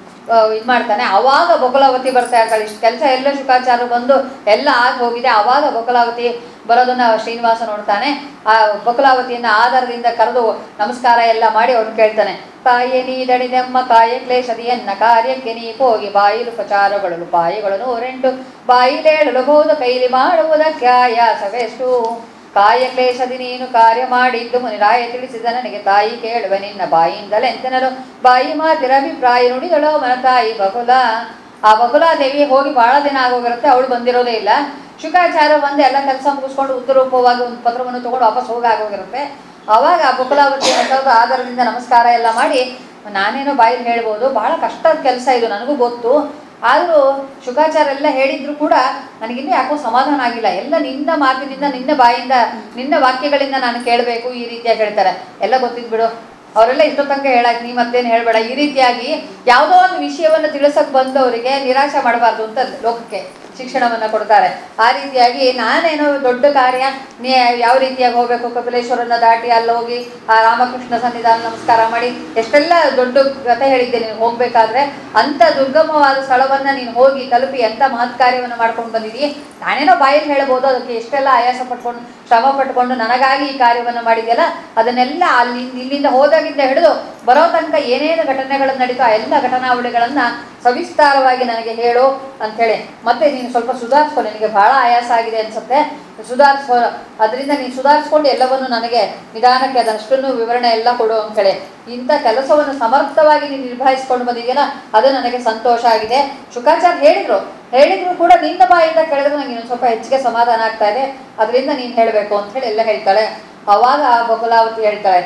S1: ಇದು ಮಾಡ್ತಾನೆ ಅವಾಗ ಬಕುಲಾವತಿ ಬರ್ತಾ ಇರ್ತಾಳೆ ಇಷ್ಟು ಕೆಲಸ ಎಲ್ಲ ಶುಕಾಚಾರ ಬಂದು ಎಲ್ಲ ಆಗಿ ಹೋಗಿದೆ ಅವಾಗ ಬಕುಲಾವತಿ ಬರೋದನ್ನ ಶ್ರೀನಿವಾಸ ನೋಡ್ತಾನೆ ಆ ಬಕುಲಾವತಿಯನ್ನ ಆಧಾರದಿಂದ ಕರೆದು ನಮಸ್ಕಾರ ಎಲ್ಲ ಮಾಡಿ ಅವನು ಕೇಳ್ತಾನೆ ಕಾಯೆ ನೀ ದಣಿದೆಮ್ಮ ಕಾಯ ಕ್ಲೇಶದಿಯನ್ನ ಕಾರ್ಯಕ್ಕೆ ನೀ ಹೋಗಿ ಬಾಯಿಲು ಉಪಚಾರಗಳು ಬಾಯಿಗಳು ನೂರೆಂಟು ಬಾಯಿಲೇಳಲು ಬಹುದು ಕೈಲಿ ಮಾಡುವುದಕ್ಕೆ ಆಯಾಸವೆಷ್ಟು ಕಾಯ ಕ್ಲೇಶದಿ ನೀನು ಕಾರ್ಯ ಮಾಡಿದ್ದು ಮುನಿರಾಯ ತಿಳಿಸಿದ ನನಗೆ ತಾಯಿ ಕೇಳುವೆ ನಿನ್ನ ಬಾಯಿಯಿಂದಲೆಂತೆನಲು ಬಾಯಿ ಮಾತಿರ ಅಭಿಪ್ರಾಯ ನುಡಿದಳೋ ಮನ ತಾಯಿ ಬಕುಲ ಆ ಬಕುಲಾದೇವಿ ಹೋಗಿ ಬಹಳ ದಿನ ಆಗೋಗಿರುತ್ತೆ ಅವಳು ಬಂದಿರೋದೇ ಇಲ್ಲ ಶುಕಾಚಾರ ಬಂದು ಎಲ್ಲ ಕೆಲಸ ಮುಗಿಸ್ಕೊಂಡು ಉತ್ತರೂಪವಾಗಿ ಒಂದು ಪತ್ರವನ್ನು ತಗೊಂಡು ವಾಪಸ್ ಹೋಗಾಗೋಗಿರುತ್ತೆ ಅವಾಗ ಆ ಬಕುಲಾವತಿ ಕರೆದು ಆಧಾರದಿಂದ ನಮಸ್ಕಾರ ಎಲ್ಲ ಮಾಡಿ ನಾನೇನೋ ಬಾಯಲ್ಲಿ ಹೇಳ್ಬೋದು ಬಹಳ ಕಷ್ಟದ ಕೆಲಸ ಇದು ನನಗೂ ಗೊತ್ತು ಆದರೂ ಶುಕಾಚಾರ ಎಲ್ಲ ಹೇಳಿದ್ರು ಕೂಡ ನನಗಿನ್ನೂ ಯಾಕೋ ಸಮಾಧಾನ ಆಗಿಲ್ಲ ಎಲ್ಲ ನಿನ್ನ ಮಾತಿನಿಂದ ನಿನ್ನ ಬಾಯಿಂದ ನಿನ್ನ ವಾಕ್ಯಗಳಿಂದ ನಾನು ಕೇಳಬೇಕು ಈ ರೀತಿಯಾಗಿ ಹೇಳ್ತಾರೆ ಎಲ್ಲ ಗೊತ್ತಿದ್ ಬಿಡು ಅವರೆಲ್ಲ ಇಷ್ಟೋ ತನಕ ಹೇಳಾಕ್ ನೀ ಮತ್ತೇನು ಹೇಳಬೇಡ ಈ ರೀತಿಯಾಗಿ ಯಾವುದೋ ಒಂದು ವಿಷಯವನ್ನು ತಿಳಿಸಕ್ ಬಂದವರಿಗೆ ನಿರಾಶೆ ಮಾಡಬಾರ್ದು ಅಂತ ಲೋಕಕ್ಕೆ ಶಿಕ್ಷಣವನ್ನ ಕೊಡ್ತಾರೆ ಆ ರೀತಿಯಾಗಿ ನಾನೇನೋ ದೊಡ್ಡ ಕಾರ್ಯ ನೀ ಯಾವ ರೀತಿಯಾಗಿ ಹೋಗ್ಬೇಕು ಕಪಿಲೇಶ್ವರನ ದಾಟಿ ಅಲ್ಲಿ ಹೋಗಿ ಆ ರಾಮಕೃಷ್ಣ ಸನ್ನಿಧಾನ ನಮಸ್ಕಾರ ಮಾಡಿ ಎಷ್ಟೆಲ್ಲ ದೊಡ್ಡ ಕಥೆ ಹೇಳಿದ್ದೆ ನೀನು ಹೋಗ್ಬೇಕಾದ್ರೆ ಅಂತ ದುರ್ಗಮವಾದ ಸ್ಥಳವನ್ನ ನೀನು ಹೋಗಿ ತಲುಪಿ ಎಂತ ಮಹತ್ ಕಾರ್ಯವನ್ನು ಮಾಡ್ಕೊಂಡು ಬಂದಿದ್ದೀ ನಾನೇನೋ ಬಾಯಲ್ಲಿ ಹೇಳ್ಬೋದು ಅದಕ್ಕೆ ಎಷ್ಟೆಲ್ಲ ಆಯಾಸ ಪಟ್ಕೊಂಡು ಶ್ರಮ ಪಟ್ಕೊಂಡು ನನಗಾಗಿ ಈ ಕಾರ್ಯವನ್ನು ಮಾಡಿದೆಯಲ್ಲ ಅದನ್ನೆಲ್ಲ ಅಲ್ಲಿ ಇಲ್ಲಿಂದ ಹೋದಾಗಿಂದ ಹಿಡಿದು ಬರೋ ತನಕ ಏನೇನು ಘಟನೆಗಳು ನಡೀತೋ ಆ ಎಲ್ಲ ಘಟನಾವಳಿಗಳನ್ನ ಸವಿಸ್ತಾರವಾಗಿ ನನಗೆ ಹೇಳು ಅಂಥೇಳಿ ಮತ್ತೆ ನೀನು ಸ್ವಲ್ಪ ಸುಧಾರಿಸ್ಕೊ ನಿನಗೆ ಬಹಳ ಆಯಾಸ ಆಗಿದೆ ಅನ್ಸುತ್ತೆ ಸುಧಾರಿಸ್ಕೊ ಅದರಿಂದ ನೀನು ಸುಧಾರಿಸ್ಕೊಂಡು ಎಲ್ಲವನ್ನು ನನಗೆ ನಿಧಾನಕ್ಕೆ ಅದಷ್ಟನ್ನು ವಿವರಣೆ ಎಲ್ಲ ಕೊಡು ಅಂಥೇಳಿ ಇಂಥ ಕೆಲಸವನ್ನು ಸಮರ್ಥವಾಗಿ ನೀನು ನಿಭಾಯಿಸ್ಕೊಂಡು ಬಂದಿದೆಯಲ್ಲ ಅದು ನನಗೆ ಸಂತೋಷ ಆಗಿದೆ ಶುಕಾಚಾರ ಹೇಳಿದ್ರು ಹೇಳಿದ್ರು ಕೂಡ ನಿನ್ನ ಬಾಯಿಂದ ಕೇಳಿದ್ರೆ ನನಗೆ ಇನ್ನೊಂದು ಸ್ವಲ್ಪ ಹೆಚ್ಚಿಗೆ ಸಮಾಧಾನ ಆಗ್ತಾ ಇದೆ ಅದರಿಂದ ನೀನು ಹೇಳಬೇಕು ಅಂತ ಹೇಳಿ ಎಲ್ಲ ಹೇಳ್ತಾಳೆ ಅವಾಗ ಬಕುಲಾವತಿ ಹೇಳ್ತಾಳೆ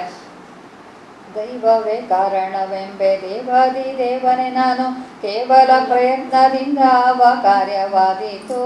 S1: ದೈವವೇ ಕಾರಣವೆಂಬೆ ದೇವಾದಿ ದೇವನೇ ನಾನು ಕೇವಲ ಪ್ರಯತ್ನದಿಂದ ಅವ ಕಾರ್ಯವಾದೀತು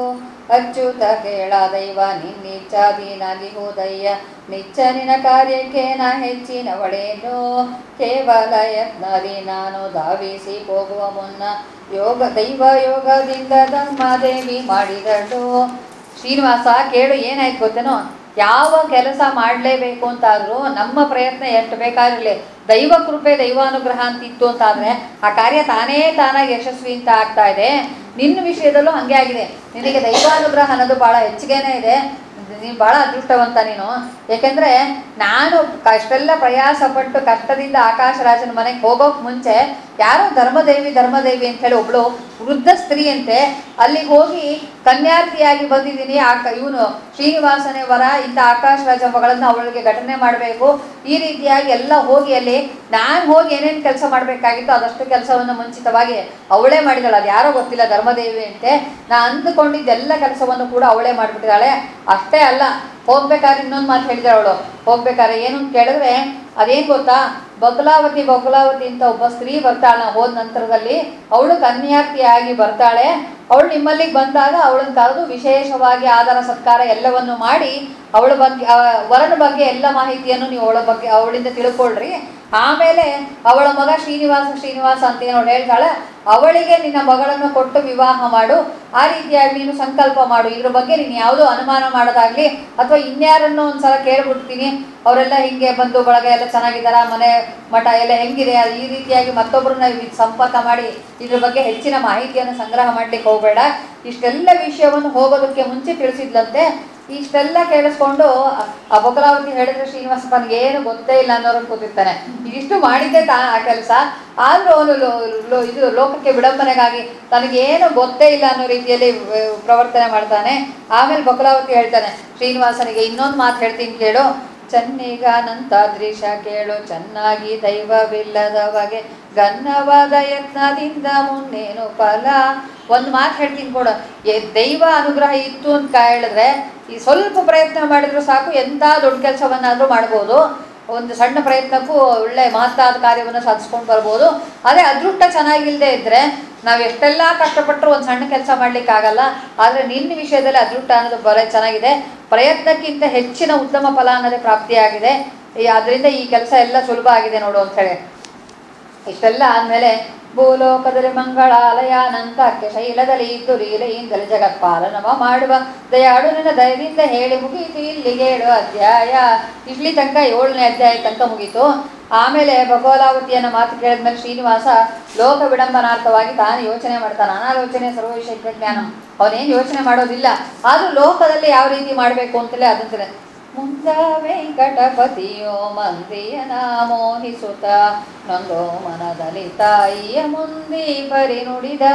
S1: ಅಚ್ಯುತ ಕೇಳ ದೈವ ನಿನ್ನಿಚ್ಛಾಧೀನಾಗಿ ಹೋದಯ್ಯ ನಿಚ್ಚ ನಿನ ಕಾರ್ಯಕ್ಕೆ ನಾ ಹೆಚ್ಚಿನವಳೇನು ಕೇವಲ ಯತ್ನದಿ ನಾನು ಧಾವಿಸಿ ಹೋಗುವ ಮುನ್ನ ಯೋಗ ದೈವ ಯೋಗದಿಂದ ಧರ್ಮದೇವಿ ಮಾಡಿದಳು ಶ್ರೀನಿವಾಸ ಕೇಳು ಏನಾಯ್ತು ಗೊತ್ತೇನೋ ಯಾವ ಕೆಲಸ ಮಾಡಲೇಬೇಕು ಅಂತಾದರೂ ನಮ್ಮ ಪ್ರಯತ್ನ ಎಷ್ಟು ಬೇಕಾಗಿರಲಿ ದೈವ ಕೃಪೆ ದೈವಾನುಗ್ರಹ ಅಂತಿತ್ತು ಅಂತಾದರೆ ಆ ಕಾರ್ಯ ತಾನೇ ತಾನಾಗಿ ಯಶಸ್ವಿ ಅಂತ ಆಗ್ತಾ ಇದೆ ನಿನ್ನ ವಿಷಯದಲ್ಲೂ ಹಾಗೆ ಆಗಿದೆ ನಿನಗೆ ದೈವಾನುಗ್ರಹ ಅನ್ನೋದು ಭಾಳ ಹೆಚ್ಚಿಗೆನೇ ಇದೆ ನೀನು ಭಾಳ ಅದೃಷ್ಟವಂತ ನೀನು ಯಾಕೆಂದರೆ ನಾನು ಅಷ್ಟೆಲ್ಲ ಪ್ರಯಾಸ ಪಟ್ಟು ಕಷ್ಟದಿಂದ ಆಕಾಶ ರಾಜನ ಮನೆಗೆ ಹೋಗೋಕೆ ಮುಂಚೆ ಯಾರೋ ಧರ್ಮದೇವಿ ಧರ್ಮದೇವಿ ಅಂತೇಳಿ ಒಬ್ಳು ವೃದ್ಧ ಸ್ತ್ರೀ ಅಂತೆ ಅಲ್ಲಿಗೆ ಹೋಗಿ ಕನ್ಯಾರ್ಥಿಯಾಗಿ ಬಂದಿದ್ದೀನಿ ಆಕ ಇವನು ಶ್ರೀನಿವಾಸನೇ ವರ ಇಂಥ ಆಕಾಶ ರಾಜ ಮಗಳನ್ನು ಅವಳಿಗೆ ಘಟನೆ ಮಾಡಬೇಕು ಈ ರೀತಿಯಾಗಿ ಎಲ್ಲ ಹೋಗಿ ಅಲ್ಲಿ ನಾನು ಹೋಗಿ ಏನೇನು ಕೆಲಸ ಮಾಡಬೇಕಾಗಿತ್ತು ಅದಷ್ಟು ಕೆಲಸವನ್ನು ಮುಂಚಿತವಾಗಿ ಅವಳೇ ಮಾಡಿದಳು ಅದು ಯಾರೋ ಗೊತ್ತಿಲ್ಲ ಧರ್ಮದೇವಿ ಅಂತೆ ನಾ ಅಂದುಕೊಂಡಿದ್ದೆಲ್ಲ ಕೆಲಸವನ್ನು ಕೂಡ ಅವಳೇ ಮಾಡಿಬಿಟ್ಟಿದ್ದಾಳೆ ಅಷ್ಟೇ ಅಲ್ಲ ಹೋಗ್ಬೇಕಾದ್ರೆ ಇನ್ನೊಂದು ಮಾತು ಹೇಳಿದಾಳೆ ಅವಳು ಹೋಗ್ಬೇಕಾದ್ರೆ ಏನು ಅಂತ ಕೇಳಿದ್ರೆ ಅದೇನು ಗೊತ್ತಾ ಬಕಲಾವತಿ ಬಕಲಾವತಿ ಅಂತ ಒಬ್ಬ ಸ್ತ್ರೀ ಬರ್ತಾಳೆ ನಾವು ಹೋದ ನಂತರದಲ್ಲಿ ಅವಳು ಕನ್ಯಾರ್ಥಿಯಾಗಿ ಬರ್ತಾಳೆ ಅವಳು ನಿಮ್ಮಲ್ಲಿಗೆ ಬಂದಾಗ ಅವಳನ್ನ ಕರೆದು ವಿಶೇಷವಾಗಿ ಆಧಾರ ಸತ್ಕಾರ ಎಲ್ಲವನ್ನು ಮಾಡಿ ಅವಳ ಬಗ್ಗೆ ಆ ವರನ ಬಗ್ಗೆ ಎಲ್ಲ ಮಾಹಿತಿಯನ್ನು ನೀವು ಅವಳ ಬಗ್ಗೆ ಅವಳಿಂದ ತಿಳ್ಕೊಳ್ರಿ ಆಮೇಲೆ ಅವಳ ಮಗ ಶ್ರೀನಿವಾಸ ಶ್ರೀನಿವಾಸ ಅಂತ ಏನು ಅವಳು ಹೇಳ್ತಾಳೆ ಅವಳಿಗೆ ನಿನ್ನ ಮಗಳನ್ನು ಕೊಟ್ಟು ವಿವಾಹ ಮಾಡು ಆ ರೀತಿಯಾಗಿ ನೀನು ಸಂಕಲ್ಪ ಮಾಡು ಇದ್ರ ಬಗ್ಗೆ ನೀನು ಯಾವುದೋ ಅನುಮಾನ ಮಾಡೋದಾಗ್ಲಿ ಅಥವಾ ಇನ್ಯಾರನ್ನೋ ಒಂದ್ಸಲ ಕೇಳ್ಬಿಡ್ತೀನಿ ಅವರೆಲ್ಲ ಹಿಂಗೆ ಬಂದು ಬಳಗ ಎಲ್ಲ ಚೆನ್ನಾಗಿದ್ದಾರಾ ಮನೆ ಮಠ ಎಲ್ಲ ಹೆಂಗಿದೆ ಅದು ಈ ರೀತಿಯಾಗಿ ಮತ್ತೊಬ್ಬರನ್ನ ಇಲ್ಲಿ ಸಂಪರ್ಕ ಮಾಡಿ ಇದ್ರ ಬಗ್ಗೆ ಹೆಚ್ಚಿನ ಮಾಹಿತಿಯನ್ನು ಸಂಗ್ರಹ ಮಾಡ್ಲಿಕ್ಕೆ ಹೋಗಬೇಡ ಇಷ್ಟೆಲ್ಲ ವಿಷಯವನ್ನು ಹೋಗೋದಕ್ಕೆ ಮುಂಚೆ ತಿಳಿಸಿದ್ಲಂತೆ ಇಷ್ಟೆಲ್ಲ ಕೇಳಿಸ್ಕೊಂಡು ಆ- ಆ ಬಕಲಾವತಿ ಹೇಳಿದ್ರೆ ಶ್ರೀನಿವಾಸ ತನಗೇನು ಗೊತ್ತೇ ಇಲ್ಲ ಅನ್ನೋರನ್ನು ಕೂತಿರ್ತಾನೆ ಇದಿಷ್ಟು ಮಾಡಿದ್ದೆ ತಾ ಆ ಕೆಲಸ ಆದರೂ ಅವನು ಲೋ- ಲೋ- ಇದು ಲೋಕಕ್ಕೆ ವಿಡಂಬನೆಗಾಗಿ ತನಗೇನು ಗೊತ್ತೇ ಇಲ್ಲ ಅನ್ನೋ ರೀತಿಯಲ್ಲಿ ವ- ಪ್ರವರ್ತನೆ ಮಾಡ್ತಾನೆ ಆಮೇಲೆ ಬಕಲಾವತಿ ಹೇಳ್ತಾನೆ ಶ್ರೀನಿವಾಸನಿಗೆ ಇನ್ನೊಂದು ಮಾತು ಹೇಳ್ತೀನಿ ಕೇಳು ಚನ್ನಿಗಾನಂತ ದೃಶ್ಯ ಕೇಳು ಚೆನ್ನಾಗಿ ದೈವವಿಲ್ಲದ ಬಗೆ ಘನ್ನವಾದ ಯತ್ನದಿಂದ ಮುನ್ನೇನು ಫಲ ಒಂದು ಮಾತು ಹೇಳ್ತೀನಿ ಕೊಡು ಎ ದೈವ ಅನುಗ್ರಹ ಇತ್ತು ಅಂತ ಹೇಳಿದ್ರೆ ಈ ಸ್ವಲ್ಪ ಪ್ರಯತ್ನ ಮಾಡಿದ್ರು ಸಾಕು ಎಂಥ ದೊಡ್ಡ ಕೆಲಸವನ್ನಾದರೂ ಮಾಡ್ಬೋದು ಒಂದು ಸಣ್ಣ ಪ್ರಯತ್ನಕ್ಕೂ ಒಳ್ಳೆ ಮಹತ್ತಾದ ಕಾರ್ಯವನ್ನು ಸಾಧಿಸ್ಕೊಂಡು ಬರ್ಬೋದು ಅದೇ ಅದೃಷ್ಟ ಚೆನ್ನಾಗಿಲ್ಲದೆ ಇದ್ದರೆ ನಾವು ಎಷ್ಟೆಲ್ಲ ಕಷ್ಟಪಟ್ಟರು ಒಂದು ಸಣ್ಣ ಕೆಲಸ ಮಾಡಲಿಕ್ಕಾಗಲ್ಲ ಆದರೆ ನಿನ್ನ ವಿಷಯದಲ್ಲಿ ಅದೃಷ್ಟ ಅನ್ನೋದು ಬರ ಚೆನ್ನಾಗಿದೆ ಪ್ರಯತ್ನಕ್ಕಿಂತ ಹೆಚ್ಚಿನ ಉತ್ತಮ ಫಲ ಅನ್ನೋದೇ ಪ್ರಾಪ್ತಿಯಾಗಿದೆ ಈ ಅದರಿಂದ ಈ ಕೆಲಸ ಎಲ್ಲ ಸುಲಭ ಆಗಿದೆ ನೋಡು ಅಂಥೇಳಿ ಇಷ್ಟೆಲ್ಲ ಆದಮೇಲೆ ಭೂಲೋಕದಲ್ಲಿ ಮಂಗಳಾಲಯಾನಂತಕ್ಕೆ ಶೈಲದಲ್ಲಿ ಇದ್ದು ಲೀಲೆಯಿಂದಲೇ ಜಗತ್ಪಾಲನವ ಮಾಡುವ ದಯಾಳು ನನ್ನ ದಯದಿಂದ ಹೇಳಿ ಮುಗೀತು ಇಲ್ಲಿಗೆ ಏಳು ಅಧ್ಯಾಯ ಇಡ್ಲಿ ತನಕ ಏಳನೇ ಅಧ್ಯಾಯ ತನಕ ಮುಗೀತು ಆಮೇಲೆ ಭಗವಲಾವತಿಯನ್ನ ಮಾತು ಕೇಳಿದ್ಮೇಲೆ ಶ್ರೀನಿವಾಸ ಲೋಕ ವಿಡಂಬನಾರ್ಥವಾಗಿ ತಾನು ಯೋಚನೆ ಮಾಡ್ತಾನೆ ಅನಾಲೋಚನೆ ಸರ್ವವಿಷಯ ಜ್ಞಾನ ಅವನೇನು ಯೋಚನೆ ಮಾಡೋದಿಲ್ಲ ಆದರೂ ಲೋಕದಲ್ಲಿ ಯಾವ ರೀತಿ ಮಾಡಬೇಕು ಅಂತಲೇ ಅದಂತಲೇ ಮುಂದ ವೆಂಕಟಪತಿಯೋ ಮಂದಿಯನ ಮೋಹಿಸುತ್ತ ನೊಂದು ಮನದಲ್ಲಿ ತಾಯಿಯ ಮುಂದೆ ಪರಿ ನುಡಿದ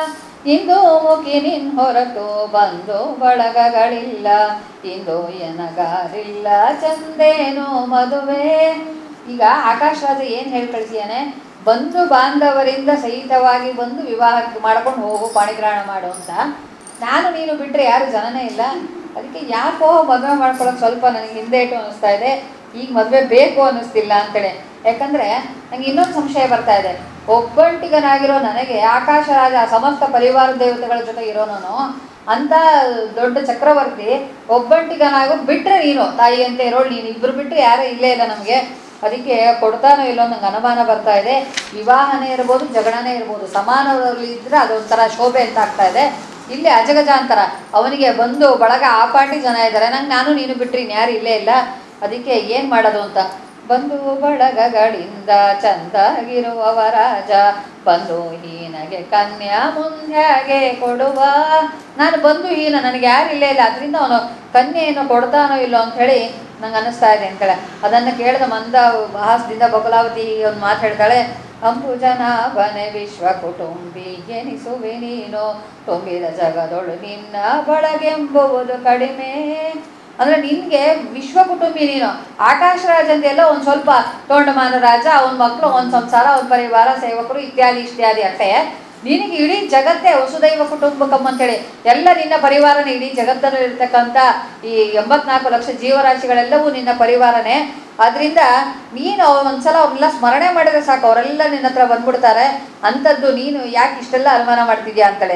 S1: ಇಂದು ಮುಖಿ ನಿನ್ ಹೊರತು ಬಂದು ಬಳಗಗಳಿಲ್ಲ ಇಂದು ಎನಗಾರಿಲ್ಲ ಚಂದೇನು ಮದುವೆ ಈಗ ಆಕಾಶ ರಾಜ ಏನು ಹೇಳಿ ಕಳಿಸಿಯಾನೆ ಬಂಧು ಬಾಂಧವರಿಂದ ಸಹಿತವಾಗಿ ಬಂದು ವಿವಾಹ ಮಾಡ್ಕೊಂಡು ಹೋಗು ಪಾಣಿಗ್ರಹಣ ಮಾಡು ಅಂತ ನಾನು ನೀನು ಬಿಟ್ಟರೆ ಯಾರು ಜನನೇ ಇಲ್ಲ ಅದಕ್ಕೆ ಯಾಕೋ ಮದುವೆ ಮಾಡ್ಕೊಳ್ಳೋಕೆ ಸ್ವಲ್ಪ ನನಗೆ ಹಿಂದೇಟು ಅನ್ನಿಸ್ತಾ ಇದೆ ಈಗ ಮದುವೆ ಬೇಕು ಅನ್ನಿಸ್ತಿಲ್ಲ ಅಂತೇಳಿ ಯಾಕಂದರೆ ನನಗೆ ಇನ್ನೊಂದು ಸಂಶಯ ಬರ್ತಾ ಇದೆ ಒಬ್ಬಂಟಿಗನಾಗಿರೋ ನನಗೆ ಆಕಾಶ ರಾಜ ಸಮಸ್ತ ಪರಿವಾರ ದೇವತೆಗಳ ಜೊತೆ ಇರೋನು ಅಂತ ದೊಡ್ಡ ಚಕ್ರವರ್ತಿ ಒಬ್ಬಂಟಿಗನಾಗೋ ಬಿಟ್ಟರೆ ನೀನು ತಾಯಿ ಅಂತ ಇರೋಳು ನೀನು ಇಬ್ಬರು ಬಿಟ್ಟು ಯಾರೂ ಇಲ್ಲೇ ಇಲ್ಲ ನಮಗೆ ಅದಕ್ಕೆ ಕೊಡ್ತಾನೋ ಇಲ್ಲೋ ನಂಗೆ ಅನುಮಾನ ಬರ್ತಾ ಇದೆ ವಿವಾಹನೇ ಇರ್ಬೋದು ಜಗಳನೇ ಇರ್ಬೋದು ಸಮಾನದಲ್ಲಿ ಇದ್ದರೆ ಅದೊಂಥರ ಶೋಭೆ ಅಂತ ಆಗ್ತಾ ಇದೆ ಇಲ್ಲಿ ಅಜಗಜಾಂತರ ಅವನಿಗೆ ಬಂದು ಬಳಗ ಆ ಪಾಟಿ ಜನ ಇದ್ದಾರೆ ನಂಗೆ ನಾನು ನೀನು ಬಿಟ್ಟರೆ ಇನ್ಯಾರು ಇಲ್ಲೇ ಇಲ್ಲ ಅದಕ್ಕೆ ಏನು ಮಾಡೋದು ಅಂತ ಬಂಧು ಬಳಗಗಳಿಂದ ಚಂದಾಗಿರುವವ ರಾಜ ಬಂಧು ಹೀನಗೆ ಕನ್ಯಾ ಮುಂದ್ಯಾಗೆ ಕೊಡುವ ನಾನು ಬಂಧು ಹೀನ ನನಗೆ ಯಾರು ಇಲ್ಲೇ ಇಲ್ಲ ಅದರಿಂದ ಅವನು ಕನ್ಯೆಯನ್ನು ಕೊಡ್ತಾನೋ ಇಲ್ಲೋ ಅಂತ ಹೇಳಿ ನಂಗೆ ಅನ್ನಿಸ್ತಾ ಇದೆ ಅಂತೇಳೆ ಅದನ್ನು ಕೇಳಿದ ಮಂದ ಹಾಸದಿಂದ ಬಕಲಾವತಿ ಒಂದು ಮಾತು ಹೇಳ್ತಾಳೆ ಅಂಬುಜನ ಬನೆ ವಿಶ್ವ ಕುಟುಂಬಿ ಎನಿಸುವೆ ನೀನು ತುಂಬಿದ ಜಗದೊಳು ನಿನ್ನ ಬಳಗೆಂಬುವುದು ಕಡಿಮೆ ಅಂದರೆ ನಿನಗೆ ವಿಶ್ವ ಕುಟುಂಬಿ ನೀನು ಆಕಾಶ ರಾಜ ಅಂತೆಲ್ಲ ಒಂದು ಸ್ವಲ್ಪ ತೋಂಡಮಾನ ರಾಜ ಅವನ ಮಕ್ಕಳು ಒಂದು ಸಂಸಾರ ಅವನ ಪರಿವಾರ ಸೇವಕರು ಇತ್ಯಾದಿ ಇತ್ಯಾದಿ ಅಷ್ಟೇ ನಿನಗೆ ಇಡೀ ಜಗತ್ತೇ ವಸುದೈವ ಕುಟುಂಬಕಂ ಅಂತೇಳಿ ಎಲ್ಲ ನಿನ್ನ ಪರಿವಾರನೇ ಇಡೀ ಜಗತ್ತಲ್ಲಿ ಇರ್ತಕ್ಕಂಥ ಈ ಎಂಬತ್ನಾಲ್ಕು ಲಕ್ಷ ಜೀವರಾಶಿಗಳೆಲ್ಲವೂ ನಿನ್ನ ಪರಿವಾರನೇ ಅದರಿಂದ ನೀನು ಒಂದ್ಸಲ ಅವ್ರನ್ನೆಲ್ಲ ಸ್ಮರಣೆ ಮಾಡಿದ್ರೆ ಸಾಕು ಅವರೆಲ್ಲ ನಿನ್ನ ಹತ್ರ ಬಂದ್ಬಿಡ್ತಾರೆ ಅಂಥದ್ದು ನೀನು ಯಾಕೆ ಇಷ್ಟೆಲ್ಲ ಅನುಮಾನ ಮಾಡ್ತಿದ್ಯಾ ಅಂತೇಳಿ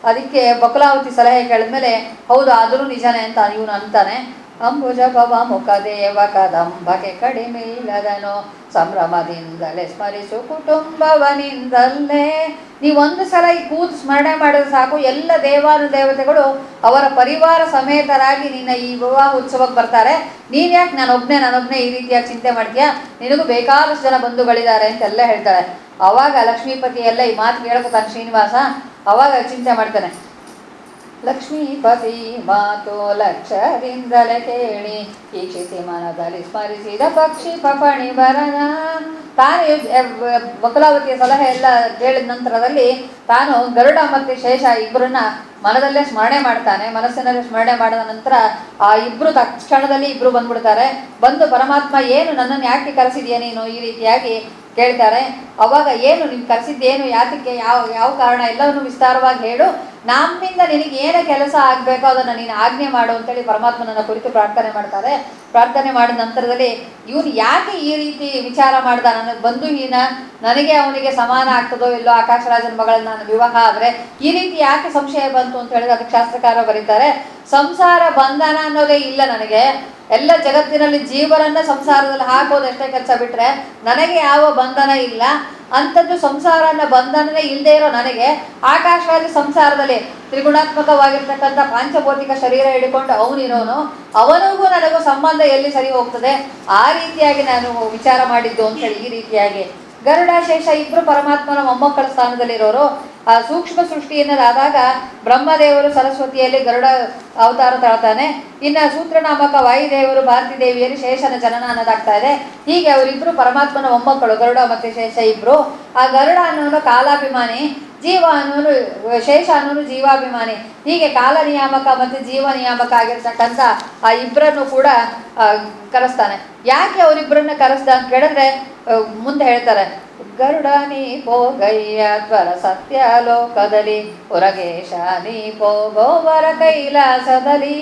S1: ಅದಕ್ಕೆ ಬಕುಲಾವತಿ ಸಲಹೆ ಕೇಳಿದ್ಮೇಲೆ ಹೌದು ಆದರೂ ನಿಜನೇ ಅಂತ ಇವನು ಅಂತಾನೆ ಅಂಬುಜ ಭವ ಮುಖ ದೇವ ಕದಂಬಕ್ಕೆ ಕಡಿಮೆಯಿಲ್ಲದನು ಸಂಭ್ರಮದಿಂದಲೇ ಸ್ಮರಿಸು ಕುಟುಂಬವನಿಂದಲ್ಲೇ ನೀವೊಂದು ಸಲ ಈ ಕೂತು ಸ್ಮರಣೆ ಮಾಡಿದ್ರೆ ಸಾಕು ಎಲ್ಲ ದೇವಾನು ದೇವತೆಗಳು ಅವರ ಪರಿವಾರ ಸಮೇತರಾಗಿ ನಿನ್ನ ಈ ವಿವಾಹ ಉತ್ಸವಕ್ಕೆ ಬರ್ತಾರೆ ನೀನು ಯಾಕೆ ನಾನೊಬ್ಬನೇ ನಾನೊಬ್ಬನೇ ಈ ರೀತಿಯಾಗಿ ಚಿಂತೆ ಮಾಡ್ತೀಯಾ ನಿನಗೂ ಬೇಕಾದಷ್ಟು ಜನ ಬಂಧುಗಳಿದ್ದಾರೆ ಅಂತೆಲ್ಲ ಹೇಳ್ತಾಳೆ ಅವಾಗ ಲಕ್ಷ್ಮೀಪತಿ ಎಲ್ಲ ಈ ಮಾತು ಕೇಳ್ಕೊತಾನೆ ಶ್ರೀನಿವಾಸ ಅವಾಗ ಚಿಂತೆ ಮಾಡ್ತಾನೆ ಲಕ್ಷ್ಮೀಪತಿ ಮಾತು ಲಕ್ಷರಿಂದಲೇ ಕೇಳಿ ಈಕ್ಷಿಸಿ ಮನದಲ್ಲಿ ಸ್ಮರಿಸಿದ ಪಕ್ಷಿ ಪಪಣಿ ಬರನ ತಾನು ಬಕಲಾವತಿಯ ಸಲಹೆ ಎಲ್ಲ ಕೇಳಿದ ನಂತರದಲ್ಲಿ ತಾನು ಗರುಡ ಮತ್ತು ಶೇಷ ಇಬ್ಬರನ್ನ ಮನದಲ್ಲೇ ಸ್ಮರಣೆ ಮಾಡ್ತಾನೆ ಮನಸ್ಸಿನಲ್ಲೇ ಸ್ಮರಣೆ ಮಾಡಿದ ನಂತರ ಆ ಇಬ್ರು ತಕ್ಷಣದಲ್ಲಿ ಇಬ್ರು ಬಂದ್ಬಿಡ್ತಾರೆ ಬಂದು ಪರಮಾತ್ಮ ಏನು ನನ್ನನ್ನು ಯಾಕೆ ಕರೆಸಿದ್ಯಾ ನೀನು ಈ ರೀತಿಯಾಗಿ ಕೇಳ್ತಾರೆ ಅವಾಗ ಏನು ನೀನು ಕರೆಸಿದ್ದೇನು ಯಾತಕ್ಕೆ ಯಾವ ಯಾವ ಕಾರಣ ಎಲ್ಲವನ್ನು ವಿಸ್ತಾರವಾಗಿ ಹೇಳು ನಮ್ಮಿಂದ ನಿನಗೆ ಏನೇ ಕೆಲಸ ಆಗಬೇಕೋ ಅದನ್ನು ನೀನು ಆಜ್ಞೆ ಮಾಡು ಅಂತೇಳಿ ಪರಮಾತ್ಮನನ್ನ ಕುರಿತು ಪ್ರಾರ್ಥನೆ ಮಾಡ್ತಾರೆ ಪ್ರಾರ್ಥನೆ ಮಾಡಿದ ನಂತರದಲ್ಲಿ ಇವನು ಯಾಕೆ ಈ ರೀತಿ ವಿಚಾರ ಮಾಡ್ದ ನನಗೆ ಬಂಧುಹೀನ ನನಗೆ ಅವನಿಗೆ ಸಮಾನ ಆಗ್ತದೋ ಇಲ್ಲೋ ಆಕಾಶರಾಜನ ಮಗಳನ್ನ ನಾನು ವಿವಾಹ ಆದರೆ ಈ ರೀತಿ ಯಾಕೆ ಸಂಶಯ ಬಂತು ಅಂತ ಹೇಳಿದ್ರೆ ಅದಕ್ಕೆ ಶಾಸ್ತ್ರಕಾರ ಬರೀತಾರೆ ಸಂಸಾರ ಬಂಧನ ಅನ್ನೋದೇ ಇಲ್ಲ ನನಗೆ ಎಲ್ಲ ಜಗತ್ತಿನಲ್ಲಿ ಜೀವರನ್ನ ಸಂಸಾರದಲ್ಲಿ ಹಾಕೋದು ಎಷ್ಟೇ ಕೆಲಸ ಬಿಟ್ರೆ ನನಗೆ ಯಾವ ಬಂಧನ ಇಲ್ಲ ಅಂಥದ್ದು ಸಂಸಾರನ ಬಂಧನನೇ ಇಲ್ಲದೆ ಇರೋ ನನಗೆ ಆಕಾಶದಲ್ಲಿ ಸಂಸಾರದಲ್ಲಿ ತ್ರಿಗುಣಾತ್ಮಕವಾಗಿರ್ತಕ್ಕಂಥ ಪಾಂಚಭೌತಿಕ ಶರೀರ ಹಿಡ್ಕೊಂಡು ಅವನಿರೋನು ಅವನಿಗೂ ನನಗೂ ಸಂಬಂಧ ಎಲ್ಲಿ ಸರಿ ಹೋಗ್ತದೆ ಆ ರೀತಿಯಾಗಿ ನಾನು ವಿಚಾರ ಮಾಡಿದ್ದು ಅಂತೇಳಿ ಈ ರೀತಿಯಾಗಿ ಗರುಡ ಶೇಷ ಇಬ್ರು ಪರಮಾತ್ಮನ ಮೊಮ್ಮಕ್ಕಳ ಸ್ಥಾನದಲ್ಲಿರೋರು ಆ ಸೂಕ್ಷ್ಮ ಸೃಷ್ಟಿಯನ್ನದಾದಾಗ ಬ್ರಹ್ಮದೇವರು ಸರಸ್ವತಿಯಲ್ಲಿ ಗರುಡ ಅವತಾರ ತಾಳ್ತಾನೆ ಇನ್ನು ಸೂತ್ರನಾಮಕ ವಾಯುದೇವರು ಭಾರತಿ ದೇವಿಯಲ್ಲಿ ಶೇಷನ ಜನನ ಅನ್ನೋದಾಗ್ತಾ ಇದೆ ಹೀಗೆ ಅವರಿಬ್ರು ಪರಮಾತ್ಮನ ಮೊಮ್ಮಕ್ಕಳು ಗರುಡ ಮತ್ತು ಶೇಷ ಇಬ್ರು ಆ ಗರುಡ ಅನ್ನೋನು ಕಾಲಾಭಿಮಾನಿ ಜೀವ ಅನ್ನೋನು ಶೇಷ ಅನ್ನೋನು ಜೀವಾಭಿಮಾನಿ ಹೀಗೆ ಕಾಲ ನಿಯಾಮಕ ಮತ್ತು ಜೀವ ನಿಯಾಮಕ ಆಗಿರ್ತಕ್ಕಂಥ ಆ ಇಬ್ಬರನ್ನು ಕೂಡ ಆ, ಕರೆಸ್ತಾನೆ ಯಾಕೆ ಅವರಿಬ್ಬರನ್ನ ಕರೆಸ್ದ ಅಂತ ಕೇಳಿದ್ರೆ ಆ, ಮುಂದೆ ಹೇಳ್ತಾರೆ ಗರುಡ ನೀ ಪೋಗಯ್ಯ ತ್ವರ ಸತ್ಯ ಲೋಕದಲ್ಲಿ ಪುರಗೇಶ ನೀ ಪೋಗೋವರ ಕೈಲಾಸದಲ್ಲಿ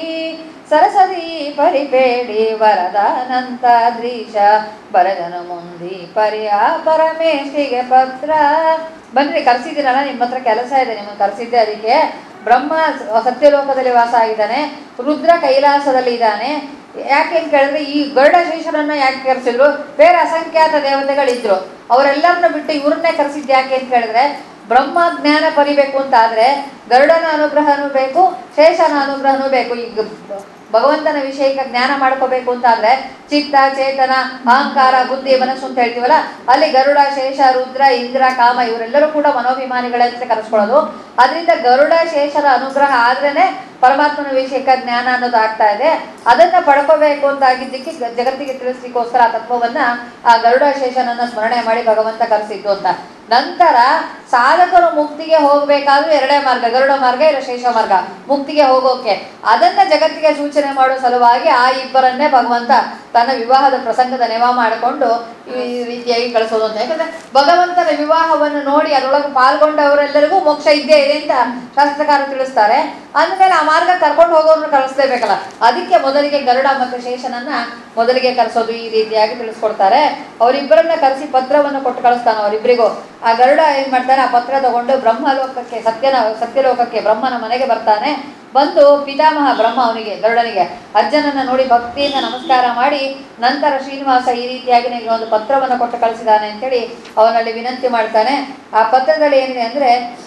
S1: ಸರಸದಿ ಪರಿಪೇಡಿ ವರದಾನಂತ ದೃಶ ಬರದನು ಮುಂದಿ ಪರಿಯ ಪರಮೇಶಿಗೆ ಪತ್ರ ಬನ್ರಿ ಕರೆಸಿದ್ದೀನಲ್ಲ ನಿಮ್ಮ ಹತ್ರ ಕೆಲಸ ಇದೆ ನಿಮ್ಮನ್ನು ಕರೆಸಿದ್ದೆ ಅದಕ್ಕೆ ಬ್ರಹ್ಮ ಸತ್ಯಲೋಕದಲ್ಲಿ ವಾಸ ಆಗಿದ್ದಾನೆ ರುದ್ರ ಕೈಲಾಸದಲ್ಲಿ ಇದ್ದಾನೆ ಯಾಕೆ ಅಂತ ಕೇಳಿದ್ರೆ ಈ ಗರುಡ ಶೇಷರನ್ನ ಯಾಕೆ ಕರೆಸಿದ್ರು ಬೇರೆ ಅಸಂಖ್ಯಾತ ದೇವತೆಗಳಿದ್ರು ಅವರೆಲ್ಲರನ್ನ ಬಿಟ್ಟು ಇವ್ರನ್ನೇ ಕರೆಸಿದ್ದು ಯಾಕೆ ಅಂತ ಕೇಳಿದ್ರೆ ಬ್ರಹ್ಮ ಜ್ಞಾನ ಪಡಿಬೇಕು ಅಂತ ಆದ್ರೆ ಗರುಡನ ಅನುಗ್ರಹನೂ ಬೇಕು ಶೇಷನ ಅನುಗ್ರಹನೂ ಬೇಕು ಈಗ ಭಗವಂತನ ವಿಷಯಕ್ಕೆ ಜ್ಞಾನ ಮಾಡ್ಕೋಬೇಕು ಅಂತ ಆದ್ರೆ ಚಿತ್ತ ಚೇತನ ಅಹಂಕಾರ ಬುದ್ಧಿ ಮನಸ್ಸು ಅಂತ ಹೇಳ್ತೀವಲ್ಲ ಅಲ್ಲಿ ಗರುಡ ಶೇಷ ರುದ್ರ ಇಂದ್ರ ಕಾಮ ಇವರೆಲ್ಲರೂ ಕೂಡ ಮನೋಭಿಮಾನಿಗಳಂತ ಕರೆಸ್ಕೊಳ್ಳೋದು ಅದರಿಂದ ಗರುಡ ಶೇಷರ ಅನುಗ್ರಹ ಆದ್ರೇನೆ ಪರಮಾತ್ಮನ ವಿಷಯಕ್ಕೆ ಜ್ಞಾನ ಅನ್ನೋದು ಆಗ್ತಾ ಇದೆ ಅದನ್ನ ಪಡ್ಕೋಬೇಕು ಅಂತ ಆಗಿದ್ದಕ್ಕೆ ಗ- ಜಗತ್ತಿಗೆ ತಿಳಿಸ್ಲಿಕ್ಕೋಸ್ಕರ ಆ ತತ್ವವನ್ನ ಆ ಗರುಡ ಶೇಷನನ್ನ ಸ್ಮರಣೆ ಮಾಡಿ ಭಗವಂತ ಕರೆಸಿದ್ದು ಅಂತ ನಂತರ ಸಾಧಕರು ಮುಕ್ತಿಗೆ ಹೋಗ್ಬೇಕಾದ್ರೂ ಎರಡೇ ಮಾರ್ಗ ಗರುಡ ಮಾರ್ಗ ಇಲ್ಲ ಶೇಷ ಮಾರ್ಗ ಮುಕ್ತಿಗೆ ಹೋಗೋಕೆ ಅದನ್ನ ಜಗತ್ತಿಗೆ ಸೂಚನೆ ಮಾಡೋ ಸಲುವಾಗಿ ಆ ಇಬ್ಬರನ್ನೇ ಭಗವಂತ ತನ್ನ ವಿವಾಹದ ಪ್ರಸಂಗದ ನೆವ ಮಾಡಿಕೊಂಡು ಈ ರೀತಿಯಾಗಿ ಕಳಿಸೋದು ಅಂತ ಯಾಕಂದ್ರೆ ಭಗವಂತನ ವಿವಾಹವನ್ನು ನೋಡಿ ಅದರೊಳಗೆ ಪಾಲ್ಗೊಂಡವರೆಲ್ಲರಿಗೂ ಮೋಕ್ಷ ಇದ್ದೇ ಇದೆ ಅಂತ ಶಾಸ್ತ್ರಕಾರ ತಿಳಿಸ್ತಾರೆ ಅಂದಮೇಲೆ ಆ ಮಾರ್ಗ ಕರ್ಕೊಂಡು ಹೋಗೋರ್ನ ಕಳಿಸ್ಲೇಬೇಕಲ್ಲ ಅದಕ್ಕೆ ಮೊದಲಿಗೆ ಗರುಡ ಮತ್ತು ಶೇಷನನ್ನ ಮೊದಲಿಗೆ ಕರೆಸೋದು ಈ ರೀತಿಯಾಗಿ ತಿಳಿಸ್ಕೊಡ್ತಾರೆ ಅವರಿಬ್ಬರನ್ನ ಕರೆಸಿ ಪತ್ರವನ್ನು ಕೊಟ್ಟು ಕಳಿಸ್ತಾನೆ ಅವರಿಬ್ಬರಿಗೂ ಆ ಗರುಡ ಏನ್ ಮಾಡ್ತಾನೆ ಆ ಪತ್ರ ತಗೊಂಡು ಬ್ರಹ್ಮಲೋಕಕ್ಕೆ ಸತ್ಯನ ಸತ್ಯಲೋಕಕ್ಕೆ ಬ್ರಹ್ಮನ ಮನೆಗೆ ಬರ್ತಾನೆ ಬಂದು ಪಿತಾಮಹ ಬ್ರಹ್ಮ ಅವನಿಗೆ ಗರುಡನಿಗೆ ಅಜ್ಜನನ್ನ ನೋಡಿ ಭಕ್ತಿಯಿಂದ ನಮಸ್ಕಾರ ಮಾಡಿ ನಂತರ ಶ್ರೀನಿವಾಸ ಈ ರೀತಿಯಾಗಿ ನಿನಗೆ ಒಂದು ಪತ್ರವನ್ನು ಕೊಟ್ಟು ಕಳಿಸಿದಾನೆ ಅಂತೇಳಿ ಅವನಲ್ಲಿ ವಿನಂತಿ ಮಾಡ್ತಾನೆ ಆ ಪತ್ರದಲ್ಲಿ ಏನಿದೆ ಅಂದ್ರೆ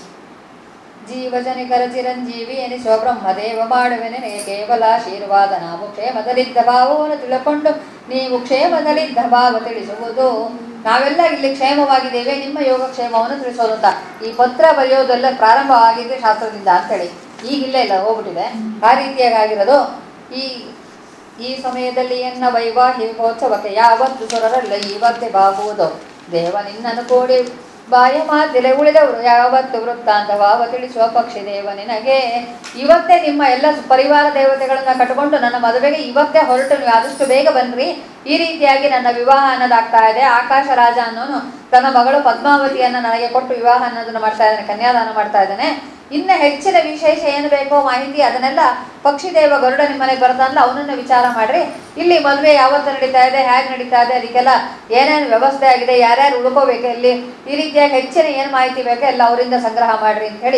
S1: ಜೀವಜನಿಕರ ಚಿರಂಜೀವಿ ಎನಿಸುವ ಬ್ರಹ್ಮದೇವ ಮಾಡುವೆನೆ ಕೇವಲ ಆಶೀರ್ವಾದ ನಾವು ಕ್ಷೇಮದಲ್ಲಿದ್ದ ಭಾವವನ್ನು ತಿಳ್ಕೊಂಡು ನೀವು ಕ್ಷೇಮದಲ್ಲಿದ್ದ ಭಾವ ತಿಳಿಸುವುದು ನಾವೆಲ್ಲ ಇಲ್ಲಿ ಕ್ಷೇಮವಾಗಿದ್ದೇವೆ ನಿಮ್ಮ ಯೋಗಕ್ಷೇಮವನ್ನು ತಿಳಿಸೋದು ಅಂತ ಈ ಪತ್ರ ಬರೆಯೋದೆಲ್ಲ ಪ್ರಾರಂಭವಾಗಿದ್ದೆ ಶಾಸ್ತ್ರದಿಂದ ಅಂತೇಳಿ ಈಗಿಲ್ಲ ಇಲ್ಲ ಹೋಗ್ಬಿಟ್ಟಿದೆ ಆ ರೀತಿಯಾಗಿ ಆಗಿರೋದು ಈ ಈ ಸಮಯದಲ್ಲಿ ಎನ್ನ ವೈವಾಹಿಕೋತ್ಸವಕ್ಕೆ ಯಾವತ್ತು ಸುರರಲ್ಲ ಇವತ್ತೇ ಬಾಗುವುದು ದೇವ ನಿನ್ನನ್ನು ಕೋಡಿ ಬಾಯ ಮಾತಿಲೆ ಉಳಿದವರು ಯಾವತ್ತು ವೃತ್ತಾಂತ ಭಾವ ತಿಳಿಸುವ ಪಕ್ಷಿ ದೇವ ನಿನಗೆ ಇವತ್ತೇ ನಿಮ್ಮ ಎಲ್ಲ ಪರಿವಾರ ದೇವತೆಗಳನ್ನ ಕಟ್ಟಿಕೊಂಡು ನನ್ನ ಮದುವೆಗೆ ಇವತ್ತೇ ಹೊರಟು ನೀವು ಆದಷ್ಟು ಬೇಗ ಬನ್ರಿ ಈ ರೀತಿಯಾಗಿ ನನ್ನ ವಿವಾಹ ಅನ್ನೋದಾಗ್ತಾ ಇದೆ ಆಕಾಶ ರಾಜ ಅನ್ನೋನು ತನ್ನ ಮಗಳು ಪದ್ಮಾವತಿಯನ್ನ ನನಗೆ ಕೊಟ್ಟು ವಿವಾಹ ಅನ್ನೋದನ್ನ ಮಾಡ್ತಾ ಇದ್ದಾನೆ ಕನ್ಯಾದಾನ ಮಾಡ್ತಾ ಇದ್ದಾನೆ ಇನ್ನು ಹೆಚ್ಚಿನ ವಿಶೇಷ ಏನು ಬೇಕೋ ಮಾಹಿತಿ ಅದನ್ನೆಲ್ಲ ಪಕ್ಷಿದೇವ ಗರುಡ ನಿಮ್ಮ ಮನೆಗೆ ಬರ್ತಾನಲ್ಲ ಅವನನ್ನ ವಿಚಾರ ಮಾಡ್ರಿ ಇಲ್ಲಿ ಮದುವೆ ಯಾವತ್ತು ನಡೀತಾ ಇದೆ ಹೇಗೆ ನಡೀತಾ ಇದೆ ಅದಕ್ಕೆಲ್ಲ ಏನೇನು ವ್ಯವಸ್ಥೆ ಆಗಿದೆ ಯಾರ್ಯಾರು ಉಳ್ಕೋಬೇಕು ಇಲ್ಲಿ ಈ ರೀತಿಯಾಗಿ ಹೆಚ್ಚಿನ ಏನು ಮಾಹಿತಿ ಬೇಕೋ ಎಲ್ಲ ಅವರಿಂದ ಸಂಗ್ರಹ ಮಾಡ್ರಿ ಅಂತ ಹೇಳಿ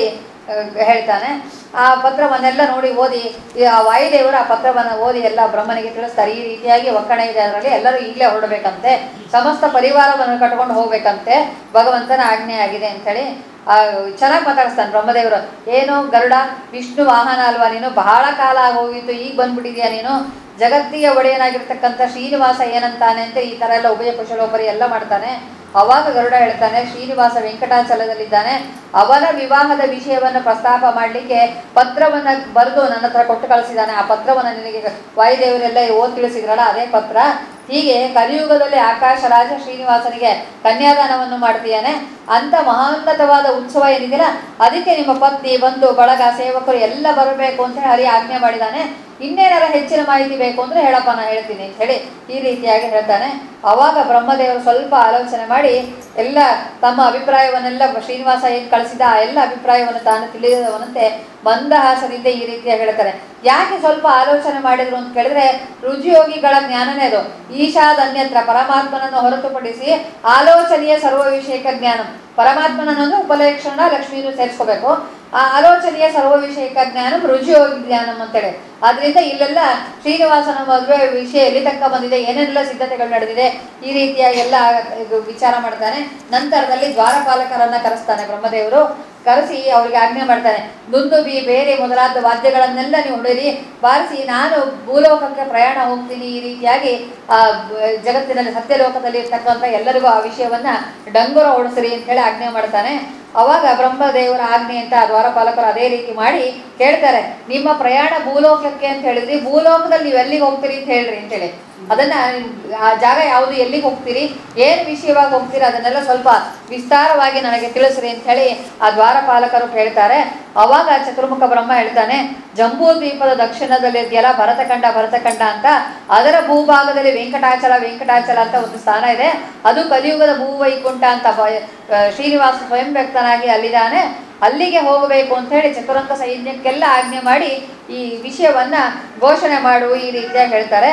S1: ಹೇಳ್ತಾನೆ ಆ ಪತ್ರವನ್ನೆಲ್ಲ ನೋಡಿ ಓದಿ ಈ ಆ ವಾಯುದೇವರು ಆ ಪತ್ರವನ್ನು ಓದಿ ಎಲ್ಲ ಬ್ರಹ್ಮನಿಗೆ ತಿಳಿಸ್ತಾರೆ ಈ ರೀತಿಯಾಗಿ ಒಕ್ಕಣೆ ಇದೆ ಅದರಲ್ಲಿ ಎಲ್ಲರೂ ಈಗಲೇ ಹೊರಡಬೇಕಂತೆ ಸಮಸ್ತ ಪರಿವಾರವನ್ನು ಕಟ್ಕೊಂಡು ಹೋಗ್ಬೇಕಂತೆ ಭಗವಂತನ ಆಜ್ಞೆ ಆಗಿದೆ ಅಂಥೇಳಿ ಚೆನ್ನಾಗಿ ಮಾತಾಡಿಸ್ತಾನೆ ಬ್ರಹ್ಮದೇವರು ಏನು ಗರುಡ ವಿಷ್ಣು ವಾಹನ ಅಲ್ವಾ ನೀನು ಬಹಳ ಕಾಲ ಆಗೋಗಿತ್ತು ಈಗ ಬಂದ್ಬಿಟ್ಟಿದ್ಯಾ ನೀನು ಜಗತ್ತಿಗೆ ಒಡೆಯನಾಗಿರ್ತಕ್ಕಂಥ ಶ್ರೀನಿವಾಸ ಏನಂತಾನೆ ಅಂತ ಈ ಥರ ಎಲ್ಲ ಉಭಯ ಕುಶಲೋಪರಿ ಎಲ್ಲ ಮಾಡ್ತಾನೆ ಅವಾಗ ಗರುಡ ಹೇಳ್ತಾನೆ ಶ್ರೀನಿವಾಸ ವೆಂಕಟಾಚಲದಲ್ಲಿದ್ದಾನೆ ಅವನ ವಿವಾಹದ ವಿಷಯವನ್ನು ಪ್ರಸ್ತಾಪ ಮಾಡಲಿಕ್ಕೆ ಪತ್ರವನ್ನು ಬರೆದು ನನ್ನ ಹತ್ರ ಕೊಟ್ಟು ಕಳಿಸಿದ್ದಾನೆ ಆ ಪತ್ರವನ್ನು ನಿನಗೆ ವಾಯುದೇವರೆಲ್ಲ ಓದ್ ತಿಳಿಸಿದ್ರಲ್ಲ ಅದೇ ಪತ್ರ ಹೀಗೆ ಕಲಿಯುಗದಲ್ಲಿ ಆಕಾಶ ರಾಜ ಶ್ರೀನಿವಾಸನಿಗೆ ಕನ್ಯಾದಾನವನ್ನು ಮಾಡ್ತೀಯಾನೆ ಅಂತ ಮಹೋನ್ನತವಾದ ಉತ್ಸವ ಏನಿದೆಯಲ್ಲ ಅದಕ್ಕೆ ನಿಮ್ಮ ಪತ್ನಿ ಬಂಧು ಬಳಗ ಸೇವಕರು ಎಲ್ಲ ಬರಬೇಕು ಅಂತ ಹೇಳಿ ಹರಿ ಆಜ್ಞೆ ಮಾಡಿದ್ದಾನೆ ಇನ್ನೇನಾರ ಹೆಚ್ಚಿನ ಮಾಹಿತಿ ಬೇಕು ಅಂದರೆ ಹೇಳಪ್ಪ ನಾನು ಹೇಳ್ತೀನಿ ಅಂತ ಹೇಳಿ ಈ ರೀತಿಯಾಗಿ ಹೇಳ್ತಾನೆ ಅವಾಗ ಬ್ರಹ್ಮದೇವರು ಸ್ವಲ್ಪ ಆಲೋಚನೆ ಮಾಡಿ ಎಲ್ಲ ತಮ್ಮ ಅಭಿಪ್ರಾಯವನ್ನೆಲ್ಲ ಶ್ರೀನಿವಾಸ ಏನು ಕಳಿಸಿದ ಆ ಎಲ್ಲ ಅಭಿಪ್ರಾಯವನ್ನು ತಾನು ತಿಳಿದವನಂತೆ ಮಂದಹಾಸದಿಂದ ಈ ರೀತಿಯಾಗಿ ಹೇಳ್ತಾರೆ ಯಾಕೆ ಸ್ವಲ್ಪ ಆಲೋಚನೆ ಮಾಡಿದ್ರು ಅಂತ ಕೇಳಿದ್ರೆ ರುಜಿಯೋಗಿಗಳ ಜ್ಞಾನನೇ ಅದು ಈಶಾದನ್ಯತ್ರ ಪರಮಾತ್ಮನನ್ನು ಹೊರತುಪಡಿಸಿ ಆಲೋಚನೆಯ ಸರ್ವ ವಿಷಯಕ ಜ್ಞಾನ ಪರಮಾತ್ಮನನ್ನು ಉಪಲೇಕ್ಷಣ ಲಕ್ಷ್ಮೀನು ಸೇರಿಸ್ಕೋಬೇಕು ಆ ಆಲೋಚನೆಯ ಸರ್ವ ವಿಷಯಕ ಜ್ಞಾನ ರುಜಿಯೋಗಿ ಜ್ಞಾನಂ ಅಂತೇಳಿ ಆದ್ರಿಂದ ಇಲ್ಲೆಲ್ಲ ಶ್ರೀನಿವಾಸನ ಮದುವೆ ವಿಷಯ ಎಲ್ಲಿ ತನಕ ಬಂದಿದೆ ಏನೆಲ್ಲ ಸಿದ್ಧತೆಗಳು ನಡೆದಿದೆ ಈ ರೀತಿಯಾಗಿ ಎಲ್ಲ ಇದು ವಿಚಾರ ಮಾಡ್ತಾನೆ ನಂತರದಲ್ಲಿ ದ್ವಾರಪಾಲಕರನ್ನ ಕರೆಸ್ತಾನೆ ಬ್ರಹ್ಮದೇವರು ಕರೆಸಿ ಅವರಿಗೆ ಆಜ್ಞೆ ಮಾಡ್ತಾನೆ ದುಂದುಬಿ ಬೇರೆ ಮೊದಲಾದ ವಾದ್ಯಗಳನ್ನೆಲ್ಲ ನೀವು ಹೊಡೆಯಿರಿ ಬಾರಿಸಿ ನಾನು ಭೂಲೋಕಕ್ಕೆ ಪ್ರಯಾಣ ಹೋಗ್ತೀನಿ ಈ ರೀತಿಯಾಗಿ ಆ ಬ- ಜಗತ್ತಿನಲ್ಲಿ ಸತ್ಯಲೋಕದಲ್ಲಿ ಇರ್ತಕ್ಕಂಥ ಎಲ್ಲರಿಗೂ ಆ ವಿಷಯವನ್ನ ಡಂಗುರ ಓಡಿಸ್ರಿ ಅಂತ ಹೇಳಿ ಆಜ್ಞೆ ಮಾಡ್ತಾನೆ ಅವಾಗ ಬ್ರಹ್ಮದೇವರ ಆಜ್ಞೆ ಅಂತ ಆ ದ್ವಾರಪಾಲಕರು ಅದೇ ರೀತಿ ಮಾಡಿ ಕೇಳ್ತಾರೆ ನಿಮ್ಮ ಪ್ರಯಾಣ ಭೂಲೋಕಕ್ಕೆ ಅಂತ ಹೇಳಿದ್ರಿ ಭೂಲೋಕದಲ್ಲಿ ನೀವು ಎಲ್ಲಿಗೆ ಹೋಗ್ತೀರಿ ಅಂತ ಹೇಳ್ರಿ ಅಂತೇಳಿ ಅದನ್ನ ಆ ಜಾಗ ಯಾವುದು ಎಲ್ಲಿಗೆ ಹೋಗ್ತೀರಿ ಏನು ವಿಷಯವಾಗಿ ಹೋಗ್ತೀರಿ ಅದನ್ನೆಲ್ಲ ಸ್ವಲ್ಪ ವಿಸ್ತಾರವಾಗಿ ನನಗೆ ತಿಳಿಸ್ರಿ ಅಂತ ಹೇಳಿ ಆ ದ್ವಾರಪಾಲಕರು ಹೇಳ್ತಾರೆ ಅವಾಗ ಚತುರ್ಮುಖ ಬ್ರಹ್ಮ ಹೇಳ್ತಾನೆ ಜಂಬೂ ದ್ವೀಪದ ದಕ್ಷಿಣದಲ್ಲಿ ಇದೆಯಲ್ಲ ಭರತಖಂಡ ಭರತಖಂಡ ಅಂತ ಅದರ ಭೂಭಾಗದಲ್ಲಿ ವೆಂಕಟಾಚಲ ವೆಂಕಟಾಚಲ ಅಂತ ಒಂದು ಸ್ಥಾನ ಇದೆ ಅದು ಕಲಿಯುಗದ ಭೂವೈಕುಂಠ ಅಂತ ಬ- ಆ, ಶ್ರೀನಿವಾಸ ಸ್ವಯಂ ವ್ಯಕ್ತನಾಗಿ ಅಲ್ಲಿದ್ದಾನೆ ಅಲ್ಲಿಗೆ ಹೋಗಬೇಕು ಅಂತ ಹೇಳಿ ಚತುರಂಗ ಸೈನ್ಯಕ್ಕೆಲ್ಲ ಆಜ್ಞೆ ಮಾಡಿ ಈ ವಿಷಯವನ್ನ ಘೋಷಣೆ ಮಾಡು ಈ ರೀತಿಯಾಗಿ ಹೇಳ್ತಾರೆ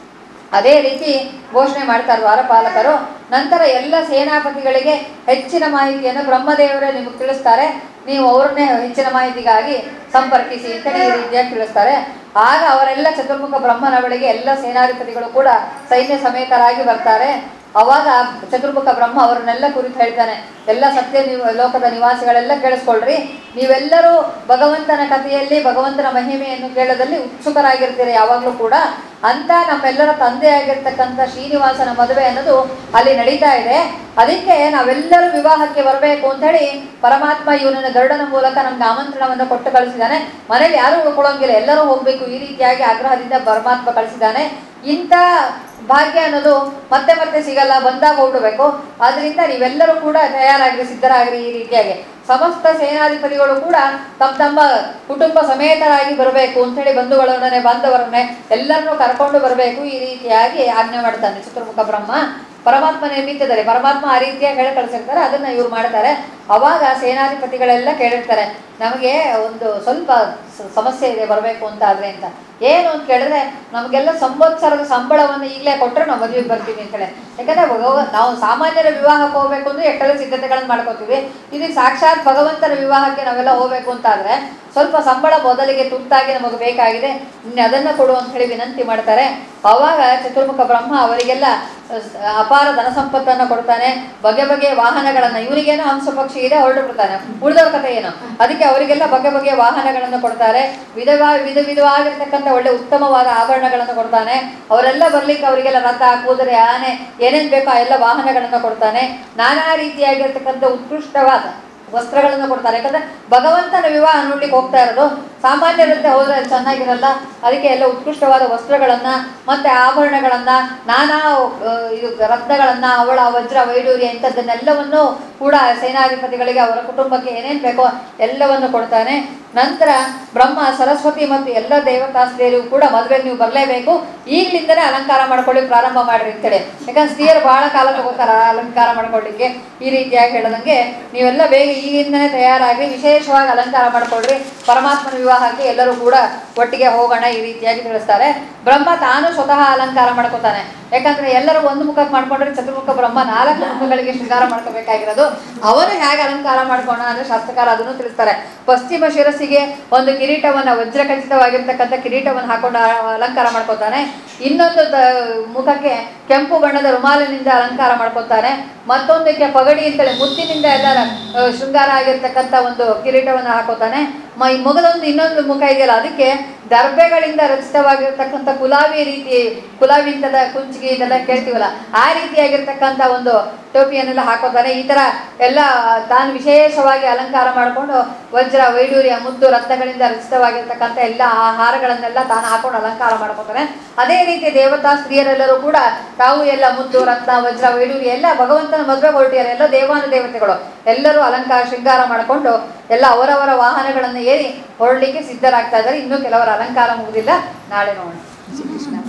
S1: ಅದೇ ರೀತಿ ಘೋಷಣೆ ಮಾಡ್ತಾರೆ ದ್ವಾರಪಾಲಕರು ನಂತರ ಎಲ್ಲ ಸೇನಾಪತಿಗಳಿಗೆ ಹೆಚ್ಚಿನ ಮಾಹಿತಿಯನ್ನು ಬ್ರಹ್ಮದೇವರೇ ನಿಮಗೆ ತಿಳಿಸ್ತಾರೆ ನೀವು ಅವ್ರನ್ನೇ ಹೆಚ್ಚಿನ ಮಾಹಿತಿಗಾಗಿ ಸಂಪರ್ಕಿಸಿ ಅಂತೇಳಿ ಈ ರೀತಿಯಾಗಿ ತಿಳಿಸ್ತಾರೆ ಆಗ ಅವರೆಲ್ಲ ಚತುರ್ಮುಖ ಬ್ರಹ್ಮನ ಬಳಿಗೆ ಎಲ್ಲ ಸೇನಾಧಿಪತಿಗಳು ಕೂಡ ಸೈನ್ಯ ಸಮೇತರಾಗಿ ಬರ್ತಾರೆ ಅವಾಗ ಚತುರ್ಮುಖ ಬ್ರಹ್ಮ ಅವರನ್ನೆಲ್ಲ ಕುರಿತು ಹೇಳ್ತಾನೆ ಎಲ್ಲ ಸತ್ಯ ನೀವು ಲೋಕದ ನಿವಾಸಿಗಳೆಲ್ಲ ಕೇಳಿಸ್ಕೊಳ್ರಿ ನೀವೆಲ್ಲರೂ ಭಗವಂತನ ಕಥೆಯಲ್ಲಿ ಭಗವಂತನ ಮಹಿಮೆಯನ್ನು ಕೇಳೋದಲ್ಲಿ ಉತ್ಸುಕರಾಗಿರ್ತೀರಿ ಯಾವಾಗಲೂ ಕೂಡ ಅಂತ ನಮ್ಮೆಲ್ಲರ ತಂದೆಯಾಗಿರ್ತಕ್ಕಂಥ ಶ್ರೀನಿವಾಸನ ಮದುವೆ ಅನ್ನೋದು ಅಲ್ಲಿ ನಡೀತಾ ಇದೆ ಅದಕ್ಕೆ ನಾವೆಲ್ಲರೂ ವಿವಾಹಕ್ಕೆ ಬರಬೇಕು ಅಂತ ಹೇಳಿ ಪರಮಾತ್ಮ ಇವನನ್ನ ಗರುಡನ ಮೂಲಕ ನಮ್ಗೆ ಆಮಂತ್ರಣವನ್ನು ಕೊಟ್ಟು ಕಳಿಸಿದ್ದಾನೆ ಮನೇಲಿ ಯಾರೂ ಉಳ್ಕೊಳ್ಳೋಂಗಿಲ್ಲ ಎಲ್ಲರೂ ಹೋಗ್ಬೇಕು ಈ ರೀತಿಯಾಗಿ ಆಗ್ರಹದಿಂದ ಪರಮಾತ್ಮ ಕಳಿಸಿದ್ದಾನೆ ಇಂಥ ಭಾಗ್ಯ ಅನ್ನೋದು ಮತ್ತೆ ಮತ್ತೆ ಸಿಗಲ್ಲ ಬಂದಾಗ ಹೋಗ್ಬಿಡ್ಬೇಕು ಆದ್ರಿಂದ ನೀವೆಲ್ಲರೂ ಕೂಡ ತಯಾರಾಗ್ರಿ ಸಿದ್ಧರಾಗ್ರಿ ಈ ರೀತಿಯಾಗಿ ಸಮಸ್ತ ಸೇನಾಧಿಪತಿಗಳು ಕೂಡ ತಮ್ಮ ತಮ್ಮ ಕುಟುಂಬ ಸಮೇತರಾಗಿ ಬರಬೇಕು ಅಂತೇಳಿ ಬಂಧುಗಳೊಡನೆ ಬಾಂಧವರನ್ನೇ ಎಲ್ಲರನ್ನೂ ಕರ್ಕೊಂಡು ಬರಬೇಕು ಈ ರೀತಿಯಾಗಿ ಆಜ್ಞೆ ಮಾಡ್ತಾನೆ ಚತುರ್ಮುಖ ಬ್ರಹ್ಮ ಪರಮಾತ್ಮ ನಿರ್ಮಿತಿದ್ದಾರೆ ಪರಮಾತ್ಮ ಆ ರೀತಿಯಾಗಿ ಹೇಳಿ ಕಳಿಸಿರ್ತಾರೆ ಅದನ್ನ ಇವ್ರು ಮಾಡ್ತಾರೆ ಅವಾಗ ಸೇನಾಧಿಪತಿಗಳೆಲ್ಲ ಕೇಳಿರ್ತಾರೆ ನಮಗೆ ಒಂದು ಸ್ವಲ್ಪ ಸ- ಸಮಸ್ಯೆ ಇದೆ ಬರಬೇಕು ಅಂತ ಆದ್ರೆ ಅಂತ ಏನು ಅಂತ ಕೇಳಿದ್ರೆ ನಮಗೆಲ್ಲ ಸಂವತ್ಸರದ ಸಂಬಳವನ್ನು ಈಗಲೇ ಕೊಟ್ಟರೆ ನಾವು ಮದುವೆಗೆ ಬರ್ತೀವಿ ಅಂತೇಳಿ ಯಾಕಂದ್ರೆ ಭಗವ- ನಾವು ಸಾಮಾನ್ಯರ ವಿವಾಹಕ್ಕೆ ಹೋಗ್ಬೇಕು ಅಂದ್ರೆ ಎಷ್ಟೆಲ್ಲ ಸಿದ್ಧತೆಗಳನ್ನು ಮಾಡ್ಕೋತೀವಿ ಇದು ಸಾಕ್ಷಾತ್ ಭಗವಂತನ ವಿವಾಹಕ್ಕೆ ನಾವೆಲ್ಲ ಹೋಗ್ಬೇಕು ಅಂತ ಆದ್ರೆ ಸ್ವಲ್ಪ ಸಂಬಳ ಮೊದಲಿಗೆ ತುರ್ತಾಗಿ ನಮಗೆ ಬೇಕಾಗಿದೆ ಇನ್ನು ಅದನ್ನ ಕೊಡು ಅಂತ ಹೇಳಿ ವಿನಂತಿ ಮಾಡ್ತಾರೆ ಅವಾಗ ಚತುರ್ಮುಖ ಬ್ರಹ್ಮ ಅವರಿಗೆಲ್ಲ ಅಹ್, ಅಪಾರ ಧನ ಸಂಪತ್ತನ್ನು ಕೊಡ್ತಾನೆ ಬಗೆ ಬಗೆಯ ವಾಹನಗಳನ್ನ ಇವನಿಗೇನೋ ಹಂಸ ಪಕ್ಷಿ ಇದೆ ಹೊರಟು ಬಿಡ್ತಾನೆ ಉಳಿದವ್ರ ಕಥೆ ಏನು ಅದಕ್ಕೆ ಅವರಿಗೆಲ್ಲ ಬಗೆ ಬಗೆಯ ವಾಹನಗಳನ್ನು ಕೊಡ್ತಾರೆ ವಿಧವಾ ವಿಧ ವಿಧವಾಗಿರ್ತಕ್ಕಂಥ ಒಳ್ಳೆ ಉತ್ತಮವಾದ ಆಭರಣಗಳನ್ನು ಕೊಡ್ತಾನೆ ಅವರೆಲ್ಲ ಬರ್ಲಿಕ್ಕೆ ಅವರಿಗೆಲ್ಲ ರಥ ಕುದುರೆ ಆನೆ ಏನೇನ್ ಬೇಕೋ ಆ ಎಲ್ಲ ವಾಹನಗಳನ್ನು ಕೊಡ್ತಾನೆ ನಾನಾ ರೀತಿಯಾಗಿರ್ತಕ್ಕಂಥ ಉತ್ಕೃಷ್ಟವಾದ ವಸ್ತ್ರಗಳನ್ನು ಕೊಡ್ತಾರೆ ಯಾಕಂದ್ರೆ ಭಗವಂತನ ವಿವಾಹ ನೋಡ್ಲಿಕ್ಕೆ ಹೋಗ್ತಾ ಇರೋದು ಸಾಮಾನ್ಯರಂತೆ ಹೋದ್ರೆ ಅದು ಚೆನ್ನಾಗಿರಲ್ಲ ಅದಕ್ಕೆ ಎಲ್ಲ ಉತ್ಕೃಷ್ಟವಾದ ವಸ್ತ್ರಗಳನ್ನ ಮತ್ತೆ ಆಭರಣಗಳನ್ನ ನಾನಾ ಆ, ಇದು ರತ್ನಗಳನ್ನ ಅವಳ ವಜ್ರ ವೈಡೂರ್ಯ ಇಂಥದ್ದನ್ನೆಲ್ಲವನ್ನು ಕೂಡ ಸೇನಾಧಿಪತಿಗಳಿಗೆ ಅವರ ಕುಟುಂಬಕ್ಕೆ ಏನೇನು ಬೇಕೋ ಎಲ್ಲವನ್ನು ಕೊಡ್ತಾನೆ ನಂತರ ಬ್ರಹ್ಮ ಸರಸ್ವತಿ ಮತ್ತು ಎಲ್ಲ ದೇವತಾಸ್ತ್ರೀಯರಿಗೂ ಕೂಡ ಮದುವೆಗೆ ನೀವು ಬರಲೇಬೇಕು ಈಗಲಿಂದನೇ ಅಲಂಕಾರ ಮಾಡ್ಕೊಳ್ಳಿ ಪ್ರಾರಂಭ ಮಾಡ್ರಿ ಅಂತೇಳಿ ಯಾಕಂದ್ರೆ ಸ್ತ್ರೀಯರು ಬಹಳ ಕಾಲ ತಗೋತಾರ ಅಲಂಕಾರ ಮಾಡ್ಕೊಳ್ಳಿಕ್ಕೆ ಈ ರೀತಿಯಾಗಿ ಹೇಳದಂಗೆ ನೀವೆಲ್ಲ ಬೇಗ ಈಗಿಂದನೇ ತಯಾರಾಗಿ ವಿಶೇಷವಾಗಿ ಅಲಂಕಾರ ಮಾಡ್ಕೊಳ್ರಿ ಪರಮಾತ್ಮನ ವಿವಾಹ ವಿವಾಹಕ್ಕೆ ಎಲ್ಲರೂ ಕೂಡ ಒಟ್ಟಿಗೆ ಹೋಗೋಣ ಈ ರೀತಿಯಾಗಿ ತಿಳಿಸ್ತಾರೆ ಬ್ರಹ್ಮ ತಾನು ಸ್ವತಃ ಅಲಂಕಾರ ಮಾಡ್ಕೋತಾನೆ ಯಾಕಂದ್ರೆ ಎಲ್ಲರೂ ಒಂದು ಮುಖಕ್ಕೆ ಮಾಡ್ಕೊಂಡ್ರೆ ಚತುರ್ಮುಖ ಬ್ರಹ್ಮ ನಾಲ್ಕು ಮುಖಗಳಿಗೆ ಶೃಂಗಾರ ಮಾಡ್ಕೋಬೇಕಾಗಿರೋದು ಅವನು ಹೇಗೆ ಅಲಂಕಾರ ಮಾಡ್ಕೋಣ ಅಂದ್ರೆ ಶಾಸ್ತ್ರಕಾರ ಅದನ್ನು ತಿಳಿಸ್ತಾರೆ ಪಶ್ಚಿಮ ಶಿರಸ್ಸಿಗೆ ಒಂದು ಕಿರೀಟವನ್ನ ವಜ್ರಖಚಿತವಾಗಿರ್ತಕ್ಕಂಥ ಕಿರೀಟವನ್ನು ಹಾಕೊಂಡು ಆ- ಅಲಂಕಾರ ಮಾಡ್ಕೋತಾನೆ ಇನ್ನೊಂದು ತ- ಮುಖಕ್ಕೆ ಕೆಂಪು ಬಣ್ಣದ ರುಮಾಲಿನಿಂದ ಅಲಂಕಾರ ಮಾಡ್ಕೊತಾನೆ ಮತ್ತೊಂದಕ್ಕೆ ಪಗಡಿ ಅಂತೇಳಿ ಮುತ್ತಿನಿಂದ ಎಲ್ಲರ ಆ, ಶೃಂಗಾರ ಆಗಿರ್ತಕ್ಕಂಥ ಒಂದು ಕಿರೀಟವನ್ನು ಹಾಕೋತಾನೆ ಮ ಈ ಮೊಗದೊಂದು ಇನ್ನೊಂದು ಮುಖ ಇದೆಯಲ್ಲ ಅದಕ್ಕೆ ದರ್ಬೆಗಳಿಂದ ರಚಿತವಾಗಿರ್ತಕ್ಕಂಥ ಕುಲಾವಿ ರೀತಿ ಕುಲಾವಿ ಅಂತದ ಕುಂಚಿಗೆ ಇದೆಲ್ಲ ಕೇಳ್ತೀವಲ್ಲ ಆ ರೀತಿಯಾಗಿರ್ತಕ್ಕಂಥ ಒಂದು ಟೋಪಿಯನ್ನೆಲ್ಲ ಹಾಕೋತಾನೆ ಈ ಥರ ಎಲ್ಲ ತಾನು ವಿಶೇಷವಾಗಿ ಅಲಂಕಾರ ಮಾಡಿಕೊಂಡು ವಜ್ರ ವೈಡೂರ್ಯ ಮುದ್ದು ರತ್ನಗಳಿಂದ ರಚಿತವಾಗಿರ್ತಕ್ಕಂಥ ಎಲ್ಲ ಆಹಾರಗಳನ್ನೆಲ್ಲ ತಾನು ಹಾಕೊಂಡು ಅಲಂಕಾರ ಮಾಡ್ಕೋತಾನೆ ಅದೇ ರೀತಿ ದೇವತಾ ಸ್ತ್ರೀಯರೆಲ್ಲರೂ ಕೂಡ ತಾವು ಎಲ್ಲ ಮುದ್ದು ರತ್ನ ವಜ್ರ ವೈಡೂರ್ಯ ಎಲ್ಲ ಭಗವಂತನ ಮದುವೆ ಹೊರಟಿದ್ದಾರೆ ಎಲ್ಲ ದೇವಾನು ದೇವತೆಗಳು ಎಲ್ಲರೂ ಅಲಂಕಾರ ಶೃಂಗಾರ ಮಾಡಿಕೊಂಡು ಎಲ್ಲ ಅವರವರ ವಾಹನಗಳನ್ನು ಏರಿ ಹೊರಡಲಿಕ್ಕೆ ಸಿದ್ಧರಾಗ್ತಾ ಇದ್ದಾರೆ ಇನ್ನೂ ಕೆಲವರ ಅಲಂಕಾರ ಮುಗಿದಿಲ್ಲ ನಾಳೆ ನೋಡೋಣ ಶ್ರೀ ಕೃಷ್ಣ